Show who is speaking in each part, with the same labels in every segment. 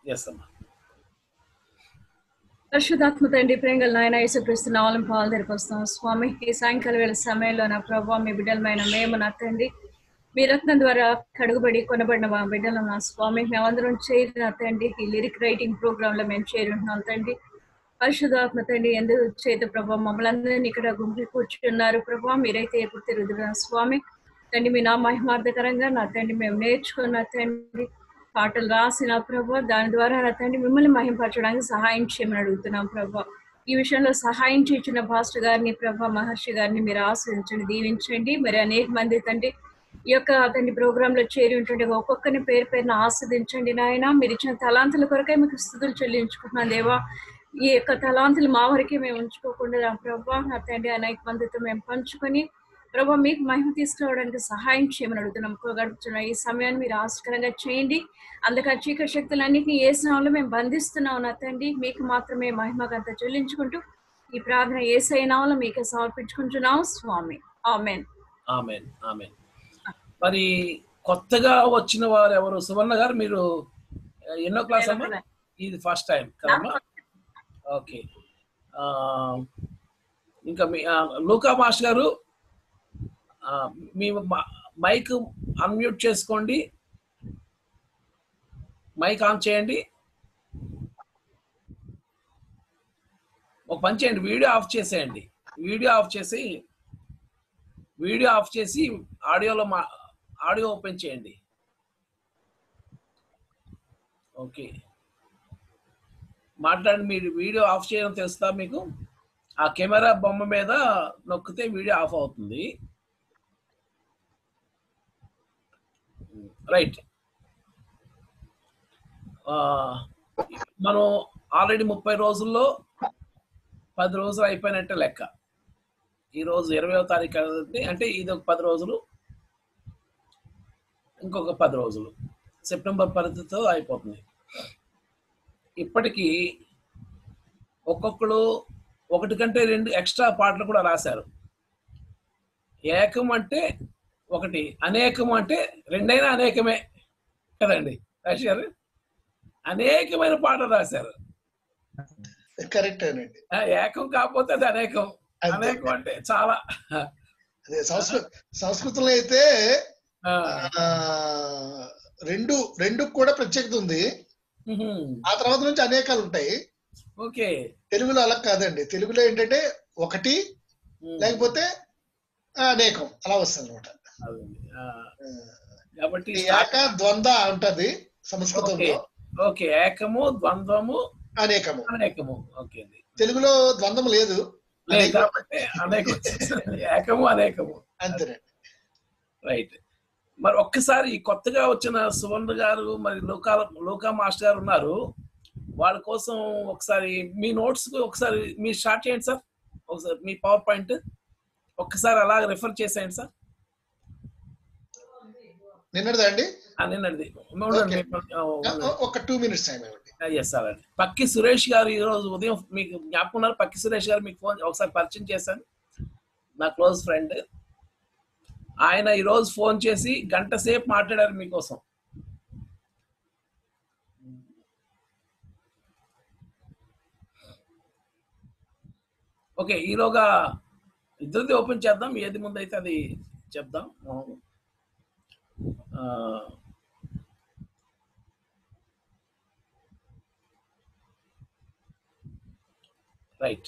Speaker 1: Yes అమ్మా
Speaker 2: పరిశుధాత్మ తండ్రి ప్రేంగల నాయన యేసుక్రీస్తు నామం పాలు తెరిపిస్తాం స్వామి ఈ సాయంకాల వేళ సమయంలో నా ప్రభావ మీ బిడ్డలమైన మేము నా తండ్రి మీ రత్నం ద్వారా కడుగుబడి కొనబడిన మా బిడ్డలు నా స్వామి మేమందరం చేరిన తండ్రి ఈ లిరిక్ రైటింగ్ ప్రోగ్రామ్ లో మేము చేరుంటున్నాం తండ్రి పరిశుధాత్మ తండ్రి ఎందుకు చేత ప్రభావ మమ్మల్ని అందరినీ ఇక్కడ గుంపు కూర్చున్నారు ప్రభావ మీరైతే ఎప్పుడు తిరుగుతున్న స్వామి తండ్రి మీ నా మహిమార్థకరంగా నా తండ్రి మేము నేర్చుకున్న తండ్రి పాటలు రాసిన ప్రభా దాని ద్వారా నా తండ్రి మిమ్మల్ని మహింపరచడానికి సహాయం చేయమని అడుగుతున్నాం ప్రభా ఈ విషయంలో సహాయం చేసిన పాస్టర్ గారిని ప్రభా మహర్షి గారిని మీరు ఆశ్రయించండి దీవించండి మరి అనేక మంది తండ్రి ఈ యొక్క తండ్రి ప్రోగ్రామ్ లో చేరి ఉంటుండే ఒక్కొక్కరిని పేరు పేరున ఆస్వాదించండి నాయన మీరు ఇచ్చిన తలాంతుల కొరకై మీకు స్థుతులు చెల్లించుకుంటున్నాం దేవా ఈ యొక్క తలాంతులు మా వరకే మేము ఉంచుకోకుండా నా ప్రభా నా తండ్రి అనేక మందితో మేము పంచుకొని ప్రభా మీకు మహిమ తీసుకురావడానికి సహాయం చేయమని అడుగుతున్నాం గడుపుతున్న ఈ సమయాన్ని మీరు ఆస్కరంగా చేయండి అందుకని చీకటి శక్తులన్నింటినీ ఏ స్నామంలో మేము బంధిస్తున్నాం నా తండ్రి మీకు మాత్రమే మహిమకంత చెల్లించుకుంటూ ఈ ప్రార్థన ఏ సైనాలో మీకే సమర్పించుకుంటున్నాం స్వామి ఆమెన్
Speaker 1: ఆమెన్ ఆమెన్ మరి కొత్తగా వచ్చిన వారు ఎవరు సువర్ణ గారు మీరు ఎన్నో క్లాస్ అమ్మా ఇది ఫస్ట్ టైం కదమ్మా ఓకే ఆ, ఇంకా మీ ఆ, లూకా మాస్టర్ గారు ఆ, మీ మ- మైక్ అన్మ్యూట్ చేసుకోండి మైక్ ఆన్ చేయండి ఒక పని చేయండి వీడియో ఆఫ్ చేసేయండి వీడియో ఆఫ్ చేసి వీడియో ఆఫ్ చేసి ఆడియోలో మా ఆడియో ఓపెన్ చేయండి ఓకే మాట్లాడండి మీరు వీడియో ఆఫ్ చేయడం తెలుస్తా మీకు ఆ కెమెరా బొమ్మ మీద నొక్కితే వీడియో ఆఫ్ అవుతుంది రైట్ మనం ఆల్రెడీ ముప్పై రోజుల్లో పది రోజులు అయిపోయినట్టే లెక్క ఈ రోజు ఇరవయో తారీఖు అవుతుంది అంటే ఇది ఒక పది రోజులు ఇంకొక పది రోజులు సెప్టెంబర్ పరిధితో అయిపోతుంది ఇప్పటికీ ఒక్కొక్కడు ఒకటి కంటే రెండు ఎక్స్ట్రా పాటలు కూడా రాశారు ఏకం అంటే ఒకటి అనేకం అంటే రెండైనా అనేకమే కదండి రాశి గారు అనేకమైన పాటలు రాశారు
Speaker 3: కరెక్ట్ అండి
Speaker 1: ఆ, ఏకం కాకపోతే అది అనేకం
Speaker 3: అంతే.
Speaker 1: అనేకం అంటే చాలా
Speaker 3: అదే సంస్కృత సంస్కృతంలో అయితే
Speaker 1: ఆ,
Speaker 3: ఆ, రెండు రెండు కూడా ప్రత్యేకత ఉంది
Speaker 1: ఉహుం.
Speaker 3: ఆ తర్వాత నుంచి అనేకాలు ఉంటాయి
Speaker 1: ఓకే
Speaker 3: తెలుగులో అలా కాదండి తెలుగులో ఏంటంటే ఒకటి
Speaker 1: ఉమ్.
Speaker 3: లేకపోతే ఆ, అనేకం అలా వస్తుంది అనమాట
Speaker 1: అదండి. ఆ, కాబట్టి
Speaker 3: ఏక ద్వంద్వ ఉంటది సంస్కృతంలో
Speaker 1: ఓకే ఏకము ద్వంద్వము
Speaker 3: అనేకము
Speaker 1: అనేకము ఓకే అండి
Speaker 3: తెలుగులో ద్వంద్వం లేదు
Speaker 1: లేదు
Speaker 3: అనేకం.
Speaker 1: కాబట్టి అనేకం వచ్చేసింది. ఏకము అనేకము
Speaker 3: అంతేనండి
Speaker 1: రైట్ మరి ఒక్కసారి ఈ కొత్తగా వచ్చిన సువర్ణ గారు మరి లోకా లోకా మాస్టర్ గారు ఉన్నారు వాళ్ళ కోసం ఒకసారి మీ నోట్స్ ఒకసారి మీరు స్టార్ట్ చేయండి సార్ ఒకసారి మీ పవర్ పాయింట్ ఒక్కసారి అలాగ రిఫర్ చేసేయండి సార్
Speaker 3: నిన్నటిదా అండి
Speaker 1: ఆ, నిన్నటిది
Speaker 3: Okay. ఒ- ఒక టూ మినిట్స్ టైం ఇవ్వండి
Speaker 1: ఎస్ సార్ అండి పక్కి సురేష్ గారు ఈ రోజు ఉదయం మీకు జ్ఞాపకం ఉన్నారు పక్కి సురేష్ గారు మీకు ఫోన్ ఒకసారి పరిచయం చేశాను నా క్లోజ్ ఫ్రెండ్ ఆయన ఈ రోజు ఫోన్ చేసి గంట సేపు మాట్లాడారు మీకోసం ఓకే ఈలోగా ఇద్దరిది ఓపెన్ చేద్దాం ఏది ముందు అయితే అది చెప్దాం ఆ, రైట్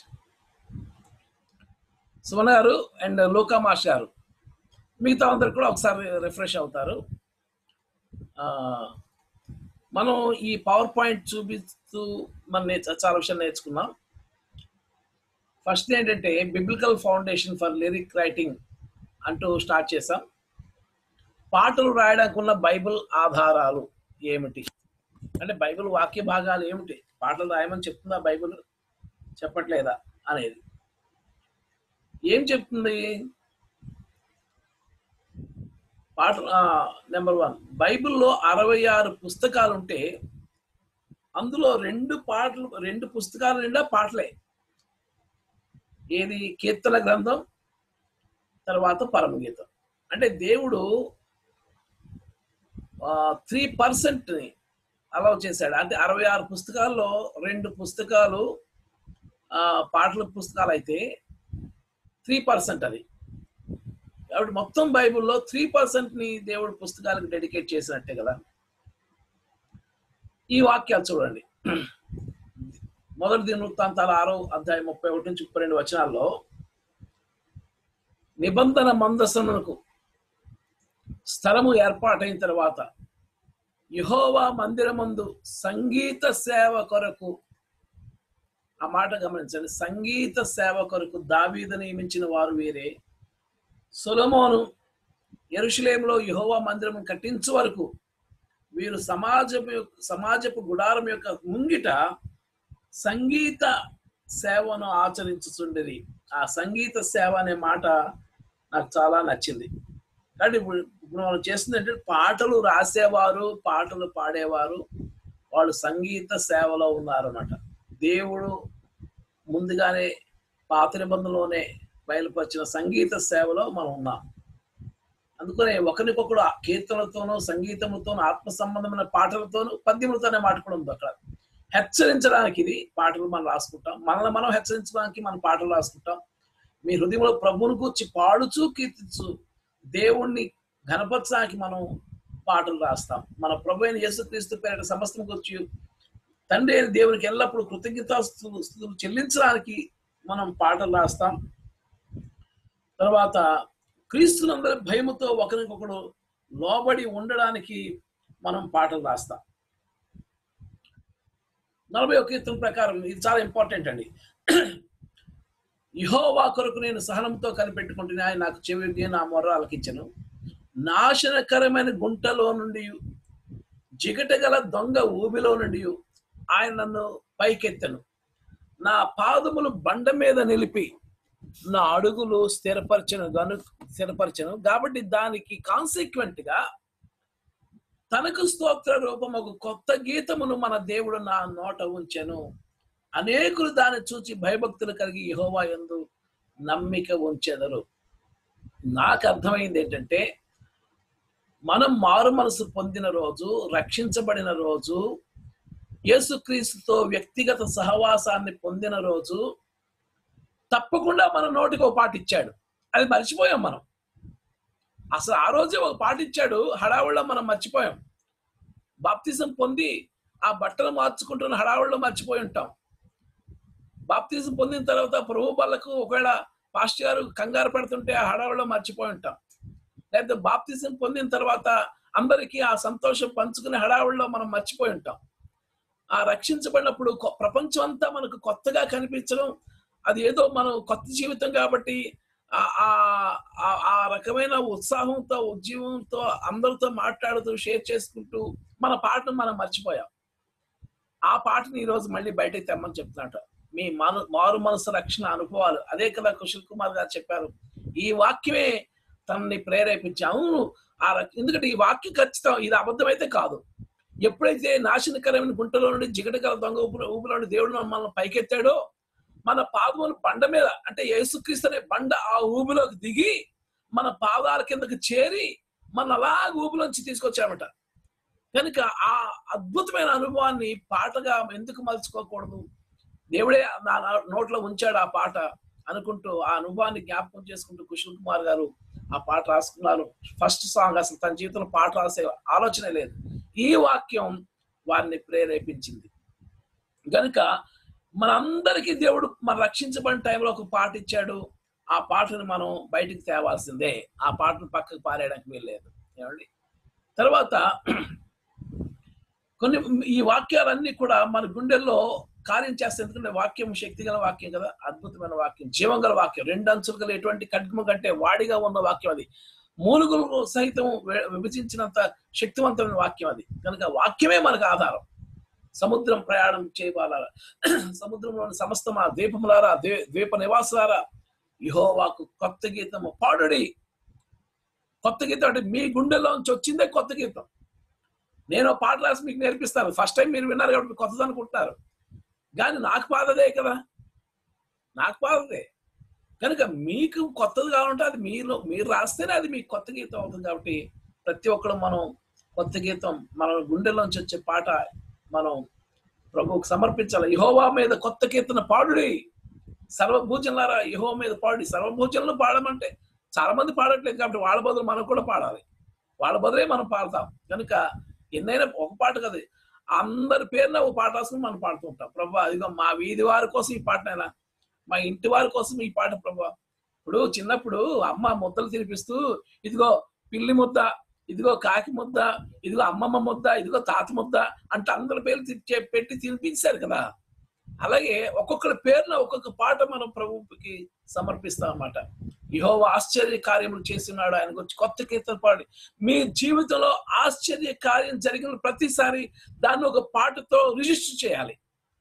Speaker 1: సుమన్ గారు అండ్ లోకా మాస్ గారు మిగతా అందరు కూడా ఒకసారి రిఫ్రెష్ అవుతారు ఆ, మనం ఈ పవర్ పాయింట్ చూపిస్తూ మనం నేర్చ- చాలా విషయాలు నేర్చుకున్నాం ఫస్ట్ ఏంటంటే biblical foundation for lyric writing అంటూ స్టార్ట్ చేసాం పాటలు రాయడానికి ఉన్న బైబిల్ ఆధారాలు ఏమిటి అంటే బైబిల్ వాక్య భాగాలు ఏమిటి పాటలు రాయమని చెప్తుందా బైబిల్ చెప్పట్లేదా అనేది ఏం చెప్తుంది పాట నెంబర్ వన్ బైబిల్లో అరవై ఆరు పుస్తకాలు ఉంటే అందులో రెండు పాటలు రెండు పుస్తకాల నిండా పాటలే ఏది కీర్తన గ్రంథం తర్వాత పరమగీతం అంటే దేవుడు త్రీ పర్సెంట్ని అలౌ చేశాడు అంటే అరవై ఆరు పుస్తకాల్లో రెండు పుస్తకాలు ఆ, పాటల పుస్తకాలు అయితే త్రీ పర్సెంట్ అది కాబట్టి మొత్తం బైబిల్లో త్రీ పర్సెంట్ ని దేవుడు పుస్తకాలకు డెడికేట్ చేసినట్టే కదా ఈ వాక్యాలు చూడండి మొదటి దినవృత్తాంతాల ఆరో అధ్యాయం ముప్పై ఒకటి నుంచి ముప్పై రెండు వచనాల్లో నిబంధన మందసమునకు స్థలము ఏర్పాటైన తర్వాత యహోవా మందిరమందు సంగీత సేవ కొరకు ఆ మాట గమనించండి సంగీత సేవ కొరకు దావీదు నియమించిన వారు వేరే సొలమోను ఎరుషులేములో యహోవా మందిరం కట్టించు వరకు వీరు సమాజపు యొక్క- సమాజపు గుడారం యొక్క ముంగిట సంగీత సేవను ఆచరించుచుండేది ఆ సంగీత సేవ అనే మాట నాకు చాలా నచ్చింది కాబట్టి ఇప్పుడు ఇప్పుడు మనం చేస్తుంది ఏంటంటే పాటలు రాసేవారు పాటలు పాడేవారు వాళ్ళు సంగీత సేవలో ఉన్నారు అన్నమాట దేవుడు ముందుగానే పాత నిబంధనలోనే బయలుపరిచిన సంగీత సేవలో మనం ఉన్నాం అందుకనే ఒకరికొకడు ఆ కీర్తనలతోనూ సంగీతముతోనూ ఆత్మ సంబంధమైన పాటలతోనూ పద్యములతోనే మాట కూడా ఉంది అక్కడ హెచ్చరించడానికి ఇది పాటలు మనం రాసుకుంటాం మనల్ని మనం హెచ్చరించడానికి మనం పాటలు రాసుకుంటాం మీ హృదయంలో ప్రభువును కూర్చి పాడుచు కీర్తించు దేవుణ్ణి గణపరచడానికి మనం పాటలు రాస్తాం మన ప్రభు అయిన యేసుక్రీస్తు పేరిట సమస్తం గురించి తండ్రి అయిన దేవునికి ఎల్లప్పుడూ కృతజ్ఞతాస్తులు స్తుతులు చెల్లించడానికి మనం పాటలు రాస్తాం తర్వాత క్రీస్తునందరి భయముతో ఒకరికొకడు లోబడి ఉండడానికి మనం పాటలు రాస్తాం నలభై ఒక కీర్తన ప్రకారం ఇది చాలా ఇంపార్టెంట్ అండి యహోవా కొరకు నేను సహనంతో కనిపెట్టుకుంటున్నా ఆయన నాకు చెవికి నా మొర్ర ఆలకించను నాశనకరమైన గుంటలో నుండి జిగటగల దొంగ ఊబిలో నుండి ఆయన నన్ను పైకెత్తను నా పాదములు బండ మీద నిలిపి నా అడుగులు స్థిరపరచను గను స్థిరపరచను కాబట్టి దానికి కాన్సిక్వెంట్ గా తనకు స్తోత్ర రూపం ఒక కొత్త గీతమును మన దేవుడు నా నోట ఉంచెను అనేకులు దాన్ని చూచి భయభక్తులు కలిగి యెహోవా యందు నమ్మిక ఉంచెదరు నాకు అర్థమైంది ఏంటంటే మనం మారు మనసు పొందిన రోజు రక్షించబడిన రోజు యేసుక్రీస్తుతో వ్యక్తిగత సహవాసాన్ని పొందిన రోజు తప్పకుండా మన నోటికి ఒక పాట ఇచ్చాడు అది మర్చిపోయాం మనం అసలు ఆ రోజే ఒక పాట ఇచ్చాడు హడావుల్లో మనం మర్చిపోయాం బాప్తిజం పొంది ఆ బట్టలు మార్చుకుంటున్న హడావుల్లో మర్చిపోయి ఉంటాం బాప్తిజం పొందిన తర్వాత ప్రభు బలకు ఒకవేళ పాస్టర్ గారు కంగారు పడుతుంటే ఆ హడావుల్లో మర్చిపోయి ఉంటాం లేకపోతే బాప్తిజం పొందిన తర్వాత అందరికీ ఆ సంతోషం పంచుకునే హడావుల్లో మనం మర్చిపోయి ఉంటాం ఆ రక్షించబడినప్పుడు కొ- ప్రపంచం అంతా మనకు కొత్తగా కనిపించడం అది ఏదో మనం కొత్త జీవితం కాబట్టి ఆ- ఆ- ఆ- ఆ రకమైన ఉత్సాహంతో ఉద్యమంతో అందరితో మాట్లాడుతూ షేర్ చేసుకుంటూ మన పాటను మనం మర్చిపోయాం ఆ పాటని ఈ రోజు మళ్ళీ బయటకు తెమ్మని చెప్తున్నట్టు మీ మను మారు మనసు రక్షణ అనుభవాలు అదే కదా కుశల్ కుమార్ గారు చెప్పారు ఈ వాక్యమే తనని ప్రేరేపించి అవును ఆ రక్- ఎందుకంటే ఈ వాక్యం ఖచ్చితం ఇది అబద్ధమైతే కాదు ఎప్పుడైతే నాశనకరమైన గుంటలో నుండి జిగటగల దొంగ ఊపులో ఊపులో నుండి దేవుడు మనల్ని పైకెత్తాడో మన పాదములు బండ మీద అంటే యేసుక్రీస్తు అనే బండ ఆ ఊబిలోకి దిగి మన పాదాల కిందకి చేరి మన అలా ఊబిలోంచి తీసుకొచ్చామట కనుక ఆ అద్భుతమైన అనుభవాన్ని పాటగా ఎందుకు మలుచుకోకూడదు దేవుడే నా నా- నోట్లో ఉంచాడు ఆ పాట అనుకుంటూ ఆ అనుభవాన్ని జ్ఞాపకం చేసుకుంటూ కుశల్ కుమార్ గారు ఆ పాట రాసుకున్నారు ఫస్ట్ సాంగ్ అసలు తన జీవితంలో పాట రాసే ఆలోచన లేదు ఈ వాక్యం వారిని ప్రేరేపించింది గనుక మనందరికీ దేవుడు మన రక్షించబడిన టైంలో ఒక పాట ఇచ్చాడు ఆ పాటను మనం బయటికి తేవాల్సిందే ఆ పాటను పక్కకు పారేయడానికి వీల్లేదు ఏమండి తర్వాత కొన్ని ఈ వాక్యాలన్నీ కూడా మన గుండెల్లో కార్యం చేస్తే ఎందుకంటే వాక్యం శక్తిగల వాక్యం కదా అద్భుతమైన వాక్యం జీవంగల వాక్యం రెండు అంచులు గల ఎటువంటి ఖడ్గము కంటే వాడిగా ఉన్న వాక్యం అది మూలుగులు సహితం వి- విభజించినంత శక్తివంతమైన వాక్యం అది కనుక వాక్యమే మనకు ఆధారం సముద్రం ప్రయాణం చేయవాల సముద్రంలోని సమస్తమా ద్వీపములారా ద్వీ- ద్వీప నివాసులారా యెహోవాకు కొత్త గీతము పాడుడి కొత్త గీతం అంటే మీ గుండెల్లోంచి వచ్చిందే కొత్త గీతం నేను ఓ పాట రాసి మీకు నేర్పిస్తాను ఫస్ట్ టైం మీరు విన్నారు కాబట్టి కొత్తది అనుకుంటున్నారు కానీ నాకు పాదదే కదా నాకు పాదదే కనుక మీకు కొత్తది కావాలంటే అది మీరు మీరు రాస్తేనే అది మీకు కొత్త గీతం అవుతుంది కాబట్టి ప్రతి ఒక్కరు మనం కొత్త గీతం మన గుండెల్లోంచి వచ్చే పాట మనం ప్రభువుకు సమర్పించాలి యహోవా మీద కొత్త కీర్తన పాడుడి సర్వభూజనులారా యహో మీద పాడి సర్వభూజనులు పాడమంటే చాలా మంది పాడట్లేదు కాబట్టి వాళ్ళ బదులు మనం కూడా పాడాలి వాళ్ళ బదులే మనం పాడతాం కనుక ఎన్నైనా ఒక పాట కదా అందరి పేరున ఒక పాట రాసుకుని మనం పాడుతూ ఉంటాం ప్రభు ఇదిగో మా వీధి వారి కోసం ఈ పాటనైనా మా ఇంటి వారి కోసం ఈ పాట ప్రభు ఇప్పుడు చిన్నప్పుడు అమ్మ ముద్దలు తినిపిస్తూ ఇదిగో పిల్లి ముద్ద ఇదిగో కాకి ముద్ద ఇదిగో అమ్మమ్మ ముద్ద ఇదిగో తాత ముద్ద అంటే అందరి పేర్లు తి- చె- పెట్టి తినిపించారు కదా అలాగే ఒక్కొక్కరి పేరున ఒక్కొక్క పాట మనం ప్రభువుకి సమర్పిస్తాం అన్నమాట యహోవ ఆశ్చర్య కార్యములు చేస్తున్నాడు ఆయన గురించి కొత్త కీర్తన పాడి మీ జీవితంలో ఆశ్చర్య కార్యం జరిగిన ప్రతిసారి దాన్ని ఒక పాటతో రిజిస్టర్ చేయాలి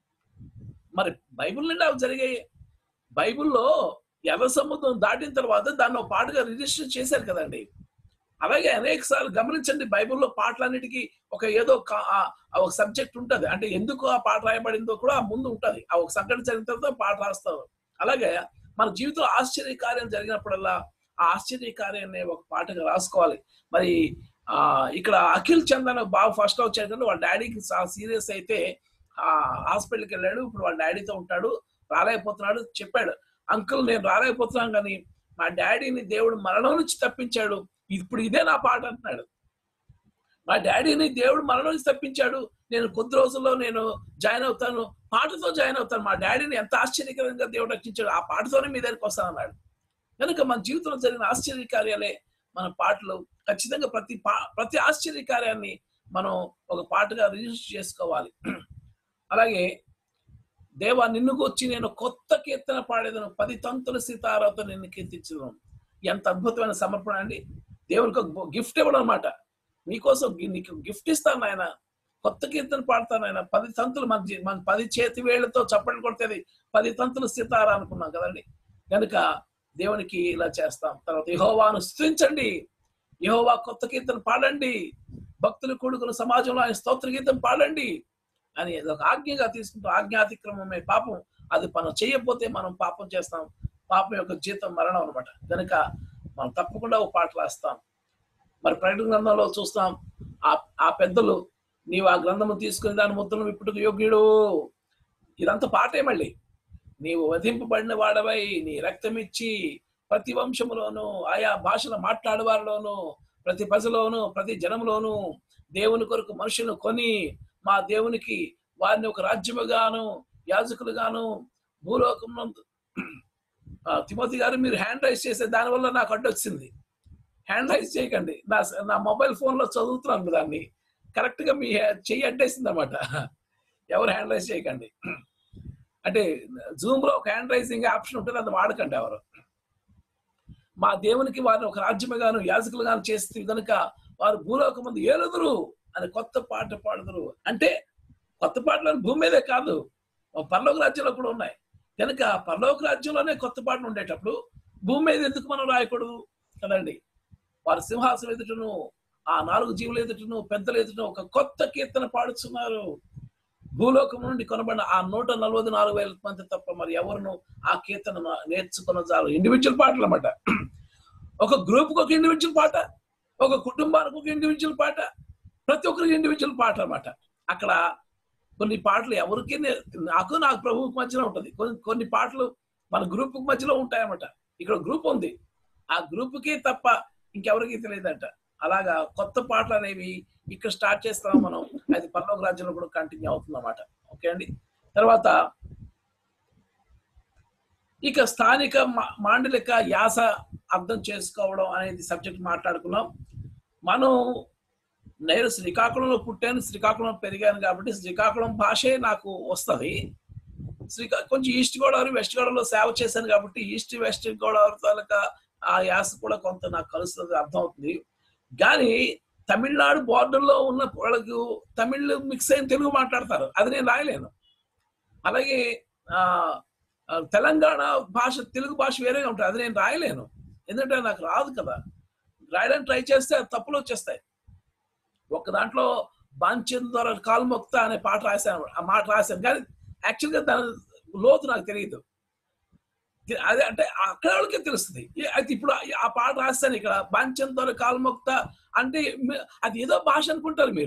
Speaker 1: మరి బైబిల్ నుండి అవి జరిగాయి బైబిల్లో ఎర్ర సముద్రం దాటిన తర్వాత దాన్ని ఒక పాటగా రిజిస్టర్ చేశారు కదండి అలాగే అనేక సార్లు గమనించండి బైబిల్లో పాటలన్నిటికీ ఒక ఏదో కా- ఆ- ఆ ఒక సబ్జెక్ట్ ఉంటది అంటే ఎందుకు ఆ పాట రాయబడిందో కూడా ఆ ముందు ఉంటది ఆ ఒక సంఘటన జరిగిన తర్వాత పాట రాస్తారు అలాగే మన జీవితంలో ఆశ్చర్య కార్యం జరిగినప్పుడల్లా ఆ ఆశ్చర్య కార్యాన్ని ఒక పాటగా రాసుకోవాలి మరి ఆ ఇక్కడ అఖిల్ చందన్ బాగా ఫస్ట్ వచ్చాడు కానీ వాళ్ళ డాడీకి సీరియస్ అయితే ఆ హాస్పిటల్కి వెళ్ళాడు ఇప్పుడు వాళ్ళ డాడీతో ఉంటాడు రాలేకపోతున్నాడు చెప్పాడు అంకుల్ నేను రాలేకపోతున్నాను కానీ మా డాడీని దేవుడు మరణం నుంచి తప్పించాడు ఇప్పుడు ఇదే నా పాట అంటున్నాడు మా డాడీని దేవుడు మరణం నుంచి తప్పించాడు నేను కొద్ది రోజుల్లో నేను జాయిన్ అవుతాను పాటతో జాయిన్ అవుతాను మా డాడీని ఎంత ఆశ్చర్యకరంగా దేవుడు రక్షించాడు ఆ పాటతోనే మీ దగ్గరికి వస్తాను అన్నాడు కనుక మన జీవితంలో జరిగిన ఆశ్చర్య కార్యాలే మన పాటలు ఖచ్చితంగా ప్రతి పా ప్రతి ఆశ్చర్య కార్యాన్ని మనం ఒక పాటగా రిజిస్టర్ చేసుకోవాలి అలాగే దేవా నిన్ను వచ్చి నేను కొత్త కీర్తన పాడేదను పది తంతుల సితారాతో నిన్ను కీర్తించను ఎంత అద్భుతమైన సమర్పణ అండి దేవునికి ఒక గిఫ్ట్ ఇవ్వడం అనమాట మీకోసం గి- నీకు గిఫ్ట్ ఇస్తాను ఆయన కొత్త కీర్తన పాడతాను ఆయన పది తంతులు మన జీ- మన పది చేతి వేళ్లతో చప్పట్లు కొడితేది పది తంతులు సితారా అనుకున్నాం కదండి కనుక దేవునికి ఇలా చేస్తాం తర్వాత యహోవాను స్థుతించండి యహోవా కొత్త కీర్తన పాడండి భక్తులు కొడుకులు సమాజంలో ఆయన స్తోత్ర గీతం పాడండి అని ఇది ఒక ఆజ్ఞగా తీసుకుంటూ ఆజ్ఞాతిక్రమమే పాపం అది మనం చేయకపోతే మనం పాపం చేస్తాం పాపం యొక్క జీతం మరణం అనమాట కనుక మనం తప్పకుండా ఒక పాట రాస్తాం మరి ప్రకటన గ్రంథంలో చూస్తాం ఆ ఆ పెద్దలు నీవు ఆ గ్రంథము తీసుకుని దాని ముద్రను ఇప్పటికి యోగ్యుడు ఇదంతా పాటే మళ్ళీ నీవు వధింపబడిన వాడవై నీ రక్తం ఇచ్చి ప్రతి వంశములోను ఆయా భాషలు మాట్లాడేవారిలోను ప్రతి ప్రజలోను ప్రతి జనములోను దేవుని కొరకు మనుషులను కొని మా దేవునికి వారిని ఒక రాజ్యముగాను యాజకులుగాను భూలోకం తిమోతి గారు మీరు హ్యాండ్ రైజ్ చేసే దానివల్ల నాకు అడ్డొచ్చింది హ్యాండ్ రైజ్ చేయకండి నా నా మొబైల్ ఫోన్ లో చదువుతున్నాను దాన్ని కరెక్ట్ గా మీ చెయ్యి అడ్డేసింది అనమాట ఎవరు హ్యాండ్ రైజ్ చేయకండి అంటే జూమ్ లో ఒక హ్యాండ్ రైజింగ్ ఆప్షన్ ఉంటుంది అది వాడకండి ఎవరు మా దేవునికి వారిని ఒక రాజ్యముగాను యాజకులుగాను చేస్తే కనుక వారు భూలోక మంది ఏలుదురు అని కొత్త పాట పాడుదురు అంటే కొత్త పాటలు భూమి మీదే కాదు పరలోక రాజ్యంలో కూడా ఉన్నాయి కనుక పరలోక రాజ్యంలోనే కొత్త పాటలు ఉండేటప్పుడు భూమి మీద ఎందుకు మనం రాయకూడదు కదండి వారు సింహాసనం ఎదుటను ఆ నాలుగు జీవులు ఎదుటను పెద్దలు ఎదుటను ఒక కొత్త కీర్తన పాడుతున్నారు భూలోకం నుండి కొనబడిన ఆ నూట నలభై నాలుగు వేల మంది తప్ప మరి ఎవరును ఆ కీర్తన నేర్చుకున్న చాలు ఇండివిజువల్ పాటలు అన్నమాట ఒక గ్రూప్కి ఒక ఇండివిజువల్ పాట ఒక కుటుంబానికి ఒక ఇండివిజువల్ పాట ప్రతి ఒక్కరికి ఇండివిజువల్ పాట అన్నమాట అక్కడ కొన్ని పాటలు ఎవరికి నే- నాకు నాకు ప్రభువుకి మధ్యలో ఉంటుంది కొన్ని కొన్ని పాటలు మన గ్రూప్ మధ్యలో ఉంటాయన్నమాట ఇక్కడ గ్రూప్ ఉంది ఆ గ్రూప్ కి తప్ప ఇంకెవరికి తెలియదంట అలాగా కొత్త పాటలు అనేవి ఇక్కడ స్టార్ట్ చేస్తాం మనం అది పర్లోక రాజ్యంలో కూడా కంటిన్యూ అవుతుంది అన్నమాట ఓకే అండి తర్వాత ఇక స్థానిక మా- మాండలిక యాస అర్థం చేసుకోవడం అనేది సబ్జెక్ట్ మాట్లాడుకున్నాం మనం నేను శ్రీకాకుళంలో పుట్టాను శ్రీకాకుళంలో పెరిగాను కాబట్టి శ్రీకాకుళం భాషే నాకు వస్తుంది శ్రీకా కొంచెం ఈస్ట్ గోదావరి వెస్ట్ గోదావరిలో సేవ చేశాను కాబట్టి ఈస్ట్ వెస్ట్ గోదావరి తాలూకా ఆ యాస కూడా కొంత నాకు కలుస్తుంది అర్థం అవుతుంది కానీ తమిళనాడు border-లో ఉన్న వాళ్ళకు తమిళ్ మిక్స్ అయిన తెలుగు మాట్లాడతారు అది నేను రాయలేను అలాగే ఆ ఆ, తెలంగాణ భాష తెలుగు భాష వేరేగా ఉంటుంది అది నేను రాయలేను ఎందుకంటే నాకు రాదు కదా రాయడానికి ట్రై చేస్తే అది తప్పులు వచ్చేస్తాయి ఒక దాంట్లో బాంచన్ ద్వారా కాలు మొక్తా అనే పాట రాశాను ఆ మాట రాశాను కానీ యాక్చువల్గా దాని లోతు నాకు తెలియదు తె- అదే అంటే అక్కడ వాళ్ళకే తెలుస్తుంది ఏ- అయితే ఇప్పుడు ఆ- ఆ పాట రాస్తాను ఇక్కడ బాంచన్ ద్వారా కాలు మొక్తా అంటే మీ- అది ఏదో భాష అనుకుంటారు మీరు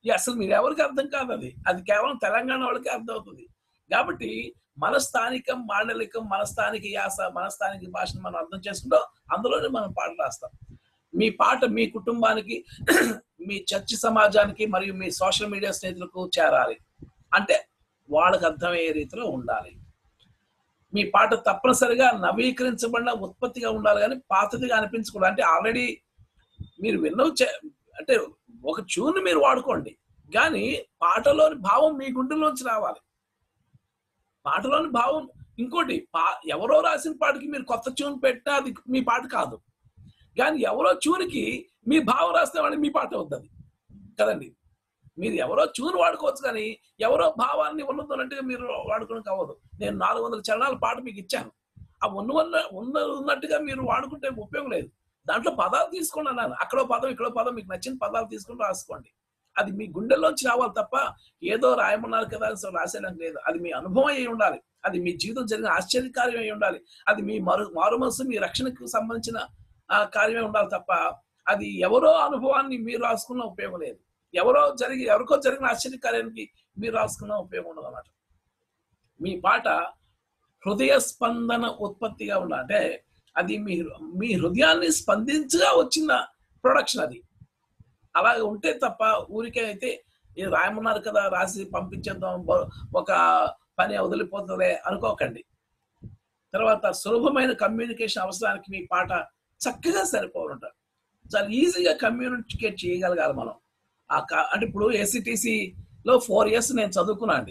Speaker 1: ఈ అసలు మీరు ఎవరికి అర్థం కాదు అది అది కేవలం తెలంగాణ వాళ్ళకి అర్థం అవుతుంది కాబట్టి మన స్థానికం మాండలికం మన స్థానిక యాస మన స్థానిక భాషను మనం అర్థం చేసుకుంటాం అందులోనే మనం పాట రాస్తాం మీ పాట మీ కుటుంబానికి మీ చర్చి సమాజానికి మరియు మీ సోషల్ మీడియా స్నేహితులకు చేరాలి అంటే వాళ్ళకి అర్థమయ్యే రీతిలో ఉండాలి మీ పాట తప్పనిసరిగా నవీకరించబడిన ఉత్పత్తిగా ఉండాలి కానీ పాతదిగా అనిపించకూడదు అంటే ఆల్రెడీ మీరు విన్నవు చే- అంటే ఒక ట్యూన్ మీరు వాడుకోండి కానీ పాటలోని భావం మీ గుండెలోంచి రావాలి పాటలోని భావం ఇంకోటి పా ఎవరో రాసిన పాటకి మీరు కొత్త ట్యూన్ పెట్టినా అది మీ పాట కాదు కానీ ఎవరో ట్యూన్కి మీ భావం రాస్తే వాడి మీ పాట అవుతుంది కదండి మీరు ఎవరో ట్యూన్ వాడుకోవచ్చు కానీ ఎవరో భావాన్ని ఉన్నదన్నట్టుగా మీరు వాడుకోవడానికి అవ్వదు నేను నాలుగు వందల చరణాల పాట మీకు ఇచ్చాను ఆ ఉన్న ఉన్న ఉన్న ఉన్నట్టుగా మీరు వాడుకుంటే ఉపయోగం లేదు దాంట్లో పదాలు తీసుకోండి అన్నాను అక్కడో పదం ఇక్కడో పదం మీకు నచ్చిన పదాలు తీసుకొని రాసుకోండి అది మీ గుండెల్లోంచి రావాలి తప్ప ఏదో రాయమన్నారు కదా అని రాసేయడానికి లేదు అది మీ అనుభవం అయి ఉండాలి అది మీ జీవితం జరిగిన ఆశ్చర్యకార్యం అయి ఉండాలి అది మీ మరు మారు మనసు మీ రక్షణకు సంబంధించిన ఆ కార్యమే ఉండాలి తప్ప అది ఎవరో అనుభవాన్ని మీరు రాసుకున్న ఉపయోగం లేదు ఎవరో జరిగి ఎవరికో జరిగిన ఆశ్చర్యకార్యానికి మీరు రాసుకున్న ఉపయోగం ఉండదు అన్నమాట మీ పాట హృదయ స్పందన ఉత్పత్తిగా ఉండాలి అంటే అది మీ మీ హృదయాన్ని స్పందించగా వచ్చిన ప్రొడక్షన్ అది అలాగే ఉంటే తప్ప ఊరికే అయితే ఇది రాయమన్నారు కదా రాసి పంపించేద్దాం బ- ఒక పని వదిలిపోతుందిలే అనుకోకండి తర్వాత సులభమైన కమ్యూనికేషన్ అవసరానికి మీ పాట చక్కగా సరిపోనుంట చాలా ఈజీగా కమ్యూనికేట్ చేయగలగాలి మనం ఆ కా- అంటే ఇప్పుడు ACTC లో ఫోర్ ఇయర్స్ నేను చదువుకున్నా అండి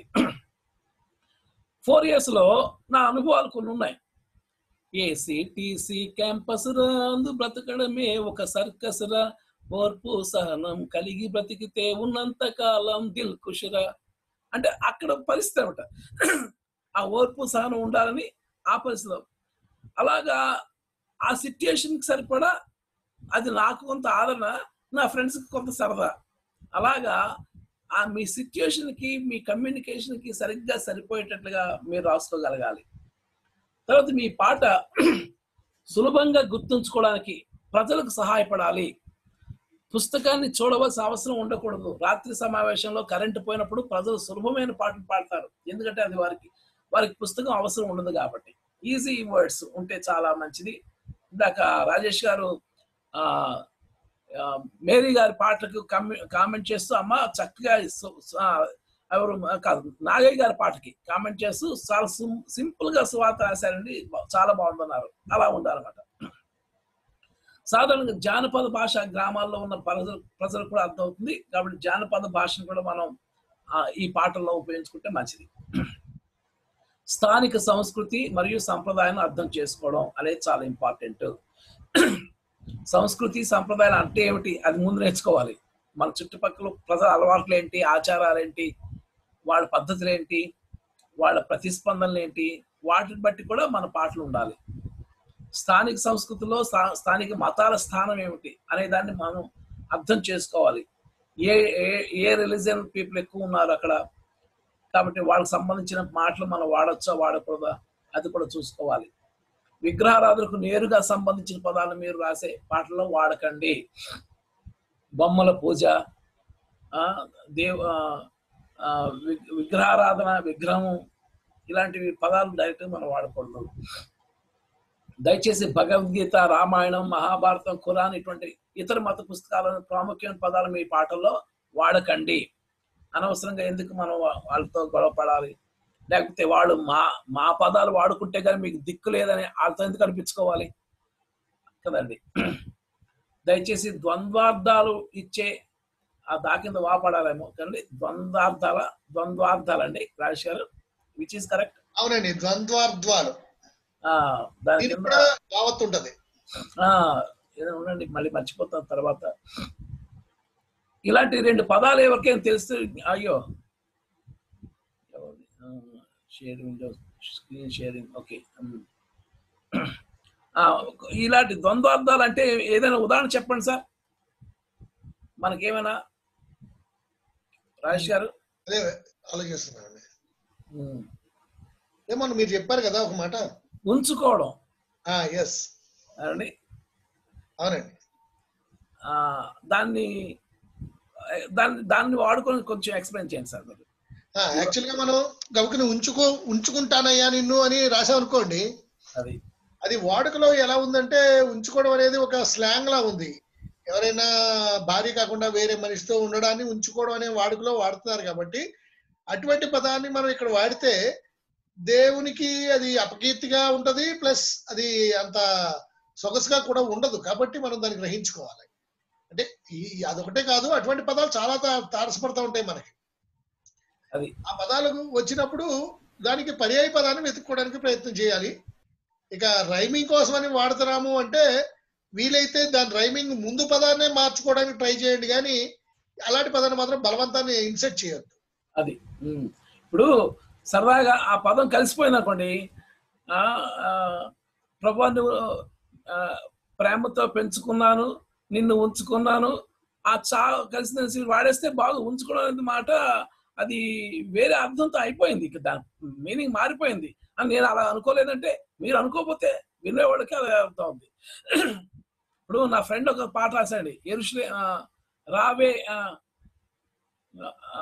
Speaker 1: ఫోర్ ఇయర్స్ లో నా అనుభవాలు కొన్ని ఉన్నాయి ఏసీటీసీ క్యాంపస్ రా అందు బ్రతకడమే ఒక సర్కస్ రా ఓర్పు సహనం కలిగి బ్రతికితే ఉన్నంత కాలం దిల్ కుషరా అంటే అక్కడ పరిస్థితి అనమాట ఆ ఓర్పు సహనం ఉండాలని ఆ పరిస్థితిలో అలాగా ఆ సిచ్యుయేషన్ కి సరిపడా అది నాకు కొంత ఆదరణ నా ఫ్రెండ్స్ కి కొంత సరదా అలాగా ఆ మీ సిచ్యుయేషన్ కి మీ కమ్యూనికేషన్ కి సరిగ్గా సరిపోయేటట్లుగా మీరు రాసుకోగలగాలి తర్వాత మీ పాట సులభంగా గుర్తుంచుకోవడానికి ప్రజలకు సహాయపడాలి పుస్తకాన్ని చూడవలసిన అవసరం ఉండకూడదు రాత్రి సమావేశంలో కరెంటు పోయినప్పుడు ప్రజలు సులభమైన పాటలు పాడతారు ఎందుకంటే అది వారికి వారికి పుస్తకం అవసరం ఉండదు కాబట్టి ఈజీ వర్డ్స్ ఉంటే చాలా మంచిది ఇందాక రాజేష్ గారు ఆ ఆ, మేరీ గారి పాటలకు కామెంట్ చేస్తూ అమ్మ చక్కగా సు- సు- ఆ, ఎవరు కాదు నాగయ్య గారి పాటకి కామెంట్ చేస్తూ చాలా సింపుల్ గా సువార్త రాశారండి చాలా బాగుందన్నారు అలా ఉండాలన్నమాట సాధారణంగా జానపద భాష గ్రామాల్లో ఉన్న ప్రజలు ప్రజలకు కూడా అర్థమవుతుంది కాబట్టి జానపద భాషను కూడా మనం ఆ, ఈ పాటల్లో ఉపయోగించుకుంటే మంచిది స్థానిక సంస్కృతి మరియు సంప్రదాయాన్ని అర్థం చేసుకోవడం అనేది చాలా ఇంపార్టెంట్ సంస్కృతి సంప్రదాయాలు అంటే ఏమిటి అది ముందు నేర్చుకోవాలి మన చుట్టుపక్కల ప్రజల అలవాట్లు ఏంటి ఆచారాలు ఏంటి వాళ్ళ పద్ధతులు ఏంటి వాళ్ళ ప్రతిస్పందనలు ఏంటి వాటిని బట్టి కూడా మన పాటలు ఉండాలి స్థానిక సంస్కృతిలో స్థా- స్థానిక మతాల స్థానం ఏమిటి అనే దాన్ని మనం అర్థం చేసుకోవాలి ఏ ఏ ఏ రిలీజియన్ పీపుల్ ఎక్కువ ఉన్నారు అక్కడ కాబట్టి వాళ్ళకి సంబంధించిన మాటలు మనం వాడచ్చా వాడకూడదా అది కూడా చూసుకోవాలి విగ్రహారాధనకు నేరుగా సంబంధించిన పదాలను మీరు రాసే పాటల్లో వాడకండి బొమ్మల పూజ ఆ, దేవ ఆ, ఆ, వి- విగ్రహారాధన విగ్రహం ఇలాంటివి పదాలు డైరెక్ట్ మనం వాడకూడదు దయచేసి భగవద్గీత రామాయణం మహాభారతం ఖురాన్ ఇటువంటి ఇతర మత పుస్తకాలను ప్రాముఖ్యమైన పదాలు మీ పాటల్లో వాడకండి అనవసరంగా ఎందుకు మనం వా- వాళ్ళతో గొడవ పడాలి లేకపోతే వాళ్ళు మా మా పదాలు వాడుకుంటే కానీ మీకు దిక్కు లేదని వాళ్ళతో ఎందుకు అనిపించుకోవాలి కదండి దయచేసి ద్వంద్వార్థాలు ఇచ్చే ఆ దాకింద వాపడాలేమో కండి ద్వంద్వార్థాల ద్వంద్వార్థాలండి రాజేష్ గారు విచ్ ఈస్ కరెక్ట్
Speaker 3: అవునండి ద్వంద్వార్థాలు
Speaker 1: దాని
Speaker 3: దీనికి
Speaker 1: కింద
Speaker 3: కూడా యావత్ ఉంటది
Speaker 1: ఆ, ఏదో ఉండండి మళ్ళీ మర్చిపోతాను తర్వాత ఇలాంటి రెండు పదాలు ఎవరికైనా తెలిస్తే అయ్యో share window screen sharing okay ఇలాంటి ద్వంద్వార్థాలు అంటే ఏదైనా ఉదాహరణ చెప్పండి సార్ మనకేమైనా రాజేష్ గారు
Speaker 3: అదే ఆలోచిస్తున్నానండి
Speaker 1: ఉమ్,
Speaker 3: ఏమన్నా మీరు చెప్పారు కదా ఒక మాట
Speaker 1: ఉంచుకోవడం
Speaker 3: ఎస్
Speaker 1: అండి
Speaker 3: అవునండి
Speaker 1: ఆ, దాన్ని దాన్ని దాన్ని వాడుకొని కొంచెం ఎక్స్ప్లెయిన్ చేయండి సార్ మీరు
Speaker 3: యాక్చువల్ గా మనం గబుకుని ఉంచుకో ఉంచుకుంటానయ్యా నిన్ను అని రాసాం అనుకోండి
Speaker 1: అది
Speaker 3: అది వాడుకలో ఎలా ఉందంటే ఉంచుకోవడం అనేది ఒక స్లాంగ్ లా ఉంది ఎవరైనా భార్య కాకుండా వేరే మనిషితో ఉండడాన్ని ఉంచుకోవడం అనే వాడుకలో వాడుతున్నారు కాబట్టి అటువంటి పదాన్ని మనం ఇక్కడ వాడితే దేవునికి అది అపకీర్తిగా ఉంటది ప్లస్ అది అంత సొగసుగా కూడా ఉండదు కాబట్టి మనం దాన్ని గ్రహించుకోవాలి అంటే ఈ అదొకటే కాదు అటువంటి పదాలు చాలా తా- తారసపడతా ఉంటాయి మనకి
Speaker 1: అది.
Speaker 3: ఆ పదాలు వచ్చినప్పుడు దానికి పర్యాయ పదాన్ని వెతుక్కోవడానికి ప్రయత్నం చేయాలి ఇక రైమింగ్ కోసం అని వాడుతున్నాము అంటే వీలైతే దాని రైమింగ్ ముందు పదాన్నే మార్చుకోవడానికి ట్రై చేయండి కానీ అలాంటి పదాన్ని మాత్రం బలవంతాన్ని ఇన్సెట్ చేయొద్దు
Speaker 1: అది ఉమ్. ఇప్పుడు సరదాగా ఆ పదం కలిసిపోయింది అనుకోండి ఆ, ఆ, ప్రభా నువ్వు ఆ, ప్రేమతో పెంచుకున్నాను నిన్ను ఉంచుకున్నాను ఆ చా కలిసి వాడేస్తే బాగా ఉంచుకోవడం అనేది మాట అది వేరే అర్థంతో అయిపోయింది ఇక దాని మీనింగ్ మారిపోయింది అని నేను అలా అనుకోలేదంటే మీరు అనుకోకపోతే వినేవాడికి అలా అర్థం ఉంది ఇప్పుడు నా ఫ్రెండ్ ఒక పాట రాశాడు ఎరుషులే ఆ, రావే ఆ, ఆ,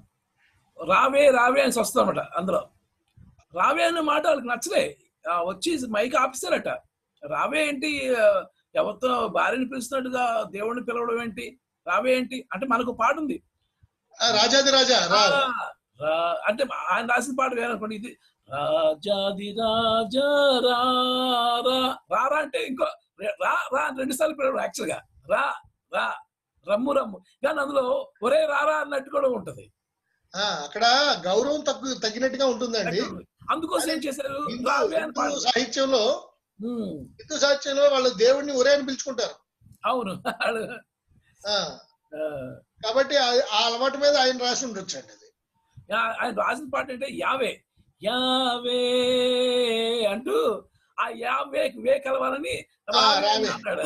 Speaker 1: రావే రావే అని వస్తామట అందులో రావే అనే మాట వాళ్ళకి నచ్చలే ఆ, వచ్చి మైక్ ఆపిస్తారట రావే ఏంటి ఆ, ఎవరితో భార్యని పిలుస్తున్నట్టుగా దేవుడిని పిలవడం ఏంటి రావే ఏంటి అంటే మనకు పాట ఉంది
Speaker 3: ఆ, రాజాది రాజా రా
Speaker 1: ఆ, రా- అంటే ఆయన రాసిన పాట వేరనుకోండి ఇది రాజాది రాజా రా రా రా రా అంటే ఇంకో రే- రా రా అని రెండు సార్లు పిలవడం యాక్చువల్ గా రా రా రమ్ము రమ్ము కానీ అందులో ఒరే రారా అన్నట్టు కూడా ఉంటది
Speaker 3: ఆ, అక్కడ గౌరవం తగ్గు తగ్గినట్టుగా ఉంటుందండి
Speaker 1: అందుకోసం ఏం చేశారు
Speaker 3: హిందూ
Speaker 1: రావే అని
Speaker 3: హిందూ
Speaker 1: పాడు
Speaker 3: సాహిత్యంలో
Speaker 1: ఉమ్,
Speaker 3: హిందూ సాహిత్యంలో వాళ్ళు దేవుడిని ఒరే అని పిలుచుకుంటారు
Speaker 1: అవును ఆడు,
Speaker 3: ఆ,
Speaker 1: ఆ,
Speaker 3: కాబట్టి ఆ- ఆ అలవాటు మీద ఆయన రాసి ఉండొచ్చండి అది
Speaker 1: యా- ఆయన రాసిన పాట అంటే యావే యావే అంటూ ఆ యావే వే కలవాలని
Speaker 3: ఆ,
Speaker 1: రావే
Speaker 3: రావే.
Speaker 1: అన్నాడు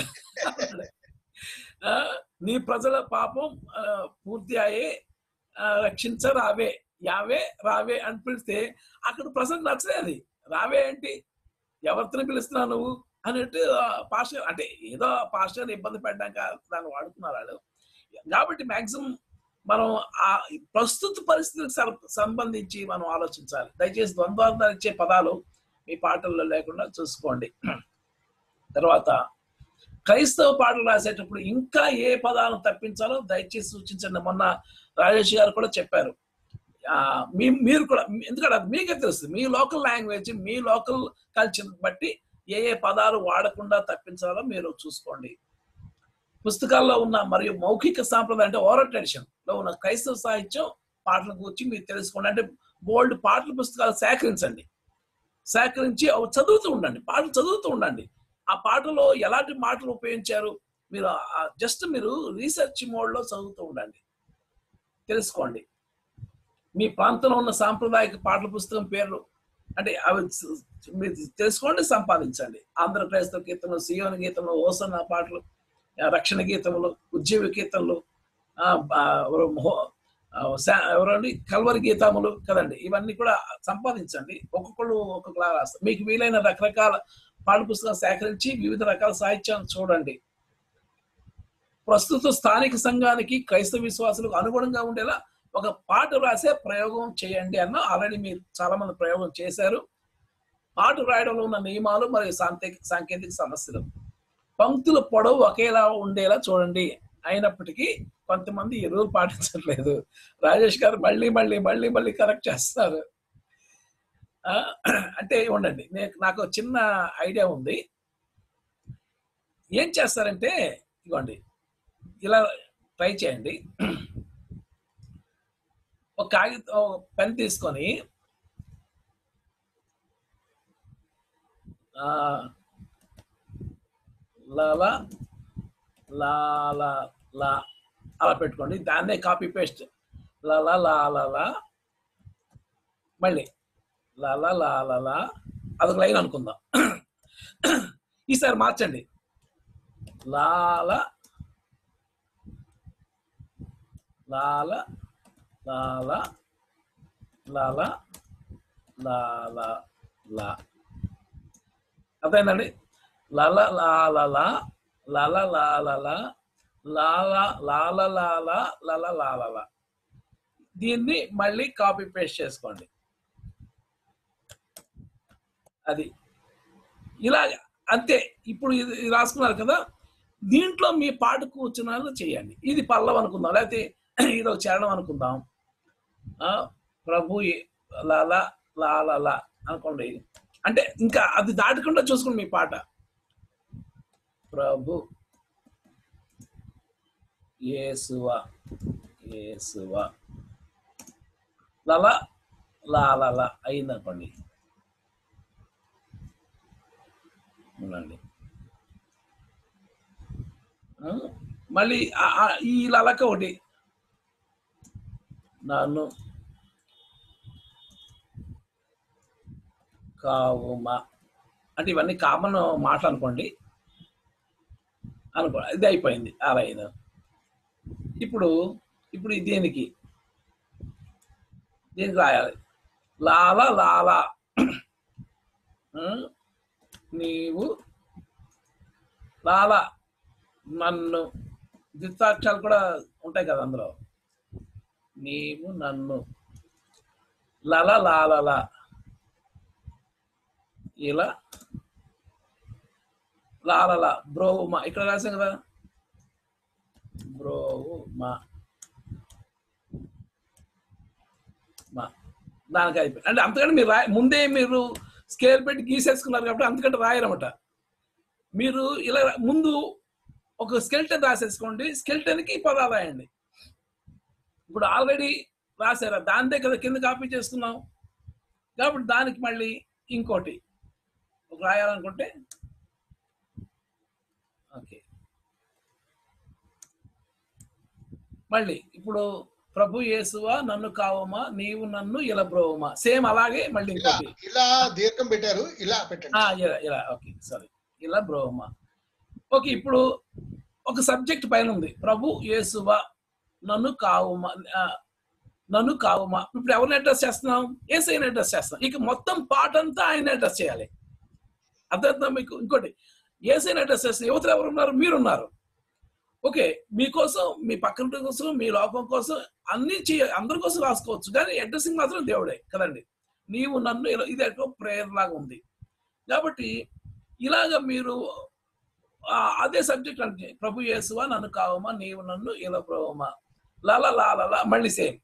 Speaker 1: ఆ, నీ ప్రజల పాపం ఆ, పూర్తి అయ్యే ఆ, రక్షించరావే యావే రావే అని పిలిస్తే అక్కడ ప్రజలకు నచ్చలేదు రావే ఏంటి ఎవరితో పిలుస్తున్నావు నువ్వు అన్నట్టు పాస్టర్ అంటే ఏదో పాస్టర్ ఇబ్బంది పెట్టడానికి దాన్ని వాడుతున్నారు వాళ్ళు కాబట్టి మాక్సిమం మనం ఆ ప్రస్తుత పరిస్థితికి సర- సంబంధించి మనం ఆలోచించాలి దయచేసి ద్వంద్వార్థాలు ఇచ్చే పదాలు మీ పాటల్లో లేకుండా చూసుకోండి తర్వాత క్రైస్తవ పాటలు రాసేటప్పుడు ఇంకా ఏ పదాలను తప్పించాలో దయచేసి సూచించండి మొన్న రాజేష్ గారు కూడా చెప్పారు ఆ, మీ మీరు కూడా ఎందుకంటే అది మీకే తెలుస్తుంది మీ లోకల్ లాంగ్వేజ్ మీ లోకల్ కల్చర్ బట్టి ఏ ఏ పదాలు వాడకుండా తప్పించాలో మీరు చూసుకోండి పుస్తకాల్లో ఉన్న మరియు మౌఖిక సాంప్రదాయం అంటే ఓరల్ ట్రెడిషన్ లో ఉన్న క్రైస్తవ సాహిత్యం పాటల గురించి మీరు తెలుసుకోండి అంటే బోల్డ్ పాటల పుస్తకాలు సేకరించండి సేకరించి అవి చదువుతూ ఉండండి పాటలు చదువుతూ ఉండండి ఆ పాటలో ఎలాంటి మాటలు ఉపయోగించారు మీరు జస్ట్ మీరు రీసెర్చ్ మోడ్ లో చదువుతూ ఉండండి తెలుసుకోండి మీ ప్రాంతంలో ఉన్న సాంప్రదాయక పాటల పుస్తకం పేర్లు అంటే అవి స- మీరు తెలుసుకోండి సంపాదించండి ఆంధ్ర క్రైస్తవ కీర్తనలు సియోని గీతములు ఓసన్న పాటలు ఆ, రక్షణ గీతములు ఉద్యోగ కీర్తనలు ఆ, ఆ, ఎవరు మహో- ఆ, శా- ఎవరండి కల్వరి గీతములు కదండి ఇవన్నీ కూడా సంపాదించండి ఒక్కొక్కళ్ళు ఒక్కొక్కలా రాస్తారు మీకు వీలైన రకరకాల పాఠ పుస్తకాలు సేకరించి వివిధ రకాల సాహిత్యాన్ని చూడండి ప్రస్తుత స్థానిక సంఘానికి క్రైస్తవ విశ్వాసులకు అనుగుణంగా ఉండేలా ఒక పాట రాసే ప్రయోగం చేయండి అన్న ఆల్రెడీ మీరు చాలా మంది ప్రయోగం చేశారు పాట రాయడంలో ఉన్న నియమాలు మరియు సాంకేతిక సాంకేతిక సమస్యలు పంక్తుల పొడవు ఒకేలా ఉండేలా చూడండి అయినప్పటికీ కొంతమంది ఈ రూల్ పాటించట్లేదు రాజేష్ గారు మళ్ళీ మళ్ళీ మళ్ళీ మళ్ళీ కరెక్ట్ చేస్తారు ఆ, అంటే ఉండండి నేను నాకు ఒక చిన్న ఐడియా ఉంది ఏం చేస్తారంటే ఇదిగోండి ఇలా ట్రై చేయండి ఒక కాగితం పెన్ తీసుకొని ఆ, లాలా లాలా లా అలా పెట్టుకోండి దాన్నే కాపీ పేస్ట్ లాలా లాలా మళ్ళీ లాలా లాలా అదొక లైన్ అనుకుందాం ఈసారి మార్చండి లాల లాల లాల లాల లాల లా అర్థమైందండి లల లాల లా లల లాల లా లాల లాల లాల లల లాలల దీన్ని మళ్ళీ కాపీ పేస్ట్ చేసుకోండి అది ఇలాగ అంతే ఇప్పుడు ఇది ఇది రాసుకున్నారు కదా దీంట్లో మీ పాట కూర్చున్నాను చేయండి ఇది పల్లవం అనుకుందాం లేకపోతే ఇది ఒక చరణం అనుకుందాం ఆ, ప్రభు ఏ- లాల లాల అనుకోండి అంటే ఇంకా అది దాటకుండా చూసుకోండి మీ పాట ప్రభు యేసువ యేసువ లల లాలల అయిందనుకోండి ఉండండి ఆ, మళ్ళీ ఆ- ఆ- ఈ లలక ఒకటి నన్ను కావుమా అంటే ఇవన్నీ కామన్ మాటలు అనుకోండి అనుకో ఇది అయిపోయింది అలా అయింది ఇప్పుడు ఇప్పుడు దీనికి దీనికి రాయాలి లాల లాల ఆ, నీవు లాల నన్ను ద్వితాక్షరాలు కూడా ఉంటాయి కదా అందులో నీవు నన్ను లల లాలల ఇలా లాలల బ్రోవుమా ఇక్కడ రాసాం కదా బ్రోవుమా మా దానికి అయిపోయింది అంటే అంతకంటే మీరు రాయ ముందే మీరు స్కేల్ పెట్టి గీసేసుకున్నారు కాబట్టి అంతకంటే రాయరన్నమాట మీరు ఇలా రా- ముందు ఒక స్కెల్టన్ రాసేసుకోండి స్కెల్టన్కి పదాలు రాయండి ఇప్పుడు ఆల్రెడీ రాశారా దాందే కదా కింద కాపీ చేసుకున్నాం కాబట్టి దానికి మళ్ళీ ఇంకోటి ఒక రాయాలనుకుంటే ఓకే మళ్ళీ ఇప్పుడు ప్రభు యేసువా నన్ను కావమా నీవు నన్ను ఇలా బ్రోవమా సేమ్ అలాగే మళ్ళీ
Speaker 3: ఇలా
Speaker 1: ఇంకోటి
Speaker 3: ఇలా దీర్ఘం పెట్టారు ఇలా పెట్టండి
Speaker 1: ఆ, ఇలా ఇలా ఓకే సారీ ఇలా బ్రోవమా ఓకే ఇప్పుడు ఒక సబ్జెక్ట్ పైన ఉంది ప్రభు యేసువా నన్ను కావుమా ఆ, నన్ను కావుమా ఇప్పుడు ఎవరిని అడ్రస్ చేస్తున్నాం ఏసైని అడ్రస్ చేస్తున్నాం ఇక మొత్తం పాట అంతా ఆయన అడ్రస్ చేయాలి అర్థం మీకు ఇంకోటి ఏసైని అడ్రస్ చేస్తున్న యువతలు ఎవరు ఉన్నారు మీరున్నారు ఓకే మీకోసం మీ పక్కన కోసం మీ లోకం కోసం అన్ని చేయ అందరి కోసం రాసుకోవచ్చు కానీ అడ్రసింగ్ మాత్రం దేవుడే కదండి నీవు నన్ను ఇలా- ఇది ఎక్కువ ప్రేయర్ లాగా ఉంది కాబట్టి ఇలాగ మీరు ఆ, అదే సబ్జెక్ట్ అంటే ప్రభు యేసువా నన్ను కావమా నీవు నన్ను ఇలా ప్రభమా లాల లాల మళ్ళీ సేమ్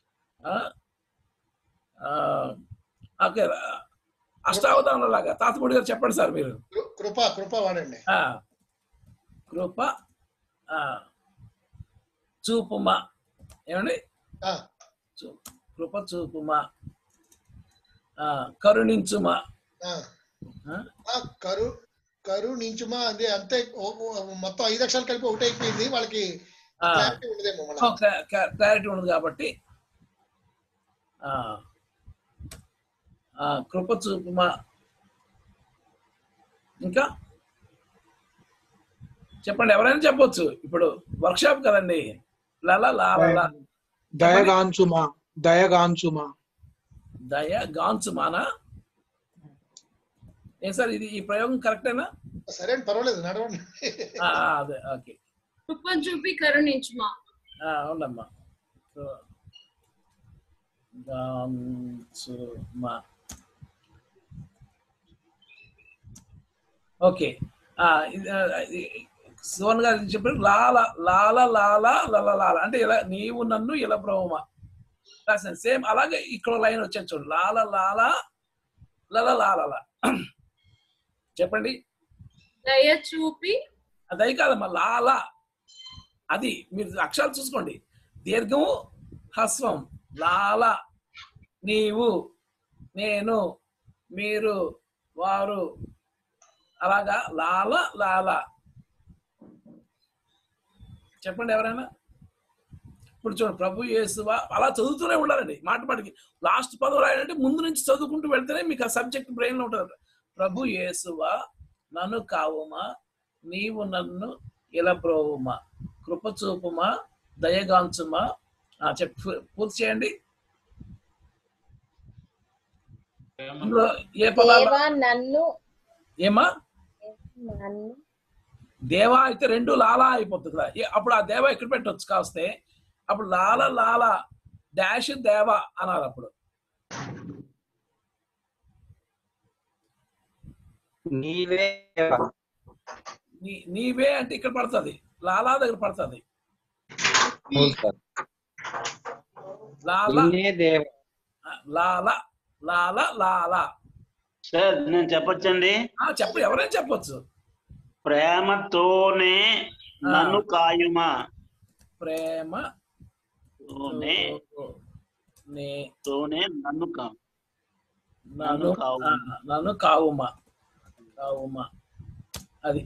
Speaker 1: ఓకే అష్టావధానం లాగా తాతపూడి గారు చెప్పండి సార్ మీరు
Speaker 3: కృ- కృప కృప వాడండి
Speaker 1: ఆ, కృప ఆ, చూపుమా ఏమండి
Speaker 3: ఆ,
Speaker 1: చూ- కృప చూపుమా ఆ, కరుణించుమా
Speaker 3: ఆ.
Speaker 1: ఆ,
Speaker 3: ఆ, కరు కరుణించుమా అదే అంతే ఓ- ఓ- మొత్తం ఐదు అక్షరాలు కలిపి ఒకటి అయిపోయింది వాళ్ళకి
Speaker 1: ఆ,
Speaker 3: క్లారిటీ ఉండదేమో మళ్ళీ
Speaker 1: ఒక క్లా- క్లారిటీ ఉండదు కాబట్టి ఆ, ఆ, కృప చూపుమా ఇంకా చెప్పండి ఎవరైనా చెప్పొచ్చు ఇప్పుడు వర్క్షాప్ కదండి లలా లాల
Speaker 4: దయగాంచుమా దయగాంచుమా
Speaker 1: దయ గాంచుమానా ఏం సార్ ఇది ఈ ప్రయోగం కరెక్టేనా
Speaker 3: సరే అండి పర్వాలేదు నడవండి
Speaker 1: ఆ, ఆ, అదే ఓకే
Speaker 2: కృప చూపి కరుణించుమా
Speaker 1: ఆ, అవునమ్మా సో, గాంచుమా ఓకే ఆ, ఇది, ఆ, ఇది సువన్ గారు చెప్పారు లాల లాల లాల లల లాల అంటే ఇలా నీవు నన్ను ఇలా బ్రహ్మ రాశాను సేమ్ అలాగే ఇక్కడ లైన్ వచ్చాను చూడు లాల లాల లల లాల చెప్పండి
Speaker 2: దయ చూపి
Speaker 1: అది అయి కాదమ్మా లాల అది మీరు అక్షరాలు చూసుకోండి దీర్ఘము హస్వం లాల నీవు నేను మీరు వారు అలాగా లాల లాల చెప్పండి ఎవరైనా ఇప్పుడు చూడండి ప్రభు యేసువా అలా చదువుతూనే ఉండాలండి మాట మాటకి లాస్ట్ పదం రాయాలంటే ముందు నుంచి చదువుకుంటూ వెళ్తేనే మీకు ఆ సబ్జెక్ట్ బ్రెయిన్ లో ఉంటుంది ప్రభు యేసువా నన్ను కావుమా నీవు నన్ను ఇలా ప్రోవుమా కృప చూపుమా దయగాంచుమా ఆ, చెప్పు పూర్తి చేయండి అందులో ఏ పదాలు
Speaker 5: దేవా నన్ను
Speaker 1: ఏమా
Speaker 5: నన్ను
Speaker 1: దేవా అయితే రెండు లాలా అయిపోతుంది కదా ఏ- అప్పుడు ఆ దేవ ఎక్కడ పెట్టవచ్చు కాస్తే అప్పుడు లాల లాల డాష్ దేవ అన్నారు అప్పుడు
Speaker 5: నీవే
Speaker 1: నీ నీవే అంటే ఇక్కడ పడుతుంది లాలా దగ్గర పడుతుంది
Speaker 5: అవును సార్
Speaker 1: లాల
Speaker 5: నిన్నే దేవ
Speaker 1: లాల లాల లాల
Speaker 6: సార్ నేను చెప్పొచ్చండి
Speaker 1: ఆ, చెప్పు ఎవరైనా చెప్పొచ్చు
Speaker 6: ప్రేమతోనే నన్ను కాయుమా
Speaker 1: ప్రేమ
Speaker 6: తోనే
Speaker 1: నే
Speaker 6: తోనే నన్ను కా
Speaker 1: నన్ను
Speaker 6: కావు.
Speaker 1: ఆ, నన్ను కావుమా కావుమా అది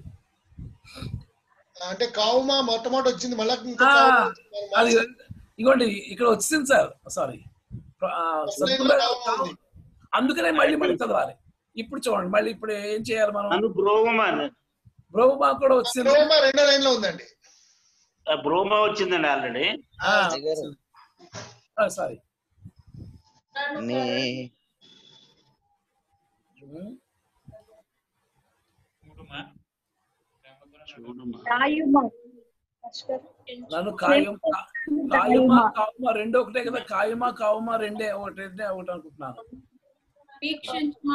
Speaker 3: అంటే కావుమా మొట్టమొదటి వచ్చింది మళ్ళా ఇంకో
Speaker 1: ఆ,
Speaker 3: కావుమా వచ్చింది.
Speaker 1: అది ఇగోండి ఇక్కడ వచ్చింది సార్ సారీ
Speaker 3: లైన్లో కావుమా ఉంది.
Speaker 1: అందుకనే మళ్ళీ మళ్ళీ చదవాలి ఇప్పుడు చూడండి మళ్ళీ ఇప్పుడు ఏం చేయాలి మనం
Speaker 6: నన్ను బ్రోమా
Speaker 1: బ్రోమా కూడా వచ్చింది
Speaker 3: కావుమా రెండో లైన్ లో ఉందండి
Speaker 6: బ్రోమా వచ్చిందండి ఆల్రెడీ
Speaker 1: సారీ
Speaker 5: నీ
Speaker 6: చూడుమా
Speaker 1: నన్ను కాయం కాయుమా కావుమా రెండు ఒకటే కదా కాయుమా కావుమా రెండే ఒకటి రెండే ఒకటి అనుకుంటున్నాను
Speaker 2: వీక్షించుమా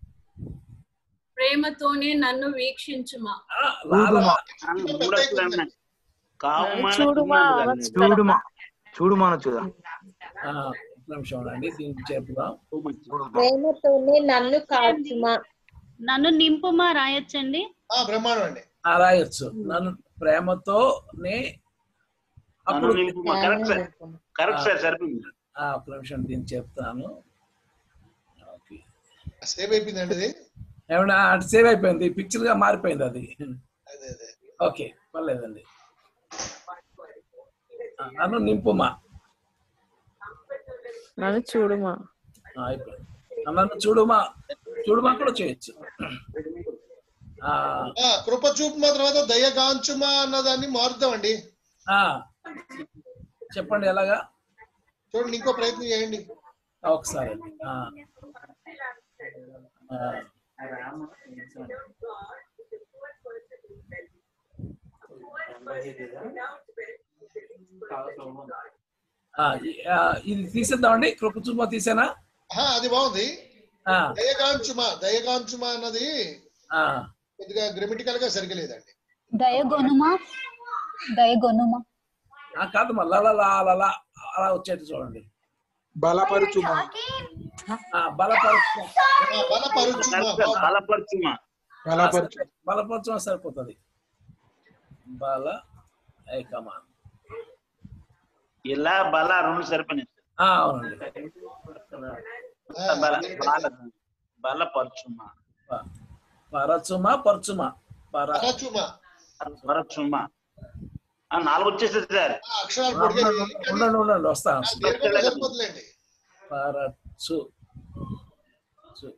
Speaker 2: ప్రేమతోనే నన్ను వీక్షించుమా
Speaker 1: ఆ, లాల
Speaker 6: ఆ, మూడు అక్షరాలు ఉన్నాయి. కావుమా అని
Speaker 7: చూడుమా
Speaker 6: ఉన్నాను కదండి.
Speaker 7: చూడుమా చూడుమా చూదా
Speaker 1: ఆ, ఒక్క నిమిషం అండి దీనికి చెప్దాం
Speaker 8: ప్రేమతోనే నన్ను కాచుమా
Speaker 9: నన్ను నింపుమా రాయొచ్చండి
Speaker 3: ఆ బ్రహ్మాండం అండి
Speaker 1: ఆ, రాయొచ్చు నన్ను ప్రేమతోనే
Speaker 6: నన్ను
Speaker 1: అప్పుడు
Speaker 6: నింపుమా కరెక్ట్ సార్ కరెక్ట్ సార్ సరిపోయింది
Speaker 1: ఆ, ఒక్క నిమిషం దీన్ని చెప్తాను ఓకే
Speaker 3: సేవ్ అయిపోయిందండి ఇది
Speaker 1: ఏమన్నా అటు సేవ్ అయిపోయింది పిక్చర్ గా మారిపోయింది అది
Speaker 3: అదే అదే
Speaker 1: ఓకే పర్లేదండి ఆ, నన్ను నింపుమా
Speaker 7: నన్ను చూడుమా
Speaker 1: ఆ, అయిపోయింది ఆ, నన్ను చూడుమా చూడుమా కూడా చేయొచ్చు ఆ,
Speaker 3: ఆ, కృప చూపుమా తర్వాత దయగాంచుమా అన్నదాన్ని మారుద్దామండి
Speaker 1: ఆ, చెప్పండి ఎలాగా
Speaker 3: చూడండి ఇంకో ప్రయత్నం చేయండి
Speaker 1: ఆ, ఒకసారి ఆ. ఆ, ఆ, ఈ- ఆ, ఇది తీసేద్దామండి కృప చూపుమా తీసేనా
Speaker 3: ఆహా, అది బాగుంది
Speaker 1: ఆ,
Speaker 3: దయగాంచుమా దయగాంచుమా అన్నది
Speaker 1: ఆ,
Speaker 3: కొద్దిగా గ్రామటికల్ గా సరిగ్గా లేదండి
Speaker 9: దయగొనుమా దయగొనుమా
Speaker 1: ఆ, కాదమ్మా లల లాల అలా వచ్చేది చూడండి
Speaker 4: బలపరుచుమా
Speaker 1: ఆ, బలపరచు
Speaker 3: ఆ, బలపరుచుమా
Speaker 6: కరెక్ట్ సార్ బలపరచుమా
Speaker 4: బలపరుచు
Speaker 1: బలపరచడం సరిపోతుంది బల ఐకమాన్
Speaker 6: ఇలా బల రెండు సరిపోయినాయి సార్.
Speaker 1: ఆ, అవునండి
Speaker 3: ఆ,
Speaker 6: బల బల బలపరచుమా
Speaker 1: ప- పరచుమా పరచుమా పర
Speaker 3: పరచుమా
Speaker 6: పరచుమా ఆ, నాలుగు వచ్చేసింది సార్
Speaker 3: ఆ, అక్షరాలు పొడిగా
Speaker 1: ఉండండి ఉండండి వస్తాను
Speaker 3: దీర్ఘంగా సరిపోతుందండి
Speaker 1: పరచు చు.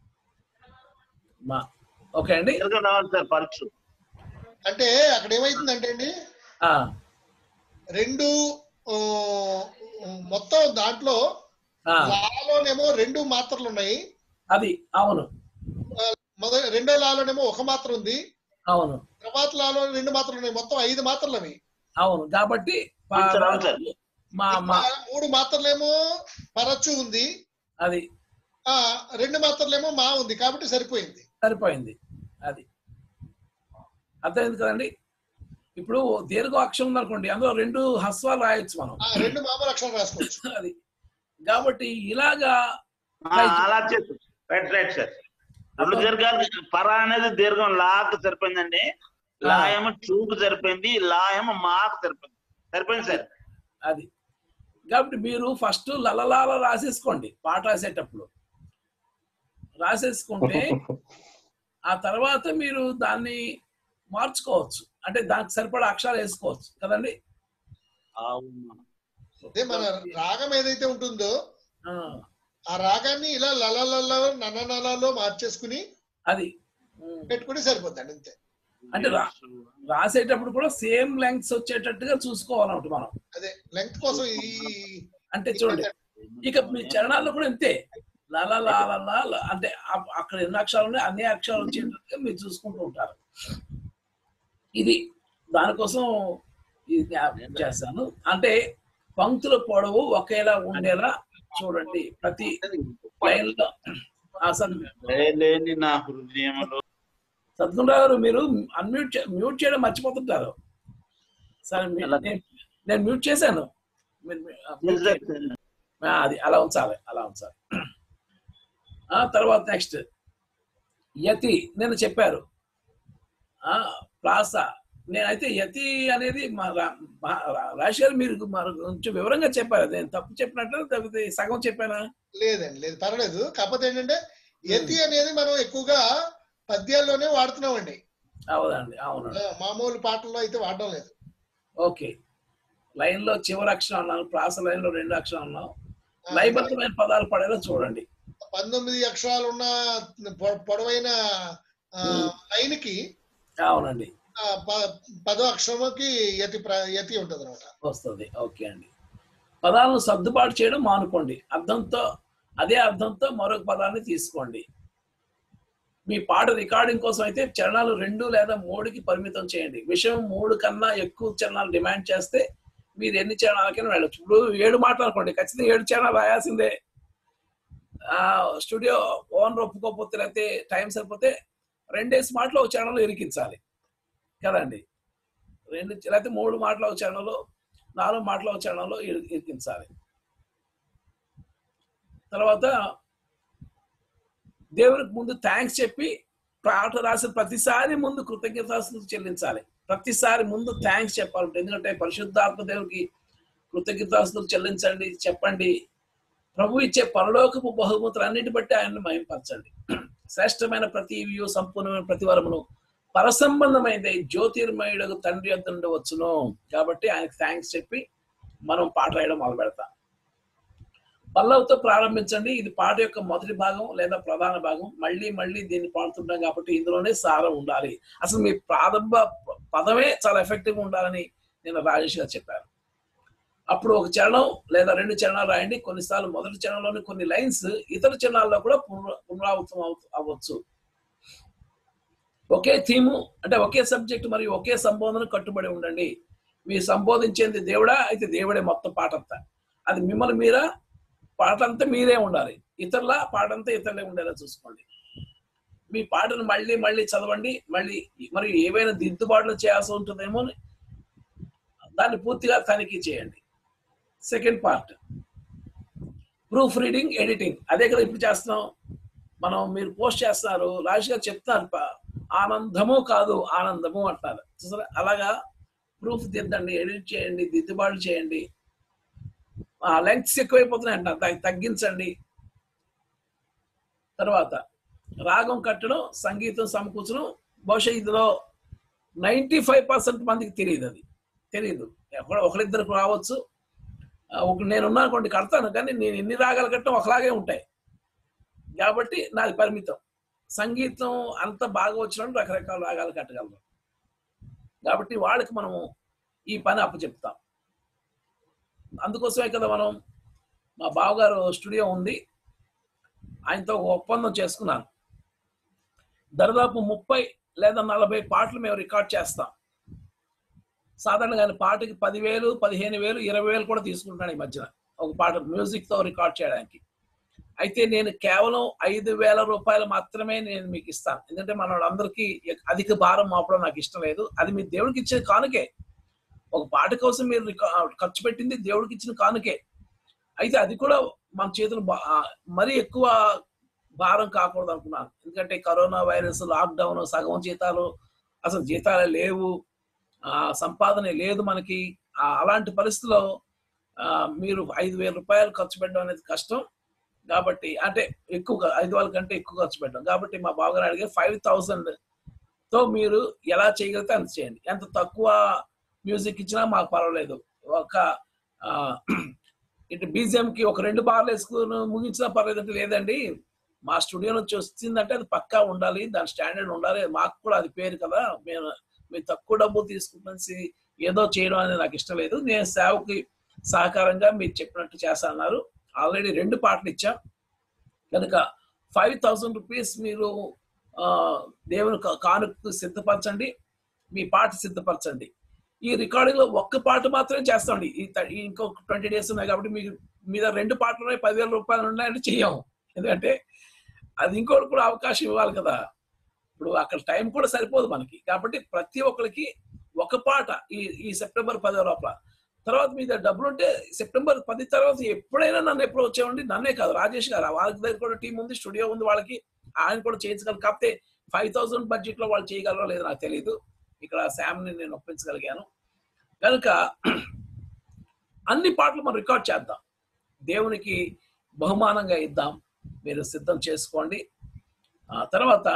Speaker 1: మా ఓకే అండి
Speaker 6: ఎదురుగా రావాలి సార్ పరచు
Speaker 3: అంటే అక్కడ ఏమైతుందంటే అండి
Speaker 1: ఆ,
Speaker 3: రెండు ఆ, మొత్తం దాంట్లో
Speaker 1: ఆ,
Speaker 3: లాలోనేమో రెండు మాత్రలు ఉన్నాయి
Speaker 1: అది అవును
Speaker 3: మొదటి రెండో లాలోనేమో ఒక మాత్ర ఉంది
Speaker 1: అవును
Speaker 3: తర్వాత లాలో రెండు మాత్రలు ఉన్నాయి మొత్తం ఐదు మాత్రలు అవి
Speaker 1: అవును కాబట్టి
Speaker 6: అవును సార్, అవును సార్.
Speaker 1: పరచు. మా మా
Speaker 3: ఇంకా మూడు మాత్రలేమో పరచు ఉంది
Speaker 1: అది
Speaker 3: ఆ రెండు మాత్రలేమో మా ఉంది కాబట్టి సరిపోయింది
Speaker 1: సరిపోయింది అది అర్థమైంది కదండి ఇప్పుడు దీర్ఘ అక్షరం ఉందనుకోండి అందులో రెండు హస్వాలు రాయొచ్చు మనం
Speaker 3: ఆ రెండు మామూలు అక్షరం రాసుకోవచ్చు
Speaker 1: అది కాబట్టి ఇలాగా
Speaker 6: ఆ, అలా చేసు రైట్ రైట్ సార్ రెండు దీర్ఘాలు పర అనేది దీర్ఘం లాకు సరిపోయిందండి లా ఏమో చూకు సరిపోయింది లా ఏమో మాకు సరిపోయింది సరిపోయింది సార్
Speaker 1: అది కాబట్టి మీరు ఫస్ట్ లలలాల రాసేసుకోండి పాట రాసేటప్పుడు రాసేసుకుంటే ఆ తర్వాత మీరు దాన్ని మార్చుకోవచ్చు అంటే దానికి సరిపడా అక్షరాలు వేసుకోవచ్చు కదండి
Speaker 6: అవును
Speaker 3: అదే మన రాగం ఏదైతే ఉంటుందో
Speaker 1: ఆ,
Speaker 3: ఆ రాగాన్ని ఇలా లలలో నలలో మార్చేసుకుని
Speaker 1: అది ఉమ్.
Speaker 3: పెట్టుకుని సరిపోద్దండి అంతే
Speaker 1: అంటే రా- రాసేటప్పుడు కూడా సేమ్ లెంగ్త్స్ వచ్చేటట్టుగా చూసుకోవాలన్నమాట మనం
Speaker 3: అదే లెంగ్త్ కోసం ఈ
Speaker 1: అంటే చూడండి ఇక మీ చరణాల్లో కూడా ఇంతే లాల లాల లా అంటే అ- అక్కడ ఎన్ని అక్షరాలు ఉన్నాయి అన్ని అక్షరాలు వచ్చేటట్టుగా మీరు చూసుకుంటూ ఉంటారు ఇది దానికోసం ఇది జ్ఞాపకం చేస్తాను అంటే పంక్తుల పొడవు ఒకేలా ఉండేలా చూడండి ప్రతి లైన్ లో ఆ సద్-
Speaker 6: దయలేని నా హృదయంలో
Speaker 1: సద్గుణరావు గారు మీరు అన్మ్యూట్ చే- మ్యూట్ చేయడం మర్చిపోతుంటారు సరే మీ- నేను- నేను మ్యూట్ చేశాను మీరు మీ- ఆ, మ్యూట్ చేయండి. ఆ, అది అలా ఉంచాలి అలా ఉంచాలి ఆ తర్వాత నెక్స్ట్ యతి నేను చెప్పారు ఆ ప్లాస నేనైతే యతి అనేది మా రా- మా- రా- రాజేష్ గారు మీరు మరి కొంచెం వివరంగా చెప్పారు నేను తప్పు చెప్పినట్లు లేకపోతే సగం చెప్పానా
Speaker 3: లేదండి లేదు పర్లేదు కాకపోతే ఏంటంటే యతి అనేది మనం ఎక్కువగా పద్యాల్లోనే వాడుతున్నామండి
Speaker 1: అవునండి అవును
Speaker 3: ఆ, మామూలు పాటల్లో అయితే వాడడం లేదు
Speaker 1: ఓకే లైన్ లో చివరి అక్షరం అన్నాను ప్రాస లైన్ లో రెండు అక్షరం అన్నాం
Speaker 3: ఆ,
Speaker 1: లయబద్ధమైన పదాలు పడేలా చూడండి
Speaker 3: పంతొమ్మిది అక్షరాలు ఉన్న పొ- పొడవైన ఆ, లైన్ కి
Speaker 1: అవునండి
Speaker 3: ఆ, ప- పదో అక్షరముకి యతి ప్ర- యతి ఉంటది అనమాట
Speaker 1: వస్తుంది ఓకే అండి పదాలను సర్దుబాటు చేయడం మానుకోండి అర్థంతో అదే అర్థంతో మరొక పదాన్ని తీసుకోండి మీ పాట రికార్డింగ్ కోసం అయితే చరణాలు రెండు లేదా మూడుకి పరిమితం చేయండి విషయం మూడు కన్నా ఎక్కువ చరణాలు డిమాండ్ చేస్తే మీరు ఎన్ని చరణాలకైనా వెళ్ళచ్చు ఇప్పుడు ఏడు మాట్లాడుకోండి ఖచ్చితంగా ఏడు చరణాలు రాయాల్సిందే ఆ స్టూడియో ఓనర్ ఒప్పుకోకపోతే లేకపోతే టైం సరిపోతే రెండేసి మాటలు ఒక చరణంలో ఇరికించాలి కదండి రెండు లేకపోతే మూడు మాటలు ఒక చరణంలో నాలుగు మాటలు ఒక చరణంలో ఇరి- ఇరికించాలి తర్వాత దేవునికి ముందు థ్యాంక్స్ చెప్పి పాట రాసిన ప్రతిసారి ముందు కృతజ్ఞతాస్తులు చెల్లించాలి ప్రతిసారి ముందు థ్యాంక్స్ చెప్పాలి ఎందుకంటే పరిశుద్ధాత్మ దేవునికి కృతజ్ఞతాస్తులు చెల్లించండి చెప్పండి ప్రభు ఇచ్చే పరలోకపు బహుమతులు అన్నిటి బట్టి ఆయన్ని మహింపరచండి శ్రేష్టమైన ప్రతి ఇవియు సంపూర్ణమైన ప్రతి వరమును పరసంబంధమైనది జ్యోతిర్మయుడు తండ్రి యొద్ద నుండి వచ్చును కాబట్టి ఆయనకు థ్యాంక్స్ చెప్పి మనం పాట రాయడం మొదలు పెడతాం పల్లవితో ప్రారంభించండి ఇది పాట యొక్క మొదటి భాగం లేదా ప్రధాన భాగం మళ్ళీ మళ్ళీ దీన్ని పాడుతుంటాం కాబట్టి ఇందులోనే సారం ఉండాలి అసలు మీ ప్రారంభ పదమే చాలా ఎఫెక్టివ్ ఉండాలని నేను రాజేష్ గారు చెప్పాను అప్పుడు ఒక చరణం లేదా రెండు చరణాలు రాయండి కొన్నిసార్లు మొదటి చరణంలోని కొన్ని లైన్స్ ఇతర చరణాల్లో కూడా పునరా- పునరావృతం అవ- అవ్వచ్చు ఒకే థీము అంటే ఒకే సబ్జెక్ట్ మరియు ఒకే సంబోధన కట్టుబడి ఉండండి మీరు సంబోధించేది దేవుడా అయితే దేవుడే మొత్తం పాట అంతా అది మిమ్మల్ని మీరా పాట అంతా మీరే ఉండాలి ఇతరుల పాట అంతా ఇతరులే ఉండేలా చూసుకోండి మీ పాటను మళ్ళీ మళ్ళీ చదవండి మళ్ళీ మరి ఏవైనా దిద్దుబాట్లు చేయాల్సి ఉంటుందేమో అని దాన్ని పూర్తిగా తనిఖీ చేయండి second part proof reading editing అదే కదా ఇప్పుడు చేస్తున్నాం మనం మీరు పోస్ట్ చేస్తున్నారు రాజు గారు చెప్తున్నారు ప- ఆనందము కాదు ఆనందము అంటారు చూసారా అలాగా ప్రూఫ్ దిద్దండి ఎడిట్ చేయండి దిద్దుబాటు చేయండి లెంగ్త్స్ ఎక్కువైపోతున్నాయి అంట దాన్ని తగ్గించండి తర్వాత రాగం కట్టడం సంగీతం సమకూర్చడం బహుశా ఇందులో నైంటీ ఫైవ్ పర్సెంట్ మందికి తెలియదు అది తెలియదు ఎక్కడ ఒకరిద్దరికి రావచ్చు ఆ, ఒక నేను అనుకోండి కడతాను కానీ నేను ఎన్ని రాగాలు కట్టడం ఒకలాగే ఉంటాయి కాబట్టి నాది పరిమితం సంగీతం అంత బాగా వచ్చినప్పుడు రకరకాల రాగాలు కట్టగలరు కాబట్టి వాళ్ళకి మనము ఈ పని అప్పచెప్తాం అందుకోసమే కదా మనం మా బావగారు స్టూడియో ఉంది ఆయనతో ఒక ఒప్పందం చేసుకున్నాను దాదాపు ముప్పై లేదా నలభై పాటలు మేము రికార్డ్ చేస్తాం సాధారణంగా ఆయన పాటకి పదివేలు పదిహేను వేలు ఇరవై వేలు కూడా తీసుకుంటాను ఈ మధ్యన ఒక పాట మ్యూజిక్ తో రికార్డ్ చేయడానికి అయితే నేను కేవలం ఐదు వేల రూపాయలు మాత్రమే నేను మీకు ఇస్తాను ఎందుకంటే మన వాళ్ళందరికీ అధిక భారం మోపడం నాకు ఇష్టం లేదు అది మీ దేవుడికి ఇచ్చే కానుకే ఒక పాట కోసం మీరు రికా- ఖర్చు పెట్టింది దేవుడికి ఇచ్చిన కానుకే అయితే అది కూడా మన చేతులు బా- ఆ, మరీ ఎక్కువ భారం కాకూడదు అనుకున్నాను ఎందుకంటే కరోనా వైరస్ లాక్డౌన్ సగం జీతాలు అసలు జీతాలే లేవు ఆ సంపాదన లేదు మనకి ఆ, అలాంటి పరిస్థితిలో ఆ, మీరు ఐదు వేల రూపాయలు ఖర్చు పెట్టడం అనేది కష్టం కాబట్టి అంటే ఎక్కువ ఐదు వేల కంటే ఎక్కువ ఖర్చు పెట్టడం కాబట్టి మా బావగారు అడిగే ఫైవ్ థౌసండ్ తో మీరు ఎలా చేయగలిగితే అంత చేయండి ఎంత తక్కువ మ్యూజిక్ ఇచ్చినా మాకు పర్వాలేదు ఒక ఆ, ఇటు BGM కి ఒక రెండు బార్లు వేసుకుని ముగించినా పర్లేదు అంటే లేదండి మా స్టూడియో నుంచి వచ్చిందంటే అది పక్కా ఉండాలి దాని స్టాండర్డ్ ఉండాలి మాకు కూడా అది పేరు కదా మేము మీరు తక్కువ డబ్బు తీసుకుని ఏదో చేయడం అనేది నాకు ఇష్టం లేదు నేను సేవకి సహకారంగా మీరు చెప్పినట్టు చేస్తాన్నారు ఆల్రెడీ రెండు పాటలు ఇచ్చాం కనుక ఫైవ్ థౌసండ్ రూపీస్ మీరు ఆ, దేవుని కా- కానుకకు సిద్ధపరచండి మీ పాట సిద్ధపరచండి ఈ రికార్డింగ్ లో ఒక్క పాట మాత్రమే చేస్తామండి ఈ త- ఈ ఇంకొక ట్వంటీ డేస్ ఉన్నాయి కాబట్టి మీకు మీద రెండు పాటలు ఉన్నాయి పదివేల రూపాయలు ఉన్నాయంటే చెయ్యము ఎందుకంటే అది ఇంకోటి కూడా అవకాశం ఇవ్వాలి కదా ఇప్పుడు అక్కడ టైం కూడా సరిపోదు మనకి కాబట్టి ప్రతి ఒక్కరికి ఒక పాట ఈ ఈ సెప్టెంబర్ పదో లోపల తర్వాత మీ దగ్గర డబ్బులు ఉంటే సెప్టెంబర్ పది తర్వాత ఎప్పుడైనా నన్ను ఎప్పుడు వచ్చేవండి నన్నే కాదు రాజేష్ గారు వాళ్ళకి దగ్గర కూడా టీం ఉంది స్టూడియో ఉంది వాళ్ళకి ఆయన కూడా చేయించగలరు కాకపోతే ఫైవ్ థౌసండ్ బడ్జెట్ లో వాళ్ళు చేయగలరో లేదో నాకు తెలియదు ఇక్కడ శామ్ ని నేను ఒప్పించగలిగాను కనుక అన్ని పాటలు మనం రికార్డ్ చేద్దాం దేవునికి బహుమానంగా ఇద్దాం మీరు సిద్ధం చేసుకోండి ఆ తర్వాత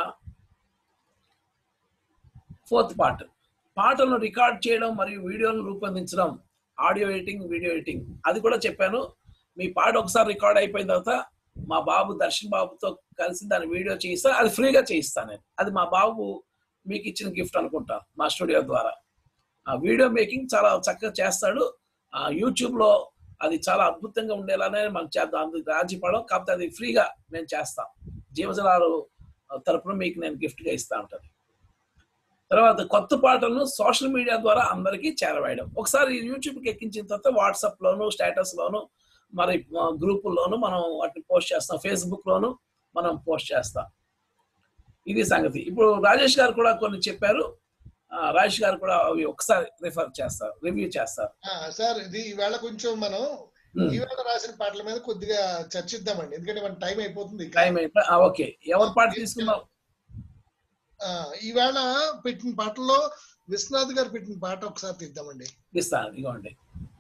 Speaker 1: ఫోర్త్ పార్ట్ పాటలను రికార్డ్ చేయడం మరియు వీడియోలను రూపొందించడం ఆడియో ఎడిటింగ్ వీడియో ఎడిటింగ్ అది కూడా చెప్పాను మీ పాట ఒకసారి రికార్డ్ అయిపోయిన తర్వాత మా బాబు దర్శన్ బాబుతో కలిసి దాని వీడియో చేయిస్తా అది ఫ్రీగా చేయిస్తాను నేను అది మా బాబు మీకు ఇచ్చిన గిఫ్ట్ అనుకుంటా మా స్టూడియో ద్వారా ఆ వీడియో మేకింగ్ చాలా చక్కగా చేస్తాడు ఆ యూట్యూబ్ లో అది చాలా అద్భుతంగా ఉండేలానే మనం చేద్దాం అందుకు రాజీపడం కాకపోతే అది ఫ్రీగా నేను చేస్తాం జీవజలాలు తరపున మీకు నేను గిఫ్ట్ గా ఇస్తా ఉంటాను తర్వాత కొత్త పాటలను సోషల్ మీడియా ద్వారా అందరికీ చేరవేయడం ఒకసారి యూట్యూబ్కి ఎక్కించిన తర్వాత వాట్సాప్ లోను స్టేటస్ లోను మరి ఆ, గ్రూపుల్లోను మనం వాటిని పోస్ట్ చేస్తాం ఫేస్బుక్ లోను మనం పోస్ట్ చేస్తాం ఇది సంగతి ఇప్పుడు రాజేష్ గారు కూడా కొన్ని చెప్పారు ఆ, రాజేష్ గారు కూడా అవి ఒకసారి రిఫర్ చేస్తారు రివ్యూ చేస్తారు
Speaker 3: ఆ, సార్ ఇది ఈవేళ కొంచెం మనం
Speaker 1: Hmm.
Speaker 3: ఈవేళ రాసిన పాటల మీద కొద్దిగా చర్చిద్దామండి ఎందుకంటే మన టైం అయిపోతుంది ఇక.
Speaker 1: టైం అయిపోయి ఆ, ఓకే ఎవరి పాట తీసుకుందాం
Speaker 3: ఆ, ఈవేళ పెట్టిన పాటల్లో విశ్వనాథ్ గారు పెట్టిన పాట ఒకసారి తీద్దామండి
Speaker 1: ఇస్తాను ఇదిగోండి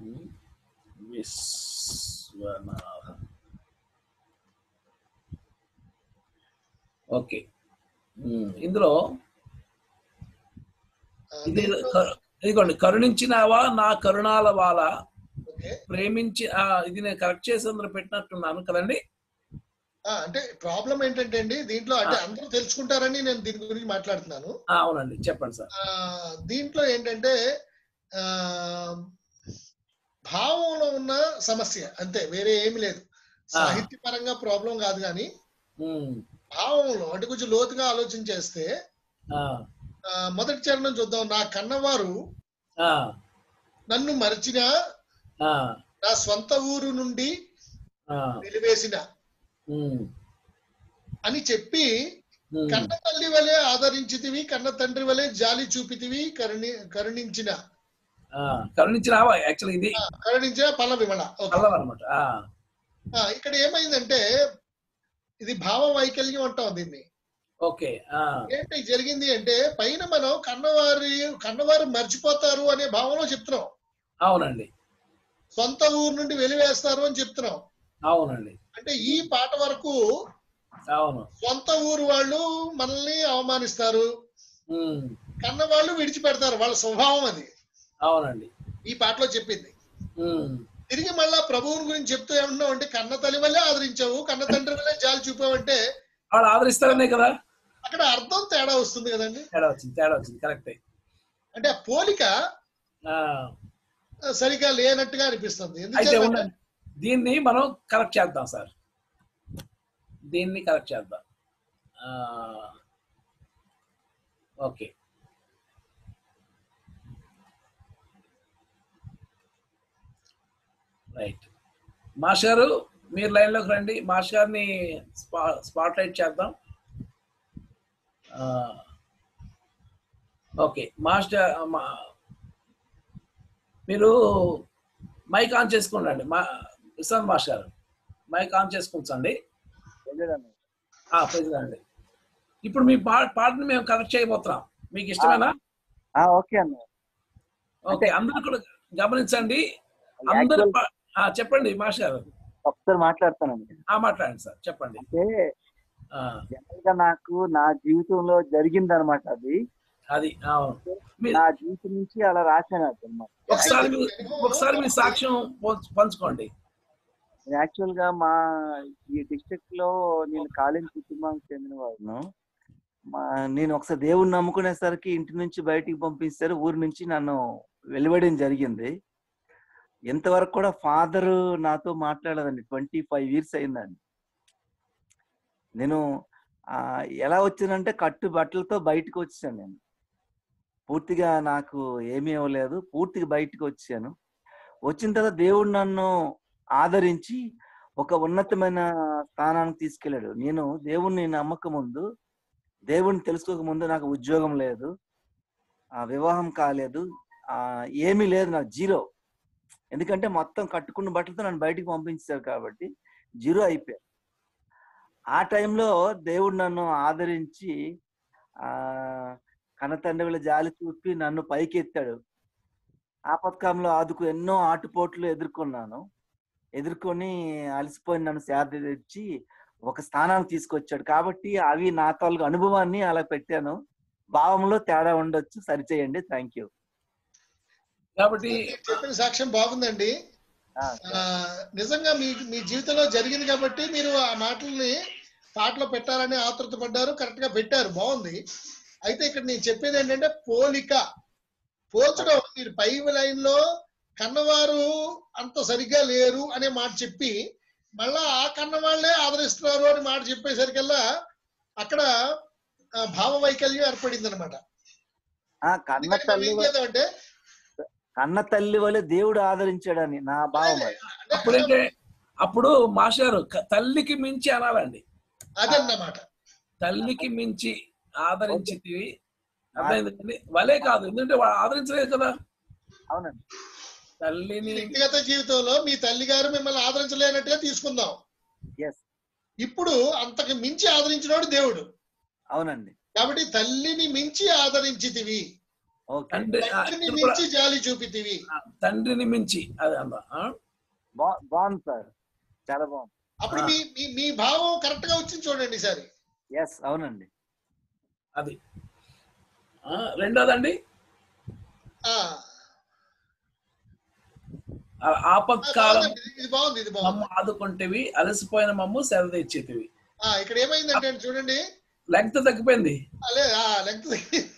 Speaker 1: విశ్వనాథ ఓకే ఉమ్, ఇందులో
Speaker 3: ఆ,
Speaker 1: ఇది
Speaker 3: దీంట్లో-
Speaker 1: కరు- ఇదిగోండి కరుణించినావా నా కరుణాల వాల
Speaker 3: ఓకే
Speaker 1: ప్రేమించి ఆ, ఇది నేను కరెక్ట్ చేసి అందులో పెట్టినట్టున్నాను కదండి
Speaker 3: ఆ, అంటే ప్రాబ్లం ఏంటంటే అండి దీంట్లో అంటే అందరూ తెలుసుకుంటారని నేను దీని గురించి మాట్లాడుతున్నాను
Speaker 1: ఆ, అవునండి చెప్పండి సార్
Speaker 3: ఆ, దీంట్లో ఏంటంటే ఆ భావంలో ఉన్న సమస్య అంతే వేరే ఏమి లేదు సాహిత్యపరంగా ప్రాబ్లం కాదు కానీ
Speaker 1: ఉమ్,
Speaker 3: భావంలో అంటే కొంచెం లోతుగా ఆలోచన చేస్తే
Speaker 1: ఆ,
Speaker 3: ఆ, మొదటి చరణం చూద్దాం నా కన్నవారు
Speaker 1: ఆ,
Speaker 3: నన్ను మరచిన
Speaker 1: ఆ,
Speaker 3: నా స్వంత ఊరు నుండి
Speaker 1: ఆ,
Speaker 3: వెలివేసిన
Speaker 1: ఉమ్,
Speaker 3: అని చెప్పి
Speaker 1: ఉమ్,
Speaker 3: కన్న తల్లి వలె ఆదరించితివి కన్న తండ్రి వలె జాలి చూపితివి కరుణి కరుణించిన
Speaker 1: ఆ, కరుణించినావా యాక్చువల్ ఇది
Speaker 3: ఆ, కరుణించిన పల్ల విమల ఓకే.
Speaker 1: కళ్ళం అనమాట
Speaker 3: ఆ, ఇక్కడ ఏమైందంటే ఇది భావ వైకల్యం అంటాం దీన్ని
Speaker 1: ఓకే ఆ,
Speaker 3: ఏంటి జరిగింది అంటే పైన మనం కన్నవారి కన్నవారు మర్చిపోతారు అనే భావంలో చెప్తున్నాం
Speaker 1: అవునండి
Speaker 3: సొంత ఊరు నుండి వెలివేస్తారు అని చెప్తున్నాం
Speaker 1: అవునండి
Speaker 3: అంటే ఈ పాట వరకు
Speaker 1: అవును
Speaker 3: సొంత ఊరు వాళ్ళు మనల్ని అవమానిస్తారు
Speaker 1: ఉమ్,
Speaker 3: కన్న వాళ్ళు విడిచిపెడతారు వాళ్ళ స్వభావం అది
Speaker 1: అవునండి
Speaker 3: ఈ పాటలో చెప్పింది
Speaker 1: ఉమ్,
Speaker 3: తిరిగి మళ్ళా ప్రభువుని గురించి చెప్తూ ఏమన్నావు అంటే కన్న తల్లి వల్లే ఆదరించావు కన్న తండ్రి వల్లే జాలి చూపావంటే
Speaker 1: వాళ్ళు ఆదరిస్తారనే కదా
Speaker 3: అక్కడ అర్థం తేడా వస్తుంది కదండి
Speaker 1: తేడా వచ్చింది తేడా వచ్చింది కరెక్టే
Speaker 3: అంటే ఆ పోలిక
Speaker 1: ఆ,
Speaker 3: ఆ, సరిగా లేనట్టుగా అనిపిస్తుంది
Speaker 1: అయితే
Speaker 3: ఎందుకంటే
Speaker 1: ఉండండి దీన్ని మనం కరెక్ట్ చేద్దాం సార్ దీన్ని కరెక్ట్ చేద్దాం ఆ, ఓకే రైట్ మాస్ గారు మీరు లైన్లోకి రండి మాస్ గారిని స్పా స్పాట్ లైట్ చేద్దాం ఆ, ఓకే మాస్టర్ మా మీరు మైక్ ఆన్ చేసుకోండి మా విశ్రాంత్ మాస్టర్ గారు మైక్ ఆన్ చేసుకుంటండి ప్రజలండి ఇప్పుడు మీ పా పాటను మేము కరెక్ట్ చేయబోతున్నాం మీకు ఇష్టమేనా
Speaker 5: ఓకే అన్న
Speaker 1: ఓకే అందరూ కూడా గమనించండి అందరూ పా- ఆ, చెప్పండి మాస్టర్ గారు
Speaker 5: ఒకసారి మాట్లాడతానండి
Speaker 1: ఆ మాట్లాడండి సార్ చెప్పండి
Speaker 5: అంటే
Speaker 1: ఆ,
Speaker 5: జనరల్ గా నాకు నా జీవితంలో జరిగింది అనమాట అది
Speaker 1: అది అవును మీ-
Speaker 5: నా జీవితం నుంచి అలా రాశాను అది అనమాట
Speaker 1: ఒకసారి మీ- ఒకసారి మీ సాక్ష్యం పంచు- పంచుకోండి
Speaker 5: యాక్చువల్ గా మా ఈ డిస్ట్రిక్ట్ లో నేను కాలేజ్ కుటుంబానికి చెందిన వాడును మా నేను ఒకసారి దేవుణ్ణి నమ్ముకునేసరికి ఇంటి నుంచి బయటికి పంపిస్తారు ఊరి నుంచి నన్ను వెలువడడం జరిగింది ఎంతవరకు కూడా ఫాదర్ నాతో మాట్లాడదండి ట్వంటీ ఫైవ్ ఇయర్స్ అయిందండి నేను ఆ, ఎలా వచ్చానంటే కట్టు బట్టలతో బయటకు వచ్చాను నేను పూర్తిగా నాకు ఏమీ ఇవ్వలేదు పూర్తిగా బయటికి వచ్చాను వచ్చిన తర్వాత దేవుడు నన్ను ఆదరించి ఒక ఉన్నతమైన స్థానానికి తీసుకెళ్ళాడు నేను దేవుణ్ణి నమ్మక ముందు దేవుణ్ణి తెలుసుకోక ముందు నాకు ఉద్యోగం లేదు ఆ వివాహం కాలేదు ఆ ఏమీ లేదు నాకు జీరో ఎందుకంటే మొత్తం కట్టుకున్న బట్టలతో నన్ను బయటికి పంపించారు కాబట్టి జీరో అయిపోయాను ఆ టైంలో దేవుడు నన్ను ఆదరించి ఆ కన్నతండ్రుల జాలి చూపి నన్ను పైకి ఎత్తాడు ఆపత్కాలంలో ఆదుకు ఎన్నో ఆటుపోట్లు ఎదుర్కొన్నాను ఎదుర్కొని అలసిపోయి నన్ను సేద తెచ్చి ఒక స్థానానికి తీసుకొచ్చాడు కాబట్టి అవి నా తాలూకు అనుభవాన్ని అలా పెట్టాను భావంలో తేడా ఉండొచ్చు సరిచేయండి థ్యాంక్ యూ
Speaker 1: కాబట్టి
Speaker 3: మీరు చెప్పిన సాక్ష్యం బాగుందండి ఆ, నిజంగా మీ మీ జీవితంలో జరిగింది కాబట్టి మీరు ఆ మాటల్ని పాటలో పెట్టాలని ఆతృత పడ్డారు కరెక్ట్ గా పెట్టారు బాగుంది అయితే ఇక్కడ నేను చెప్పేది ఏంటంటే పోలిక పోల్చడం మీరు పై లైన్ లో కన్నవారు అంత సరిగ్గా లేరు అనే మాట చెప్పి మళ్ళా ఆ కన్నవాళ్లే ఆదరిస్తున్నారు అని మాట చెప్పేసరికల్లా అక్కడ ఆ, భావ వైకల్యం ఏర్పడింది అనమాట
Speaker 5: ఆ కన్న తల్లి వ-
Speaker 3: అంటే
Speaker 5: కన్న తల్లి వలె దేవుడు ఆదరించాడని నా భావం అది.
Speaker 1: అప్పుడంటే అప్పుడు మాస్టారు క- తల్లికి మించి అనాలండి
Speaker 3: అదన్నమాట
Speaker 1: తల్లికి మించి ఆదరించితివి అర్థమైంది కదండి? వలే కాదు ఎందుకంటే వాడు ఆదరించలేదు కదా
Speaker 5: అవునండి
Speaker 1: తల్లిని
Speaker 3: వ్యక్తిగత జీవితంలో మీ తల్లి గారు మిమ్మల్ని ఆదరించలేనట్టుగా తీసుకుందాం
Speaker 5: ఎస్
Speaker 3: ఇప్పుడు అంతకు మించి ఆదరించినోడు దేవుడు
Speaker 5: అవునండి
Speaker 3: కాబట్టి తల్లిని మించి ఆదరించితివి
Speaker 5: ఓకే
Speaker 1: తండ్రి ఆ,
Speaker 3: తండ్రిని
Speaker 1: ఇక్కడ కూడా
Speaker 3: మించి జాలి చూపితివి
Speaker 1: తండ్రిని మించి అది అన్న ఆ?
Speaker 5: బా- బాగుంది సార్ చాలా బాగుంది
Speaker 3: అప్పుడు మీ మీ మీ భావం కరెక్ట్ గా వచ్చింది చూడండి ఈసారి
Speaker 5: ఎస్ అవునండి
Speaker 1: అది ఆ, రెండోదండి
Speaker 3: ఆ,
Speaker 1: ఆ,
Speaker 3: ఆ,
Speaker 1: ఆపత్కాలం
Speaker 3: బాగుందండి. ఇది బాగుంది ఇది బాగుంది
Speaker 1: మమ్ము ఆదుకుంటేవి అలసిపోయిన మమ్ము సెలదీచ్చేటివి
Speaker 3: ఆ, ఇక్కడ ఏమైందంటే చూడండి
Speaker 1: లెంగ్త్ తగ్గిపోయింది
Speaker 3: అలే ఆ లెంగ్త్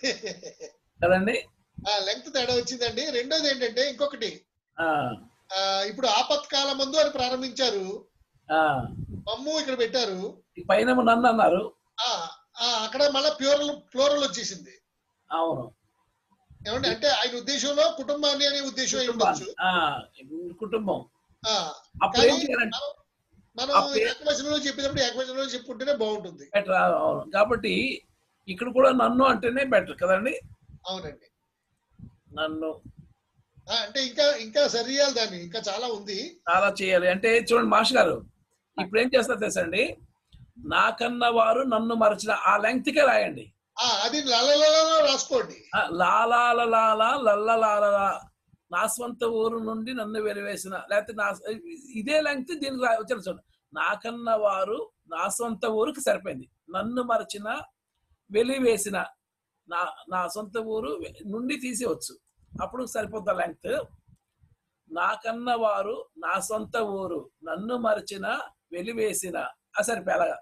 Speaker 1: కదండి
Speaker 3: ఆ లెంగ్త్ తేడా వచ్చిందండి రెండోది ఏంటంటే ఇంకొకటి
Speaker 1: ఆ,
Speaker 3: ఆ, ఇప్పుడు ఆపత్కాల ముందు అని ప్రారంభించారు
Speaker 1: ఆ.
Speaker 3: మమ్ము ఇక్కడ పెట్టారు
Speaker 1: ఈ పైన నన్ను అన్నారు
Speaker 3: ఆ ఆ, అక్కడ మళ్ళీ ప్యూరల్ ఫ్లోరల్ వచ్చేసింది
Speaker 1: అవును
Speaker 3: ఏమండి అంటే ఆయన ఉద్దేశంలో కుటుంబాన్ని అనే ఉద్దేశం అయి ఉండొచ్చు
Speaker 1: ఆ, కుటుంబం
Speaker 3: ఆ,
Speaker 1: అప్పుడు ఏం
Speaker 3: కానీ
Speaker 1: చేయాలంటే
Speaker 3: మనం- మనం
Speaker 1: అప్పుడు-
Speaker 3: ఏకవచనంలో చెప్పేటప్పుడు ఏకవచనంలో చెప్పుకుంటేనే బాగుంటుంది
Speaker 1: బెటర్ అవును కాబట్టి ఇక్కడ కూడా నన్ను అంటేనే బెటర్ కదండి
Speaker 3: అవునండి
Speaker 1: నన్ను
Speaker 3: ఆ, అంటే ఇంకా ఇంకా సరియాలి దాన్ని ఇంకా చాలా ఉంది
Speaker 1: చాలా చేయాలి అంటే చూడండి మాస్టర్ గారు ఇప్పుడు ఏం చేస్తారు తెలుసండి నాకన్న వారు నన్ను మరచిన ఆ లెంగ్త్ కే రాయండి
Speaker 3: ఆ అది లలలో రాసుకోండి
Speaker 1: ఆ, లాలాల లాల లల్ల లాల నా స్వంత ఊరు నుండి నన్ను వెలివేసిన లేకపోతే నా ఇదే లెంగ్త్ దీనికి రా- వచ్చారు చూడండి నాకన్న వారు నా సొంత ఊరికి సరిపోయింది నన్ను మరచిన వెలివేసిన నా నా సొంత ఊరు నుండి తీసేవచ్చు అప్పుడు సరిపోద్ది లెంగ్త్ నాకన్న వారు నా సొంత ఊరు నన్ను మరచిన వెలివేసిన ఆ సరిపోయి అలాగా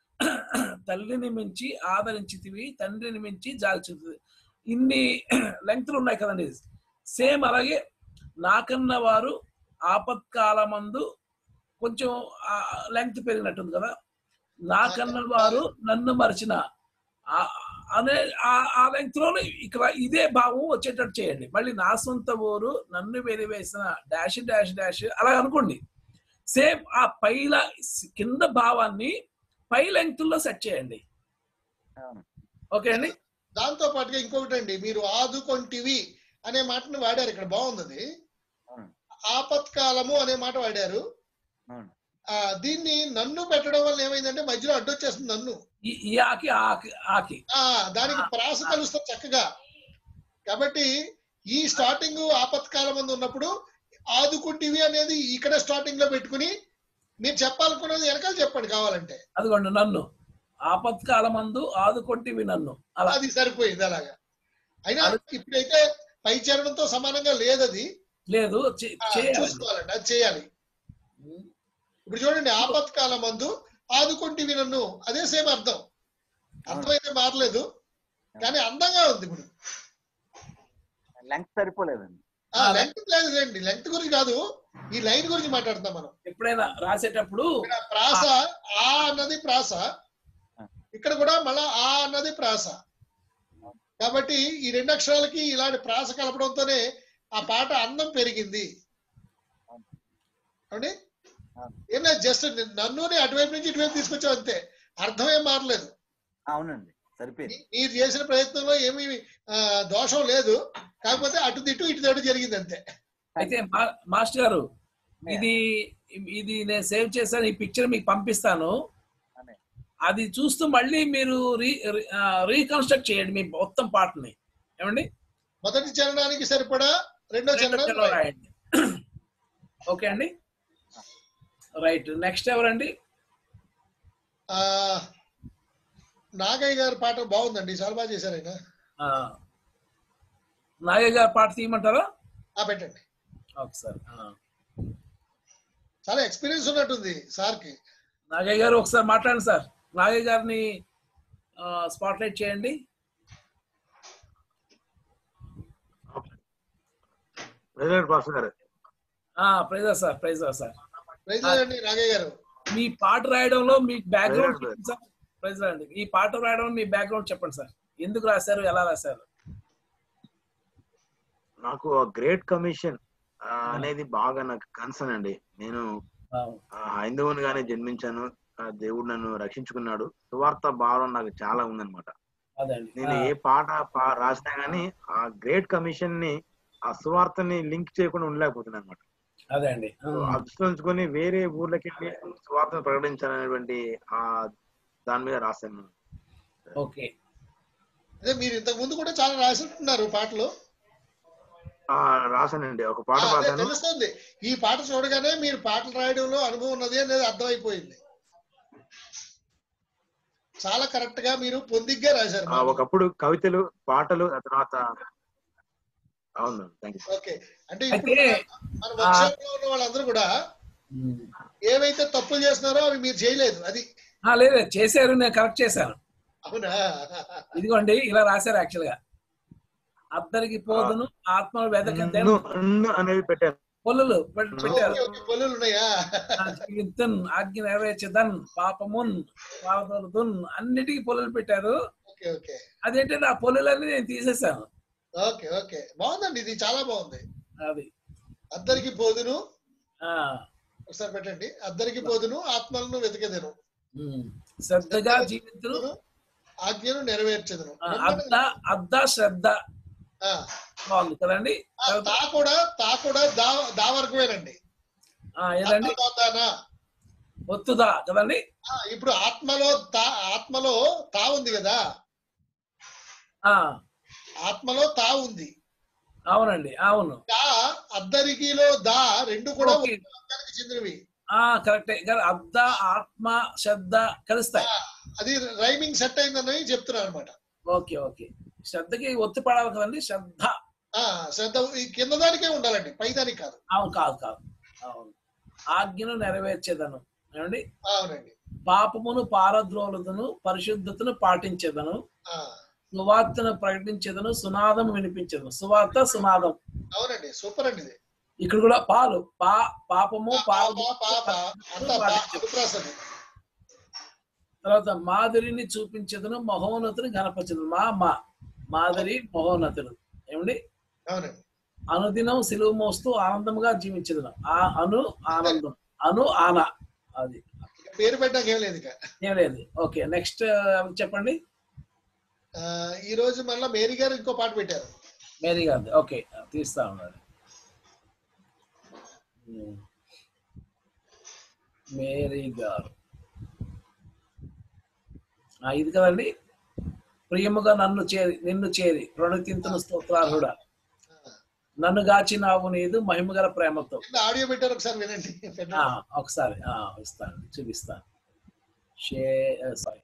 Speaker 1: తల్లిని మించి ఆదరించితివి తండ్రిని మించి జాల్చుతుంది ఇన్ని లెంగ్త్లు ఉన్నాయి కదండి సేమ్ అలాగే నాకన్న వారు ఆపత్కాలమందు కొంచెం లెంగ్త్ పెరిగినట్టుంది కదా నాకన్న వారు నన్ను మరిచిన ఆ- అనే ఆ- ఆ లెంగ్త్ లోనే ఇక్కడ ఇదే భావం వచ్చేటట్టు చేయండి మళ్ళీ నా సొంత ఊరు నన్ను వెలివేసిన డాష్ డాష్ డాష్ అలా అనుకోండి సేమ్ ఆ పైల కింద భావాన్ని పై లెంగ్త్ లో సెట్ చేయండి
Speaker 5: అవును
Speaker 1: ఓకే అండి
Speaker 3: దాంతో పాటుగా ఇంకొకటి అండి మీరు ఆదుకొంటివి అనే మాటను వాడారు ఇక్కడ బాగుంది అది.
Speaker 5: అవును
Speaker 3: ఆపత్కాలము అనే మాట వాడారు
Speaker 5: అవును
Speaker 3: ఆ దీన్ని నన్ను పెట్టడం వల్ల ఏమైందంటే మధ్యలో అడ్డొచ్చేస్తుంది నన్ను
Speaker 1: ఈ ఈ ఆకి ఆకి ఆకి
Speaker 3: ఆ దానికి ప్రాస కలుస్తుంది చక్కగా కాబట్టి ఈ స్టార్టింగ్ ఆపత్కాలం ముందు ఉన్నప్పుడు ఆదుకుంటివి అనేది ఇక్కడ స్టార్టింగ్ లో పెట్టుకుని మీరు చెప్పాలనుకున్నది వెనకాల చెప్పండి కావాలంటే
Speaker 1: అదిగోండి నన్ను ఆపత్కాలమందు ఆదుకొంటివి నన్ను అలా
Speaker 3: అది సరిపోయింది అలాగా అయినా
Speaker 1: అది-
Speaker 3: ఇప్పుడైతే పై చరణంతో సమానంగా లేదు అది
Speaker 1: లేదు చే-
Speaker 3: ఆ,
Speaker 1: చేయాలి
Speaker 3: చూసుకోవాలండి అది చేయాలి ఇప్పుడు చూడండి ఆపత్కాలం మందు ఆదుకుంటివి నన్ను అదే సేమ్ అర్థం అర్థమైతే మారలేదు కానీ అందంగా ఉంది ఇప్పుడు
Speaker 5: లెంగ్త్ సరిపోలేదండి
Speaker 3: ఆ లెంగ్త్ లేదండి లెంగ్త్ గురించి కాదు ఈ లైన్ గురించి మాట్లాడుతాం మనం
Speaker 1: ఎప్పుడైనా రాసేటప్పుడు
Speaker 3: ఇక్కడ ప్రాస ఆ అన్నది ప్రాస ఇక్కడ కూడా మళ్ళా ఆ అన్నది ప్రాస కాబట్టి ఈ రెండు అక్షరాలకి ఇలాంటి ప్రాస కలపడంతోనే ఆ పాట అందం పెరిగింది అవునండి ఏం లేదు జస్ట్ నన్ను అటువైపు నుంచి ఇటువైపు తీసుకొచ్చావు అంతే అర్థమేం మారలేదు
Speaker 5: అవునండి సరిపోయింది
Speaker 3: మీరు చేసిన ప్రయత్నంలో ఏమీ ఆ, దోషం లేదు కాకపోతే అటు తిట్టు ఇటు తోటి జరిగింది అంతే
Speaker 1: అయితే మా- మాస్టర్ గారు ఇది ఇది నేను సేవ్ చేశాను ఈ పిక్చర్ మీకు పంపిస్తాను అది చూస్తూ మళ్ళీ మీరు రీ రీకన్స్ట్రక్ట్ చేయండి మీ మొత్తం పాటని ఏమండి
Speaker 3: మొదటి చరణానికి సరిపడా రెండో చరణం
Speaker 1: చరణం రాయండి ఓకే అండి రైట్ నెక్స్ట్ ఎవరండి
Speaker 3: ఆ, నాగయ్య గారి పాట బాగుందండి చాలా బాగా చేశారు ఆయన
Speaker 1: ఆ, నాగయ్య గారి పాట తీయమంటారా
Speaker 3: ఆ పెట్టండి
Speaker 1: ఒకసారి ఆ.
Speaker 3: చాలా ఎక్స్పీరియన్స్ ఉన్నట్టుంది సార్కి
Speaker 1: నాగయ్య గారు ఒకసారి మాట్లాడండి సార్ నాగయ్య గారిని స్పాట్లైట్ చేయండి
Speaker 7: ప్రెసిడెంట్ పాస్టర్ గారు
Speaker 1: ప్రైజా సార్ ప్రైజా సార్
Speaker 3: ప్రైజ్ అండి నాగయ్య గారు
Speaker 1: మీ పాట రాయడంలో మీ బ్యాక్గ్రౌండ్
Speaker 7: Praise
Speaker 1: చెప్పండి సార్ ప్రైజ్ అండి ఈ పాట రాయడంలో మీ బ్యాక్గ్రౌండ్ చెప్పండి సార్ ఎందుకు రాశారు ఎలా రాశారు
Speaker 7: నాకు గ్రేట్ కమిషన్ అనేది బాగా నాకు కన్సర్న్ అండి నేను ఆ, హైందవునిగానే జన్మించాను ఆ, దేవుడు నన్ను రక్షించుకున్నాడు సువార్త భావం నాకు చాలా ఉందన్నమాట
Speaker 1: అదండి
Speaker 7: నేను ఏ పాట పా- రాసినా గానీ ఆ గ్రేట్ కమిషన్ ని ఆ సువార్తని లింక్ చేయకుండా ఉండలేకపోతున్నాను అనమాట
Speaker 1: అదే అండి
Speaker 7: అదృష్టించుకొని వేరే ఊర్లకి వెళ్ళి సువార్తను ప్రకటించాలనేటువంటి ఆ దాని మీద రాశాను
Speaker 1: ఓకే
Speaker 3: అదే మీరు ఇంతకు ముందు కూడా చాలా రాసినట్టున్నారు పాటలు
Speaker 7: ఆ రాశానండి ఒక పాట
Speaker 3: ఆ, అదే
Speaker 7: రాశాను
Speaker 3: తెలుస్తుంది ఈ పాట చూడగానే మీరు పాటలు రాయడంలో అనుభవం ఉన్నది అనేది అర్థమైపోయింది చాలా కరెక్ట్ గా మీరు పొందిగ్గా రాశారు
Speaker 7: ఆ, ఒకప్పుడు కవితలు పాటలు ఆ తర్వాత అవును థ్యాంక్ యూ
Speaker 3: ఓకే అంటే ఇప్పుడు
Speaker 1: అయితే,
Speaker 3: మన వర్క్షాప్ లో ఉన్న వాళ్ళందరూ కూడా ఏవైతే తప్పులు చేస్తున్నారో అవి మీరు చేయలేదు అది
Speaker 1: ఆ, లేదు చేశారు నేను కరెక్ట్ చేశాను
Speaker 3: అవునా
Speaker 1: ఇదిగోండి ఇలా రాశారు యాక్చువల్ గా అద్దరికి పోదును ఆత్మ వెదకంతే
Speaker 7: ను అనేది పెట్టాను
Speaker 1: పొల్లులు పెట్- పెట్టారు
Speaker 3: ఓకే, ఓకే, పొల్లులు ఉన్నాయా
Speaker 1: జీవితం ఆజ్ఞ నెరవేర్చదన్ పాపమున్ పాపదున్ అన్నిటికీ పొల్లులు పెట్టారు
Speaker 3: ఓకే ఓకే
Speaker 1: అదేంటంటే ఆ పొల్లులన్నీ నేను తీసేసాను
Speaker 3: ఓకే ఓకే బాగుందండి ఇది చాలా బాగుంది
Speaker 1: అది
Speaker 3: అద్దరికి పోదును
Speaker 1: ఆ
Speaker 3: ఒకసారి పెట్టండి అద్దరికి పోదును ఆత్మలను వెతికెదను
Speaker 1: ఉమ్. శ్రద్ధగా జీవితులు
Speaker 3: ఆజ్ఞను నెరవేర్చెదను
Speaker 1: ఆ, అద్ద అద్ద శ్రద్ధ
Speaker 3: ఆ,
Speaker 1: బాగుంది కదండి
Speaker 3: ఆ, తా కూడా తా కూడా దా దా వరకువేనండి
Speaker 1: ఆ, ఏదండి
Speaker 3: దానా
Speaker 1: ఒత్తుదా కదండి
Speaker 3: ఆ, ఇప్పుడు ఆత్మలో తా ఆత్మలో తా ఉంది కదా
Speaker 1: ఆ
Speaker 3: ఆత్మలో తా ఉంది
Speaker 1: అవునండి అవును
Speaker 3: దా అద్దరికిలో దా రెండు కూడా
Speaker 1: ఓకే.
Speaker 3: ఒకే వర్గానికి చెందినవి
Speaker 1: ఆ కరెక్టే గారు అద్ద ఆత్మ శ్రద్ధ కలుస్తాయి
Speaker 3: అది రైమింగ్ సెట్ అయిందని చెప్తున్నారు అనమాట
Speaker 1: ఓకే ఓకే శ్రద్ధకి ఒత్తి పడాలి కదండి శ్రద్ధ
Speaker 3: శ్రద్ధ ఈ కింద దానికే ఉండాలండి పై దానికి కాదు
Speaker 1: అవును కాదు కాదు అవును ఆజ్ఞను నెరవేర్చేదను ఏమండి
Speaker 3: అవునండి
Speaker 1: పాపమును పారద్రోలుదును పరిశుద్ధతను పాటించేదను
Speaker 3: ఆ,
Speaker 1: సువార్తను ప్రకటించేదను సునాదం వినిపించదను సువార్త సునాదం
Speaker 3: అవునండి సూపర్ అండి ఇది
Speaker 1: ఇక్కడ కూడా పాలు పా పాపము పాలు
Speaker 3: పా, పా, అంతా పా, అనుప్రాసది.
Speaker 1: తర్వాత మాధురిని చూపించదును మహోన్నతుని గణపరచదును మా మా మాధురి మహోన్నతుడు ఏమండి
Speaker 3: అవునండి
Speaker 1: అనుదినం సిలువ మోస్తూ ఆనందంగా జీవించదును ఆ అను ఆనందం అను ఆన అది
Speaker 3: ఇక పేరు పెట్టడానికి ఏం లేదు ఇక
Speaker 1: ఏం లేదు ఓకే నెక్స్ట్ చెప్పండి
Speaker 3: ఆ, ఈ రోజు మళ్ళీ మేరీ గారు ఇంకో పాట పెట్టారు
Speaker 1: మేరీ గారు ఓకే తీస్తా ఉన్నారు ఉమ్. మేరీ గారు ఆ, ఇది కదండి ప్రియముగా నన్ను చేరి నిన్ను చేరి ప్రణతింతును స్తోత్రార్హుడా నన్ను గాచినావు నీదు మహిమగల ప్రేమతో
Speaker 3: కింద ఆడియో పెట్టారు ఒకసారి వినండి
Speaker 1: ఆ,
Speaker 3: పెట్టండి
Speaker 1: ఒకసారి ఆ, ఇస్తాను చూపిస్తాను షే సారీ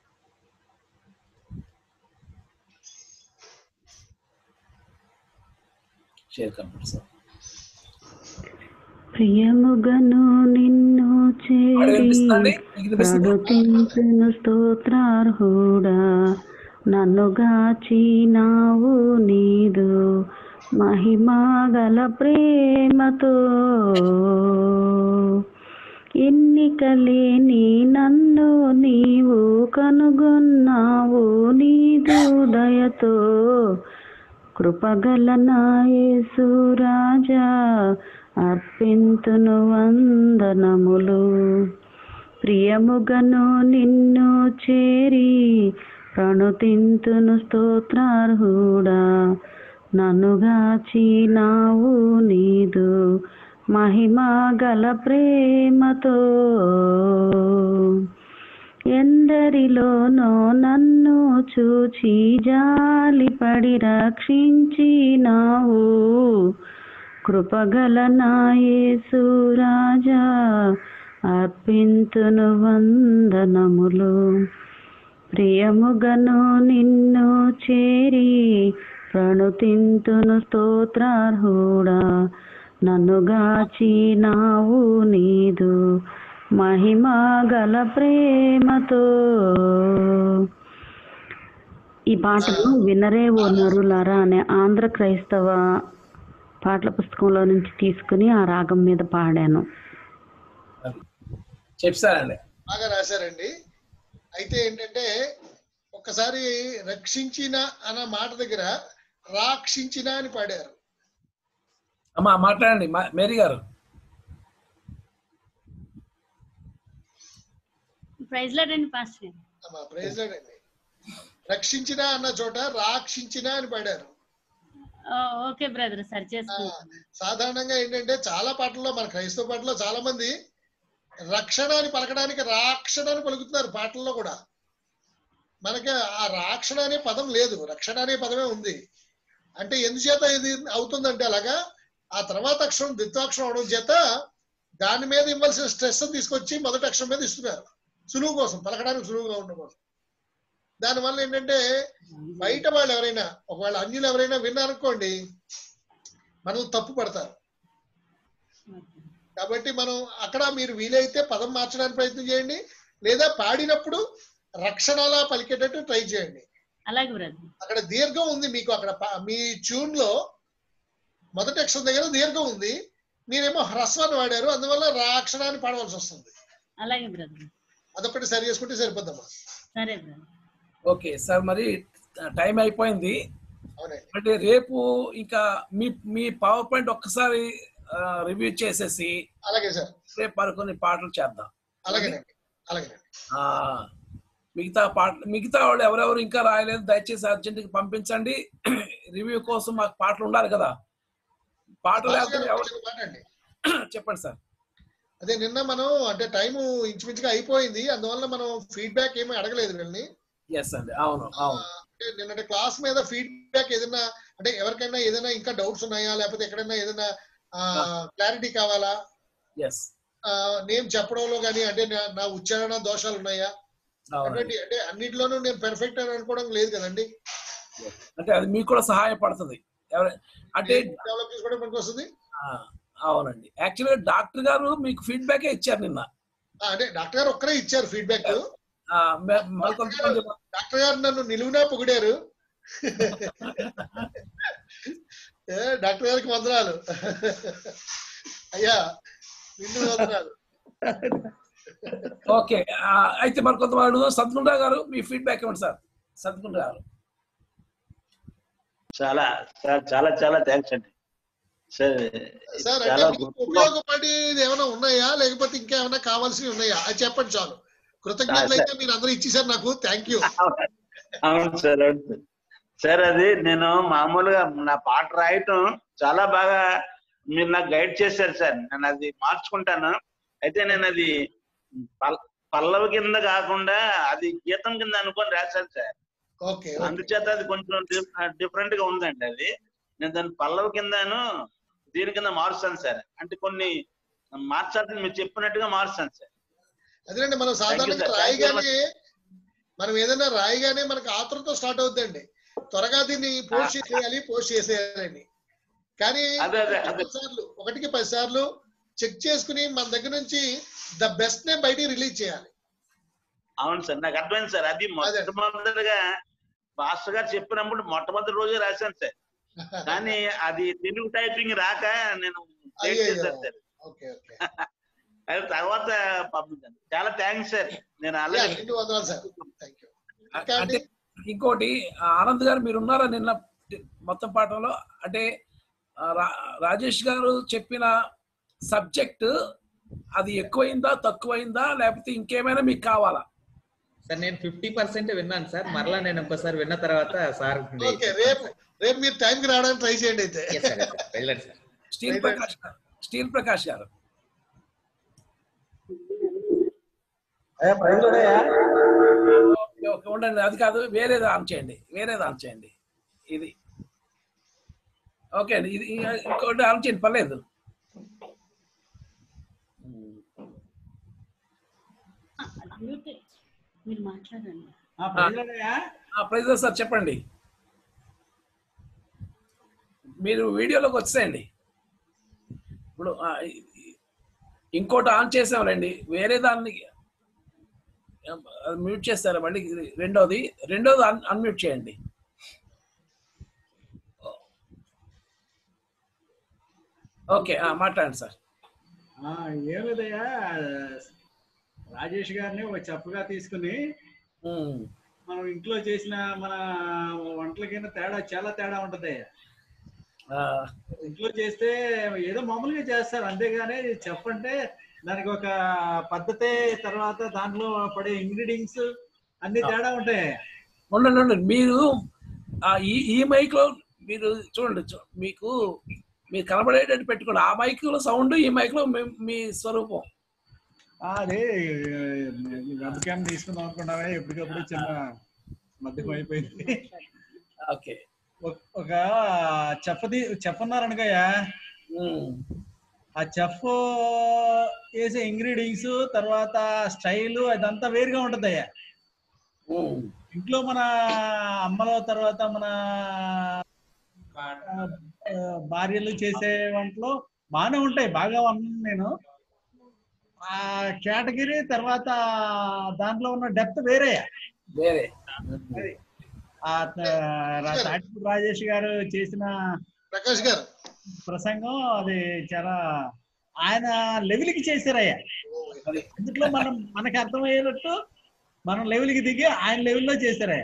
Speaker 1: షేర్ కంప్యూటర్ సార్
Speaker 10: ప్రియముగను నిన్ను
Speaker 1: ఆడియో
Speaker 10: చేరి
Speaker 1: వినిపిస్తుందండి మీకు వినిపిస్తుందా
Speaker 10: ప్రగతించును స్తోత్రార్హుడా నన్ను గాచినావు నీదు మహిమా గల ప్రేమతో ఎన్నిక లేని నన్ను నీవు కనుగొన్నావు నీదు దయతో కృపగల నాయసు రాజా అర్పింతును వందనములు ప్రియముగను నిన్ను చేరి ప్రణుతింతును స్తోత్రార్హుడా నన్నుగాచినావు నీదు మహిమా గల ప్రేమతో ఎందరిలోనో నన్ను చూచి జాలిపడి రక్షించినావు కృపగల నాయేసు రాజా అర్పింతును వందనములు ప్రియముగను నిన్ను చేరి ప్రణుతింతును స్తోత్రార్హుడా నన్నుగాచినావు నీదు మహిమా గల ప్రేమతో ఈ పాటను వినరే ఓ నరులారా అనే ఆంధ్ర క్రైస్తవ పాటల పుస్తకంలో నుంచి తీసుకుని ఆ రాగం మీద పాడాను
Speaker 1: చెప్తారండి
Speaker 3: బాగా రాశారండి అయితే ఏంటంటే ఒక్కసారి రక్షించిన అన్న మాట దగ్గర రాక్షించిన అని పాడారు
Speaker 1: అమ్మా మాట్లాడండి మా- మేరీ గారు
Speaker 9: ప్రైజ్ లాడండి పాస్టర్ గారు
Speaker 3: అమ్మా ప్రైజ్ లార్డ్ అండి రక్షించిన అన్న చోట రాక్షించిన అని పాడారు
Speaker 9: ఓ, ఓకే బ్రదర్ సరి చేసుకుంటాను
Speaker 3: సాధారణంగా ఏంటంటే చాలా పాటల్లో మన క్రైస్తవ పాటల్లో చాలా మంది రక్షణ అని పలకడానికి రాక్షణ అని పలుకుతున్నారు పాటల్లో కూడా మనకి ఆ రాక్షణ అనే పదం లేదు రక్షణ అనే పదమే ఉంది అంటే ఎందుచేత ఇది అవుతుందంటే అలాగా ఆ తర్వాత అక్షరం ద్విత్వాక్షరం అవడం చేత దాని మీద ఇవ్వాల్సిన స్ట్రెస్ తీసుకొచ్చి మొదటి అక్షరం మీద ఇస్తున్నారు సులువు కోసం పలకడానికి సులువుగా ఉండడం కోసం దానివల్ల ఏంటంటే బయట వాళ్ళు ఎవరైనా ఒకవేళ అన్యులు ఎవరైనా విన్నారనుకోండి మనం తప్పు పడతారు కాబట్టి మనం అక్కడ మీరు వీలైతే పదం మార్చడానికి ప్రయత్నం చేయండి లేదా పాడినప్పుడు రక్షణలా పలికేటట్టు ట్రై చేయండి
Speaker 9: అలాగే బ్రదర్
Speaker 3: అక్కడ దీర్ఘం ఉంది మీకు అక్కడ ప- మీ ట్యూన్ లో మొదటి అక్షరం దగ్గర దీర్ఘం ఉంది మీరేమో హ్రస్వాన్ని వాడారు అందువల్ల రా అక్షరాన్ని పాడవలసి వస్తుంది
Speaker 9: అలాగే బ్రదర్
Speaker 3: అదొకటి సరి చేసుకుంటే సరిపోద్దమ్మా
Speaker 9: సరే బ్రదర్
Speaker 1: ఓకే సార్ మరి టైం అయిపోయింది
Speaker 3: అవునండి
Speaker 1: అంటే రేపు ఇంకా మీ మీ పవర్ పాయింట్ ఒక్కసారి రివ్యూ చేసేసి
Speaker 3: అలాగే సార్
Speaker 1: రేపు మరికొన్ని పాటలు చేద్దాం
Speaker 3: అలాగేనండి అలాగేనండి
Speaker 1: ఆ, మిగతా పాట మిగతా వాళ్ళు ఎవరెవరు ఇంకా రాయలేదు దయచేసి అర్జెంట్కి పంపించండి రివ్యూ కోసం మాకు పాటలు ఉండాలి కదా పాటలు లేకపోతే ఎవరు
Speaker 3: చిన్న మాట అండి
Speaker 1: చెప్పండి సార్
Speaker 3: అదే నిన్న మనం అంటే టైం ఇంచుమించుగా అయిపోయింది అందువల్ల మనం ఫీడ్బ్యాక్ ఏమీ అడగలేదు వీళ్ళని
Speaker 1: ఎస్ అండి అవును అవును
Speaker 3: అంటే నిన్నటి క్లాస్ మీద ఫీడ్బ్యాక్ ఏదైనా అంటే ఎవరికైనా ఏదైనా ఇంకా డౌట్స్ ఉన్నాయా లేకపోతే ఎక్కడైనా ఏదైనా క్లారిటీ కావాలా
Speaker 1: ఎస్
Speaker 3: ఆ, నేను చెప్పడంలో కానీ అంటే నా- నా ఉచ్చారణ దోషాలు ఉన్నాయా
Speaker 1: అవునండి
Speaker 3: అటువంటి అంటే అన్నిట్లోనూ నేను పెర్ఫెక్ట్ అని అనుకోవడం లేదు కదండి
Speaker 1: అంటే అది మీకు కూడా సహాయపడుతుంది ఎవరు అంటే
Speaker 3: డెవలప్ చేసుకోవడం మనకు వస్తుంది
Speaker 1: ఆ, అవునండి యాక్చువల్గా డాక్టర్ గారు మీకు ఫీడ్బ్యాక్ ఇచ్చారు నిన్న
Speaker 3: ఆ, అంటే డాక్టర్ గారు ఒక్కరే ఇచ్చారు ఫీడ్బ్యాక్
Speaker 1: ఆ, మే- మరి కొంతమంది
Speaker 3: డాక్టర్ గారు నన్ను నిలువునా పొగిడారు ఏ, డాక్టర్ గారికి వందనాలు అయ్యా నిన్ను వందనాలు
Speaker 1: ఓకే ఆ, అయితే మరి కొంతమంది సద్గుండా గారు మీ ఫీడ్బ్యాక్ ఇవ్వండి సార్ సద్గుండా గారు
Speaker 6: చాలా చాలా చాలా చాలా థ్యాంక్స్ అండి సార్
Speaker 3: సార్ అంటే
Speaker 6: చాలా
Speaker 3: మీకు
Speaker 6: గొప్పగా
Speaker 3: ఉపయోగపడేది ఏమైనా ఉన్నాయా లేకపోతే ఇంకా ఏమైనా కావాల్సినవి ఉన్నాయా అది చెప్పండి చాలు కృతజ్ఞతలైతే మీరు అందరూ ఇచ్చేసారు నాకు థ్యాంక్ యూ
Speaker 6: అవును సార్ అవును సార్ సార్ అది నేను మామూలుగా నా పాట రాయటం చాలా బాగా మీరు నాకు గైడ్ చేశారు సార్ నేను అది మార్చుకుంటాను అయితే నేను అది పల్- పల్లవి కింద కాకుండా అది గీతం కింద అనుకొని రాశాను సార్
Speaker 3: ఓకే
Speaker 6: అందుచేత అది కొంచెం డిఫరెంట్ గా ఉందండి అది నేను దాన్ని పల్లవి కిందను దీని కింద మారుస్తాను సార్ అంటే కొన్ని మార్చాల్సింది మీరు చెప్పినట్టుగా మారుస్తాను సార్
Speaker 3: అదేనండి మనం
Speaker 6: Thank you,
Speaker 3: సాధారణంగా
Speaker 6: sir. Thank you very
Speaker 3: రాయిగానే మనం ఏదైనా రాయిగానే మనకు ఆతృతో స్టార్ట్ అవుతుందండి త్వరగా దీన్ని పోస్ట్ చేసేయాలి పోస్ట్ చేసేయాలని కానీ
Speaker 6: అదే, అదే, అదే.
Speaker 3: పది సార్లు ఒకటికి పది సార్లు చెక్ చేసుకుని మన దగ్గర నుంచి ద బెస్ట్ నే బయటికి రిలీజ్ చేయాలి
Speaker 6: అవును సార్ నాకు అర్థమైంది సార్ అది మొట్టమొదటిగా మాస్టర్ గారు చెప్పినప్పుడు మొట్టమొదటి రోజే రాశాను సార్ కానీ అది తెలుగు టైపింగ్ రాక నేను లేట్
Speaker 3: అయ్యయ్యో.
Speaker 6: చేశాను సార్
Speaker 3: ఓకే ఓకే
Speaker 6: అది తర్వాత పంపించండి చాలా థ్యాంక్స్ సార్ నేను
Speaker 3: యా,
Speaker 6: అలాగే
Speaker 3: నిండు వందనాలు సార్ థ్యాంక్ యూ ఇంకా
Speaker 1: అంటే
Speaker 3: అండి
Speaker 1: ఇంకోటి ఆ, ఆనంద్ గారు మీరు ఉన్నారా నిన్న మొత్తం పాఠంలో అంటే ఆ, రా- రాజేష్ గారు చెప్పిన సబ్జెక్ట్ అది ఎక్కువైందా తక్కువైందా లేకపోతే ఇంకేమైనా మీకు కావాలా
Speaker 11: సార్ నేను ఫిఫ్టీ పర్సెంట్ విన్నాను సార్ మరలా నేను ఇంకోసారి విన్న తర్వాత సార్
Speaker 3: ఓకే రేపు రేపు మీరు టైంకి రావడానికి ట్రై చేయండి అయితే
Speaker 11: వెళ్ళండి సార్
Speaker 1: స్టీల్ ప్రకాష్ గారు స్టీల్ ప్రకాష్ గారు ఓకే, ఓకే, ఉండండి అది కాదు వేరేది ఆన్ చేయండి వేరేది ఆన్ చేయండి ఇది ఓకే అండి ఇది ఇ- ఇంకోటి ఆన్ చేయండి పర్లేదు
Speaker 9: మ్యూట్ మీరు మాట్లాడండి
Speaker 1: ప్రైజ్ సార్ చెప్పండి మీరు వీడియోలోకి వచ్చేయండి ఇప్పుడు ఆ, ఇ- ఇ- ఇంకోటి ఆన్ చేసాంలేండి వేరే దాన్ని మ్యూట్ చేస్తారా మళ్ళీ ఇది రెండోది రెండోది అన్ అన్మ్యూట్ చేయండి ఓకే ఆ, మాట్లాడండి సార్
Speaker 12: ఆ, ఏం లేదయ్యా రాజేష్ గారిని ఒక చెప్పగా తీసుకుని మనం ఇంట్లో చేసిన మన వంటలకైనా తేడా చాలా తేడా ఉంటది ఇంట్లో చేస్తే ఏదో మామూలుగా చేస్తారు అంతేగాని చెప్పంటే దానికి ఒక పద్ధతి తర్వాత దాంట్లో పడే ఇంగ్రీడియంట్స్ అన్ని తేడా ఉంటాయి
Speaker 1: ఉండండి ఉండండి మీరు ఆ, ఈ ఈ మైక్ లో మీరు చూడండి చూ- మీకు మీరు కనబడేటట్టు పెట్టుకోండి ఆ మైక్ లో సౌండ్ ఈ మైక్ లో మీ- మీ స్వరూపం
Speaker 12: ఆ, అదే వెబ్ క్యామ్ తీసుకుందాం అనుకున్నావే ఎప్పటికప్పుడు చిన్న మధ్యం అయిపోయింది
Speaker 1: ఓకే
Speaker 12: ఒక- ఒక చెప్పది చెప్పన్నారనుకయ్యా ఆ చెఫ్ వేసే ఇంగ్రీడియంట్స్ తర్వాత స్టైల్ అదంతా వేరుగా ఉంటదయ్యా ఇంట్లో మన అమ్మలో తర్వాత మన ఆ, ఆ, భార్యలు చేసే వంటలు బాగానే ఉంటాయి బాగా అన్నాను నేను ఆ కేటగిరీ తర్వాత దాంట్లో ఉన్న డెప్త్ వేరే
Speaker 1: వేరే
Speaker 12: అది ఆ త- రా- తాటిపూడి రాజేష్ గారు చేసిన
Speaker 3: ప్రకాష్ గారు
Speaker 12: ప్రసంగం అది చాలా ఆయన లెవెల్ కి చేశారయ్యా అందులో మనం మనకి అర్థమయ్యేటట్టు మనం లెవెల్ కి దిగి ఆయన లెవెల్లో చేశారయ్యా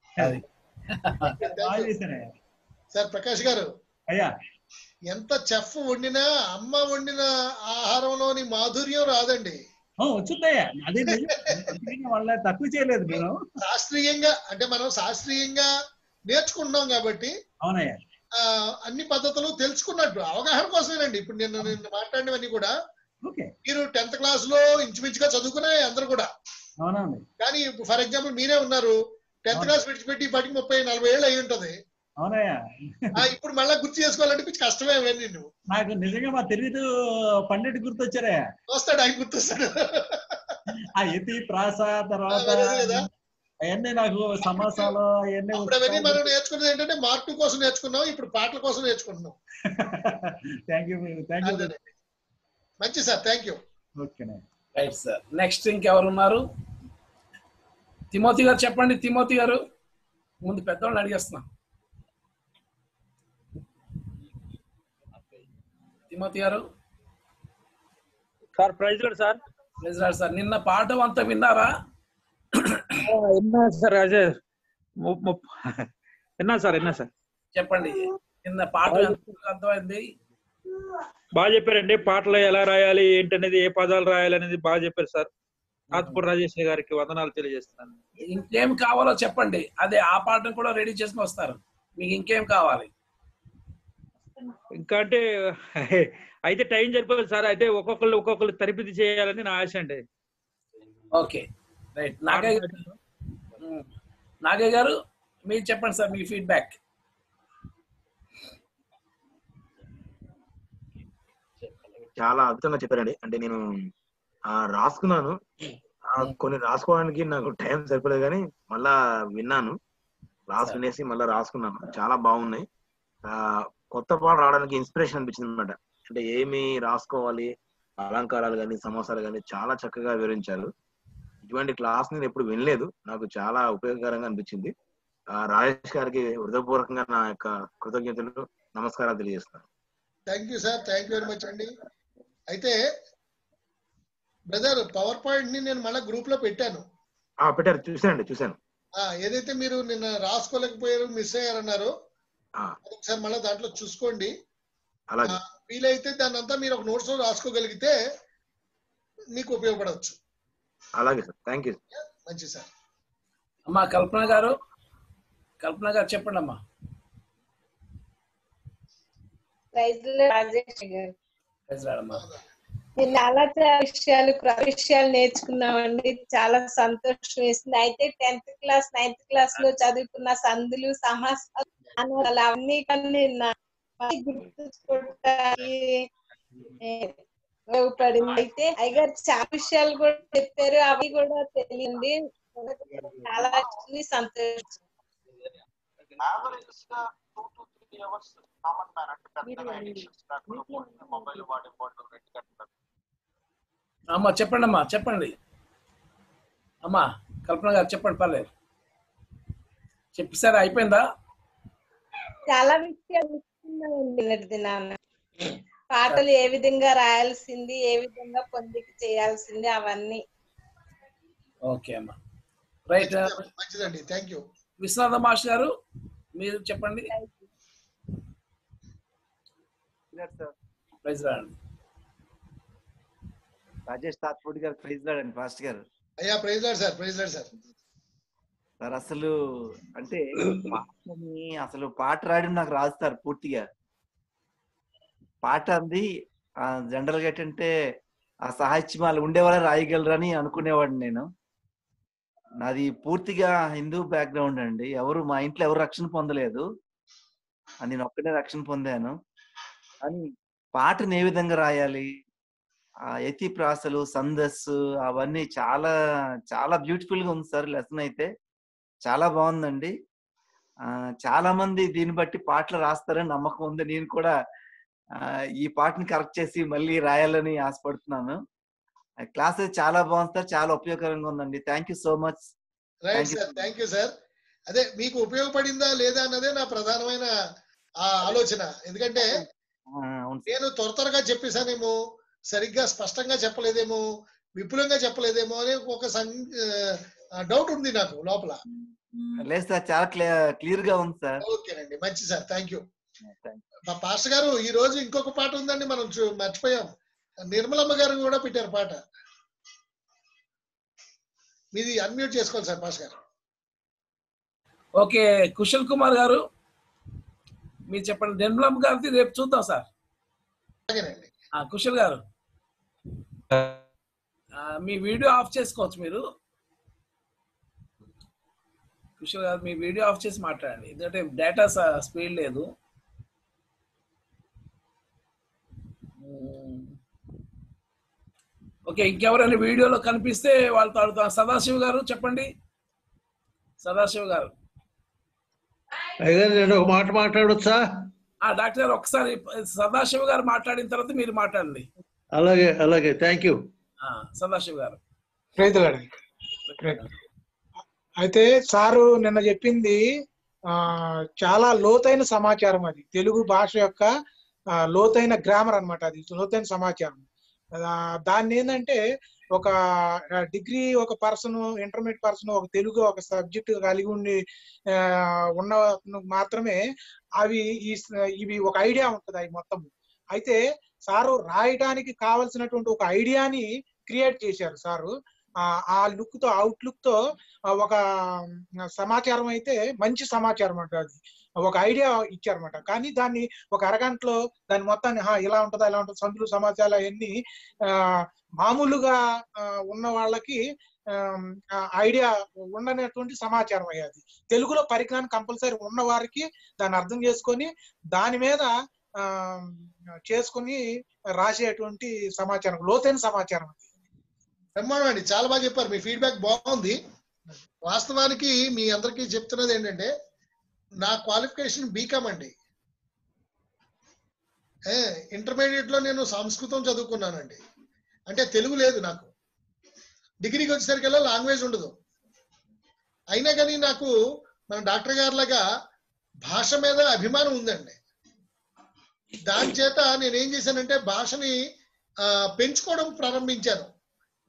Speaker 12: బాగా చేశారయ్యా
Speaker 3: సార్ ప్రకాష్ గారు
Speaker 12: అయ్యా
Speaker 3: ఎంత చెఫ్ వండినా అమ్మ వండిన ఆహారంలోని మాధుర్యం రాదండి
Speaker 12: ఆ, వచ్చిందయ్యా అదే నిజం. అందుకని వాళ్ళ తక్కువ చేయలేదు నేను
Speaker 3: శాస్త్రీయంగా అంటే మనం శాస్త్రీయంగా నేర్చుకుంటున్నాం కాబట్టి
Speaker 12: అవునయ్యా
Speaker 3: ఆ, అన్ని పద్ధతులు తెలుసుకున్నట్టు అవగాహన కోసమేనండి ఇప్పుడు నేను నిన్న మాట్లాడినవన్నీ కూడా
Speaker 12: ఓకే
Speaker 3: మీరు టెన్త్ క్లాస్ లో ఇంచుమించుగా చదువుకునే అందరూ కూడా
Speaker 12: అవునండి
Speaker 3: కానీ ఫర్ ఎగ్జాంపుల్ మీరే ఉన్నారు టెన్త్ క్లాస్ విడిచిపెట్టి ఇప్పటికి ముప్పై నలభై ఏళ్ళు అయి ఉంటది
Speaker 12: అవునయ్యా
Speaker 3: ఆ, ఇప్పుడు మళ్ళీ గుర్తు చేసుకోవాలంటే కొంచెం కష్టమే అవన్నీ నువ్వు
Speaker 12: నాకు నిజంగా మా తెలియదు పండిట్ గుర్తొచ్చారా
Speaker 3: వస్తాడు ఆయన గుర్తొస్తాడు
Speaker 12: ఆ యతి ప్రాస తర్వాత
Speaker 3: ఆ, అదే కదా.
Speaker 12: అవన్నీ నాకు సమాసాలు అవన్నీ
Speaker 3: అప్పుడు అవన్నీ మనం నేర్చుకున్నది ఏంటంటే మార్క్ టూ కోసం నేర్చుకున్నాం ఇప్పుడు పాటల కోసం నేర్చుకుంటున్నాం
Speaker 12: థ్యాంక్ యూ థ్యాంక్ యూ
Speaker 3: అదేనండి. మంచి సార్ థ్యాంక్ యూ
Speaker 12: ఓకేనే
Speaker 1: రైట్ సార్ నెక్స్ట్ ఇంకెవరు ఉన్నారు తిమోతి గారు చెప్పండి తిమోతి గారు ముందు పెద్దవాళ్ళని అడిగేస్తున్నా తిమోతి గారు
Speaker 13: సార్ ప్రైజ్ లేదు సార్
Speaker 1: ప్రైజ్ లార్డ్ సార్ నిన్న పాఠం అంతా విన్నారా
Speaker 13: విన్నా సార్ అదే ము- ము- విన్నా సార్ విన్నా సార్
Speaker 1: చెప్పండి నిన్న పాఠం ఎంత అర్థమైంది
Speaker 13: బాగా చెప్పారండి పాటలు ఎలా రాయాలి ఏంటనేది ఏ పదాలు రాయాలి అనేది బాగా చెప్పారు సార్ ఆత్మూర్ రాజేష్ గారికి వందనాలు తెలియజేస్తున్నాను
Speaker 1: ఇంకేం కావాలో చెప్పండి అదే ఆ పాఠం కూడా రెడీ చేసుకుని వస్తారు మీకు ఇంకేం కావాలి
Speaker 13: ఇంకా అంటే అయితే టైం సరిపోదు సార్ అయితే ఒక్కొక్కరు ఒక్కొక్కరు తరిపిది చేయాలని నా ఆశ అండి
Speaker 1: ఓకే రైట్ నాగయ్య గారు ఉమ్. నాగయ్య గారు మీరు చెప్పండి సార్ మీ ఫీడ్బ్యాక్
Speaker 7: చాలా అద్భుతంగా చెప్పారండి అంటే నేను ఆ, రాసుకున్నాను ఆ, కొన్ని రాసుకోవడానికి నాకు టైం సరిపోలేదు కానీ మళ్ళా విన్నాను రాసి వినేసి మళ్ళా రాసుకున్నాను చాలా బాగున్నాయి ఆ కొత్త పాట రావడానికి ఇన్స్పిరేషన్ అనిపించింది అనమాట అంటే ఏమి రాసుకోవాలి అలంకారాలు కానీ సమాసాలు కానీ చాలా చక్కగా వివరించారు ఇటువంటి క్లాస్ నేను ఎప్పుడు వినలేదు నాకు చాలా ఉపయోగకరంగా అనిపించింది ఆ రాజేష్ గారికి హృదయపూర్వకంగా నా యొక్క కృతజ్ఞతలు నమస్కారాలు తెలియజేస్తున్నాను
Speaker 3: thank you sir thank you very much అండి అయితే బ్రదర్ పవర్ పాయింట్ ని నేను మళ్ళీ గ్రూప్ లో పెట్టాను
Speaker 7: ఆ, పెట్టారు చూశానండి చూశాను
Speaker 3: ఆ, ఏదైతే మీరు నిన్న రాసుకోలేకపోయారు మిస్ అయ్యారన్నారో
Speaker 7: ఆ,
Speaker 3: అది ఒకసారి మళ్ళీ దాంట్లో చూసుకోండి
Speaker 7: అలాగే
Speaker 3: ఆ, వీలైతే దాన్ని అంతా మీరు ఒక నోట్స్ లో రాసుకోగలిగితే మీకు ఉపయోగపడవచ్చు
Speaker 7: అలాగే సార్ థ్యాంక్ యూ
Speaker 3: మంచి సార్
Speaker 1: అమ్మా కల్పన గారు కల్పన గారు చెప్పండి అమ్మా
Speaker 8: ప్రైజ్ రాజేష్ గారు
Speaker 1: ప్రైజ్ రాడమ్మా
Speaker 8: నేను చాలా చాలా విషయాలు క్రొత్త విషయాలు నేర్చుకున్నామండి చాలా సంతోషం వేసింది అయితే టెన్త్ క్లాస్ నైన్త్ క్లాస్ లో చదువుకున్న సందులు సమాసాలు అనాలు అవన్నీ కానీ నా మళ్ళీ గుర్తుంచుకోవడానికి ఏ, ఉపయోగపడింది అయితే అయ్యగారు చాలా విషయాలు కూడా చెప్పారు అవి కూడా తెలియండి చాలా చూసి సంతోషం
Speaker 14: యావరేజ్ గా two to three hours common man అంటే పెద్దగా ఎడిక్షన్స్ కాకుండా మొబైల్ వాడే వాళ్ళు రెండు గంటలు
Speaker 1: అమ్మా చెప్పండి అమ్మా చెప్పండి అమ్మా కల్పన గారు చెప్పండి పర్లేదు చెప్పిసారా అయిపోయిందా
Speaker 8: చాలా విషయాలు నేర్చుకున్నామండి నిన్నటి దినాన పాటలు ఏ విధంగా రాయాల్సింది ఏ విధంగా పొందిక చేయాల్సింది అవన్నీ
Speaker 1: ఓకే అమ్మా రైట్
Speaker 3: మంచిదండి థ్యాంక్ యూ
Speaker 1: విశ్వనాథ మాస్ గారు మీరు చెప్పండి
Speaker 5: సార్
Speaker 1: ప్రైజ్ రాండి
Speaker 5: రాజేష్ తాత్పూడి గారు ప్రైజ్ లాడండి ఫాస్ట్ గారు
Speaker 3: అయ్యా praise Lord sir praise Lord sir
Speaker 5: sir అసలు అంటే పాటని అసలు పాట రాయడం నాకు రాదు సార్ పూర్తిగా పాట అంది జనరల్ గా ఏంటంటే ఆ సాహిత్యం ఉండేవాళ్ళే రాయగలరని అనుకునేవాడిని నేను నాది పూర్తిగా హిందూ బ్యాక్గ్రౌండ్ అండి ఎవరు మా ఇంట్లో ఎవరు రక్షణ పొందలేదు ఆ నేను ఒక్కనే రక్షణ పొందాను కానీ పాటను ఏ విధంగా రాయాలి ఆ యతి ప్రాసలు సందస్సు అవన్నీ చాలా చాలా బ్యూటిఫుల్ గా ఉంది సార్ లెసన్ అయితే చాలా బాగుందండి ఆ చాలా మంది దీన్ని బట్టి పాటలు రాస్తారని నమ్మకం ఉంది నేను కూడా ఆ, ఈ పాటని కరెక్ట్ చేసి మళ్ళీ రాయాలని ఆశపడుతున్నాను క్లాస్ అయితే చాలా బాగుంది సార్ చాలా ఉపయోగకరంగా ఉందండి thank you so much
Speaker 3: right sir thank you sir అదే మీకు ఉపయోగపడిందా లేదా అన్నదే నా ప్రధానమైన ఆ ఆలోచన ఎందుకంటే నేను త్వర త్వరగా చెప్పేశానేమో సరిగ్గా స్పష్టంగా చెప్పలేదేమో విపులంగా చెప్పలేదేమో అనే ఒక డౌట్ ఉంది నాకు లోపల
Speaker 5: లేదు సార్ చాలా క్లియర్ గా ఉంది సార్
Speaker 3: ఓకేనండి మంచి సార్ థ్యాంక్ యూ మా పాస్టర్ గారు ఈ రోజు ఇంకొక పాట ఉందండి మనం చూ- మర్చిపోయాం నిర్మలమ్మ గారు కూడా పెట్టారు పాట మీది అన్మ్యూట్ చేసుకోవాలి సార్ పాస్టర్ గారు
Speaker 1: ఓకే కుశల్ కుమార్ గారు మీరు చెప్పండి నిర్మలమ్మ గారిది రేపు చూద్దాం సార్
Speaker 3: అలాగేనండి
Speaker 1: ఆ, కుశల్ గారు ఆ, మీ వీడియో ఆఫ్ చేసుకోవచ్చు మీరు కుశల్ గారు మీ వీడియో ఆఫ్ చేసి మాట్లాడండి ఎందుకంటే డేటా స్పీడ్ లేదు ఉమ్. ఓకే ఇంకెవరైనా వీడియోలో కనిపిస్తే వాళ్ళతో అడుగుతాం సదాశివ్ గారు చెప్పండి సదాశివ్ గారు
Speaker 12: అయ్యగారు నేను ఒక మాట మాట్లాడొచ్చా
Speaker 1: ఆ డాక్టర్ గారు ఒకసారి సదాశివ్ గారు మాట్లాడిన తర్వాత మీరు మాట్లాడండి
Speaker 12: అలాగే అలాగే థ్యాంక్ యూ
Speaker 1: ఆ, సదాశివ్ గారు
Speaker 4: రైతులండి అయితే సారు నిన్న చెప్పింది ఆ చాలా లోతైన సమాచారం అది తెలుగు భాష యొక్క ఆ, లోతైన గ్రామర్ అన్నమాట అది లోతైన సమాచారం ఆ, దాన్ని ఏంటంటే ఒక డిగ్రీ ఒక పర్సన్ ఇంటర్మీడియట్ పర్సన్ ఒక తెలుగు ఒక సబ్జెక్ట్ కలిగి ఉండి ఆ, ఉన్న మాత్రమే అవి ఈ ఇవి ఒక ఐడియా ఉంటుంది అవి మొత్తం అయితే సారు రాయడానికి కావలసినటువంటి ఒక ఐడియాని క్రియేట్ చేశారు సారు ఆ ఆ లుక్ తో అవుట్ లుక్ తో ఆ, ఒక సమాచారం అయితే మంచి సమాచారం అంట అది ఒక ఐడియా ఇచ్చారన్నమాట కానీ దాన్ని ఒక అరగంటలో దాని మొత్తాన్ని "హా, ఇలా ఉంటుందా ఇలా ఉంటుంది సందులు సమాచారాలు అవన్నీ ఆ, మామూలుగా ఆ, ఉన్న వాళ్ళకి ఆమ్, ఆ ఐడియా ఉండనటువంటి సమాచారం అయ్యేది తెలుగులో పరిజ్ఞానం కంపల్సరీ ఉన్న వారికి దాన్ని అర్థం చేసుకొని దాని మీద ఆ చేసుకొని రాసేటువంటి సమాచారం లోతైన సమాచారం అది
Speaker 3: బ్రహ్మాండం అండి చాలా బాగా చెప్పారు మీ ఫీడ్బ్యాక్ బాగుంది వాస్తవానికి మీ అందరికీ చెప్తున్నది ఏంటంటే నా క్వాలిఫికేషన్ బీకామ్ అండి ఇంటర్మీడియట్ లో నేను సంస్కృతం చదువుకున్నానండి అంటే తెలుగు లేదు నాకు డిగ్రీకి వచ్చేసరికల్లా లాంగ్వేజ్ ఉండదు అయినా కానీ నాకు మన డాక్టర్ గారిలాగా భాష మీద అభిమానం ఉందండి దాని చేత నేను ఏం చేశానంటే భాషని ఆ, పెంచుకోవడం ప్రారంభించాను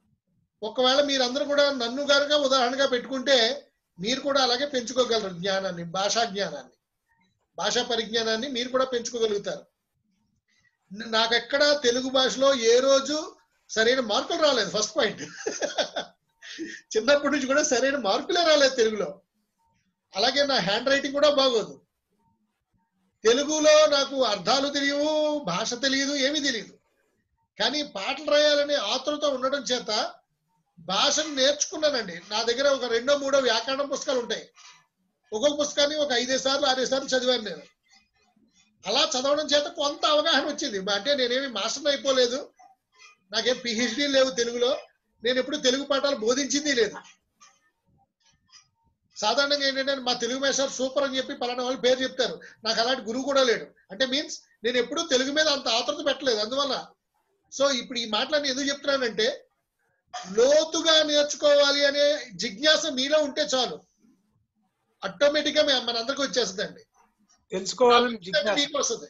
Speaker 3: ఒకవేళ మీరందరూ కూడా నన్ను కనుక ఉదాహరణగా పెట్టుకుంటే మీరు కూడా అలాగే పెంచుకోగలరు జ్ఞానాన్ని భాషా జ్ఞానాన్ని భాషా పరిజ్ఞానాన్ని మీరు కూడా పెంచుకోగలుగుతారు న- నాకెక్కడ తెలుగు భాషలో ఏ రోజు సరైన మార్కులు రాలేదు ఫస్ట్ పాయింట్ చిన్నప్పటి నుంచి కూడా సరైన మార్కులే రాలేదు తెలుగులో అలాగే నా హ్యాండ్ రైటింగ్ కూడా బాగోదు తెలుగులో నాకు అర్థాలు తెలియవు భాష తెలియదు ఏమీ తెలియదు కానీ పాటలు రాయాలనే ఆతృత ఉండడం చేత భాషను నేర్చుకున్నానండి నా దగ్గర ఒక రెండో మూడో వ్యాకరణ పుస్తకాలు ఉంటాయి ఒక్కొక్క పుస్తకాన్ని ఒక ఐదేసి సార్లు ఆరేసి సార్లు చదివాను నేను అలా చదవడం చేత కొంత అవగాహన వచ్చింది అంటే నేనేమి మాస్టర్ అయిపోలేదు నాకేం పిహెచ్డీ లేవు తెలుగులో నేను ఎప్పుడు తెలుగు పాఠాలు బోధించింది లేదు సాధారణంగా ఏంటంటే మా తెలుగు మేస్టర్ సూపర్ అని చెప్పి పలానా వాళ్ళు పేరు చెప్తారు నాకు అలాంటి గురువు కూడా లేడు అంటే మీన్స్ నేను ఎప్పుడూ తెలుగు మీద అంత ఆతృత పెట్టలేదు అందువల్ల సో ఇప్పుడు ఈ మాటలన్నీ ఎందుకు చెప్తున్నానంటే లోతుగా నేర్చుకోవాలి అనే జిజ్ఞాస మీలో ఉంటే చాలు ఆటోమేటిక్ గా మన అందరికి వచ్చేస్తుందండి
Speaker 4: తెలుసుకోవాలని
Speaker 3: అది
Speaker 4: జిజ్ఞాస
Speaker 3: మీకు వస్తుంది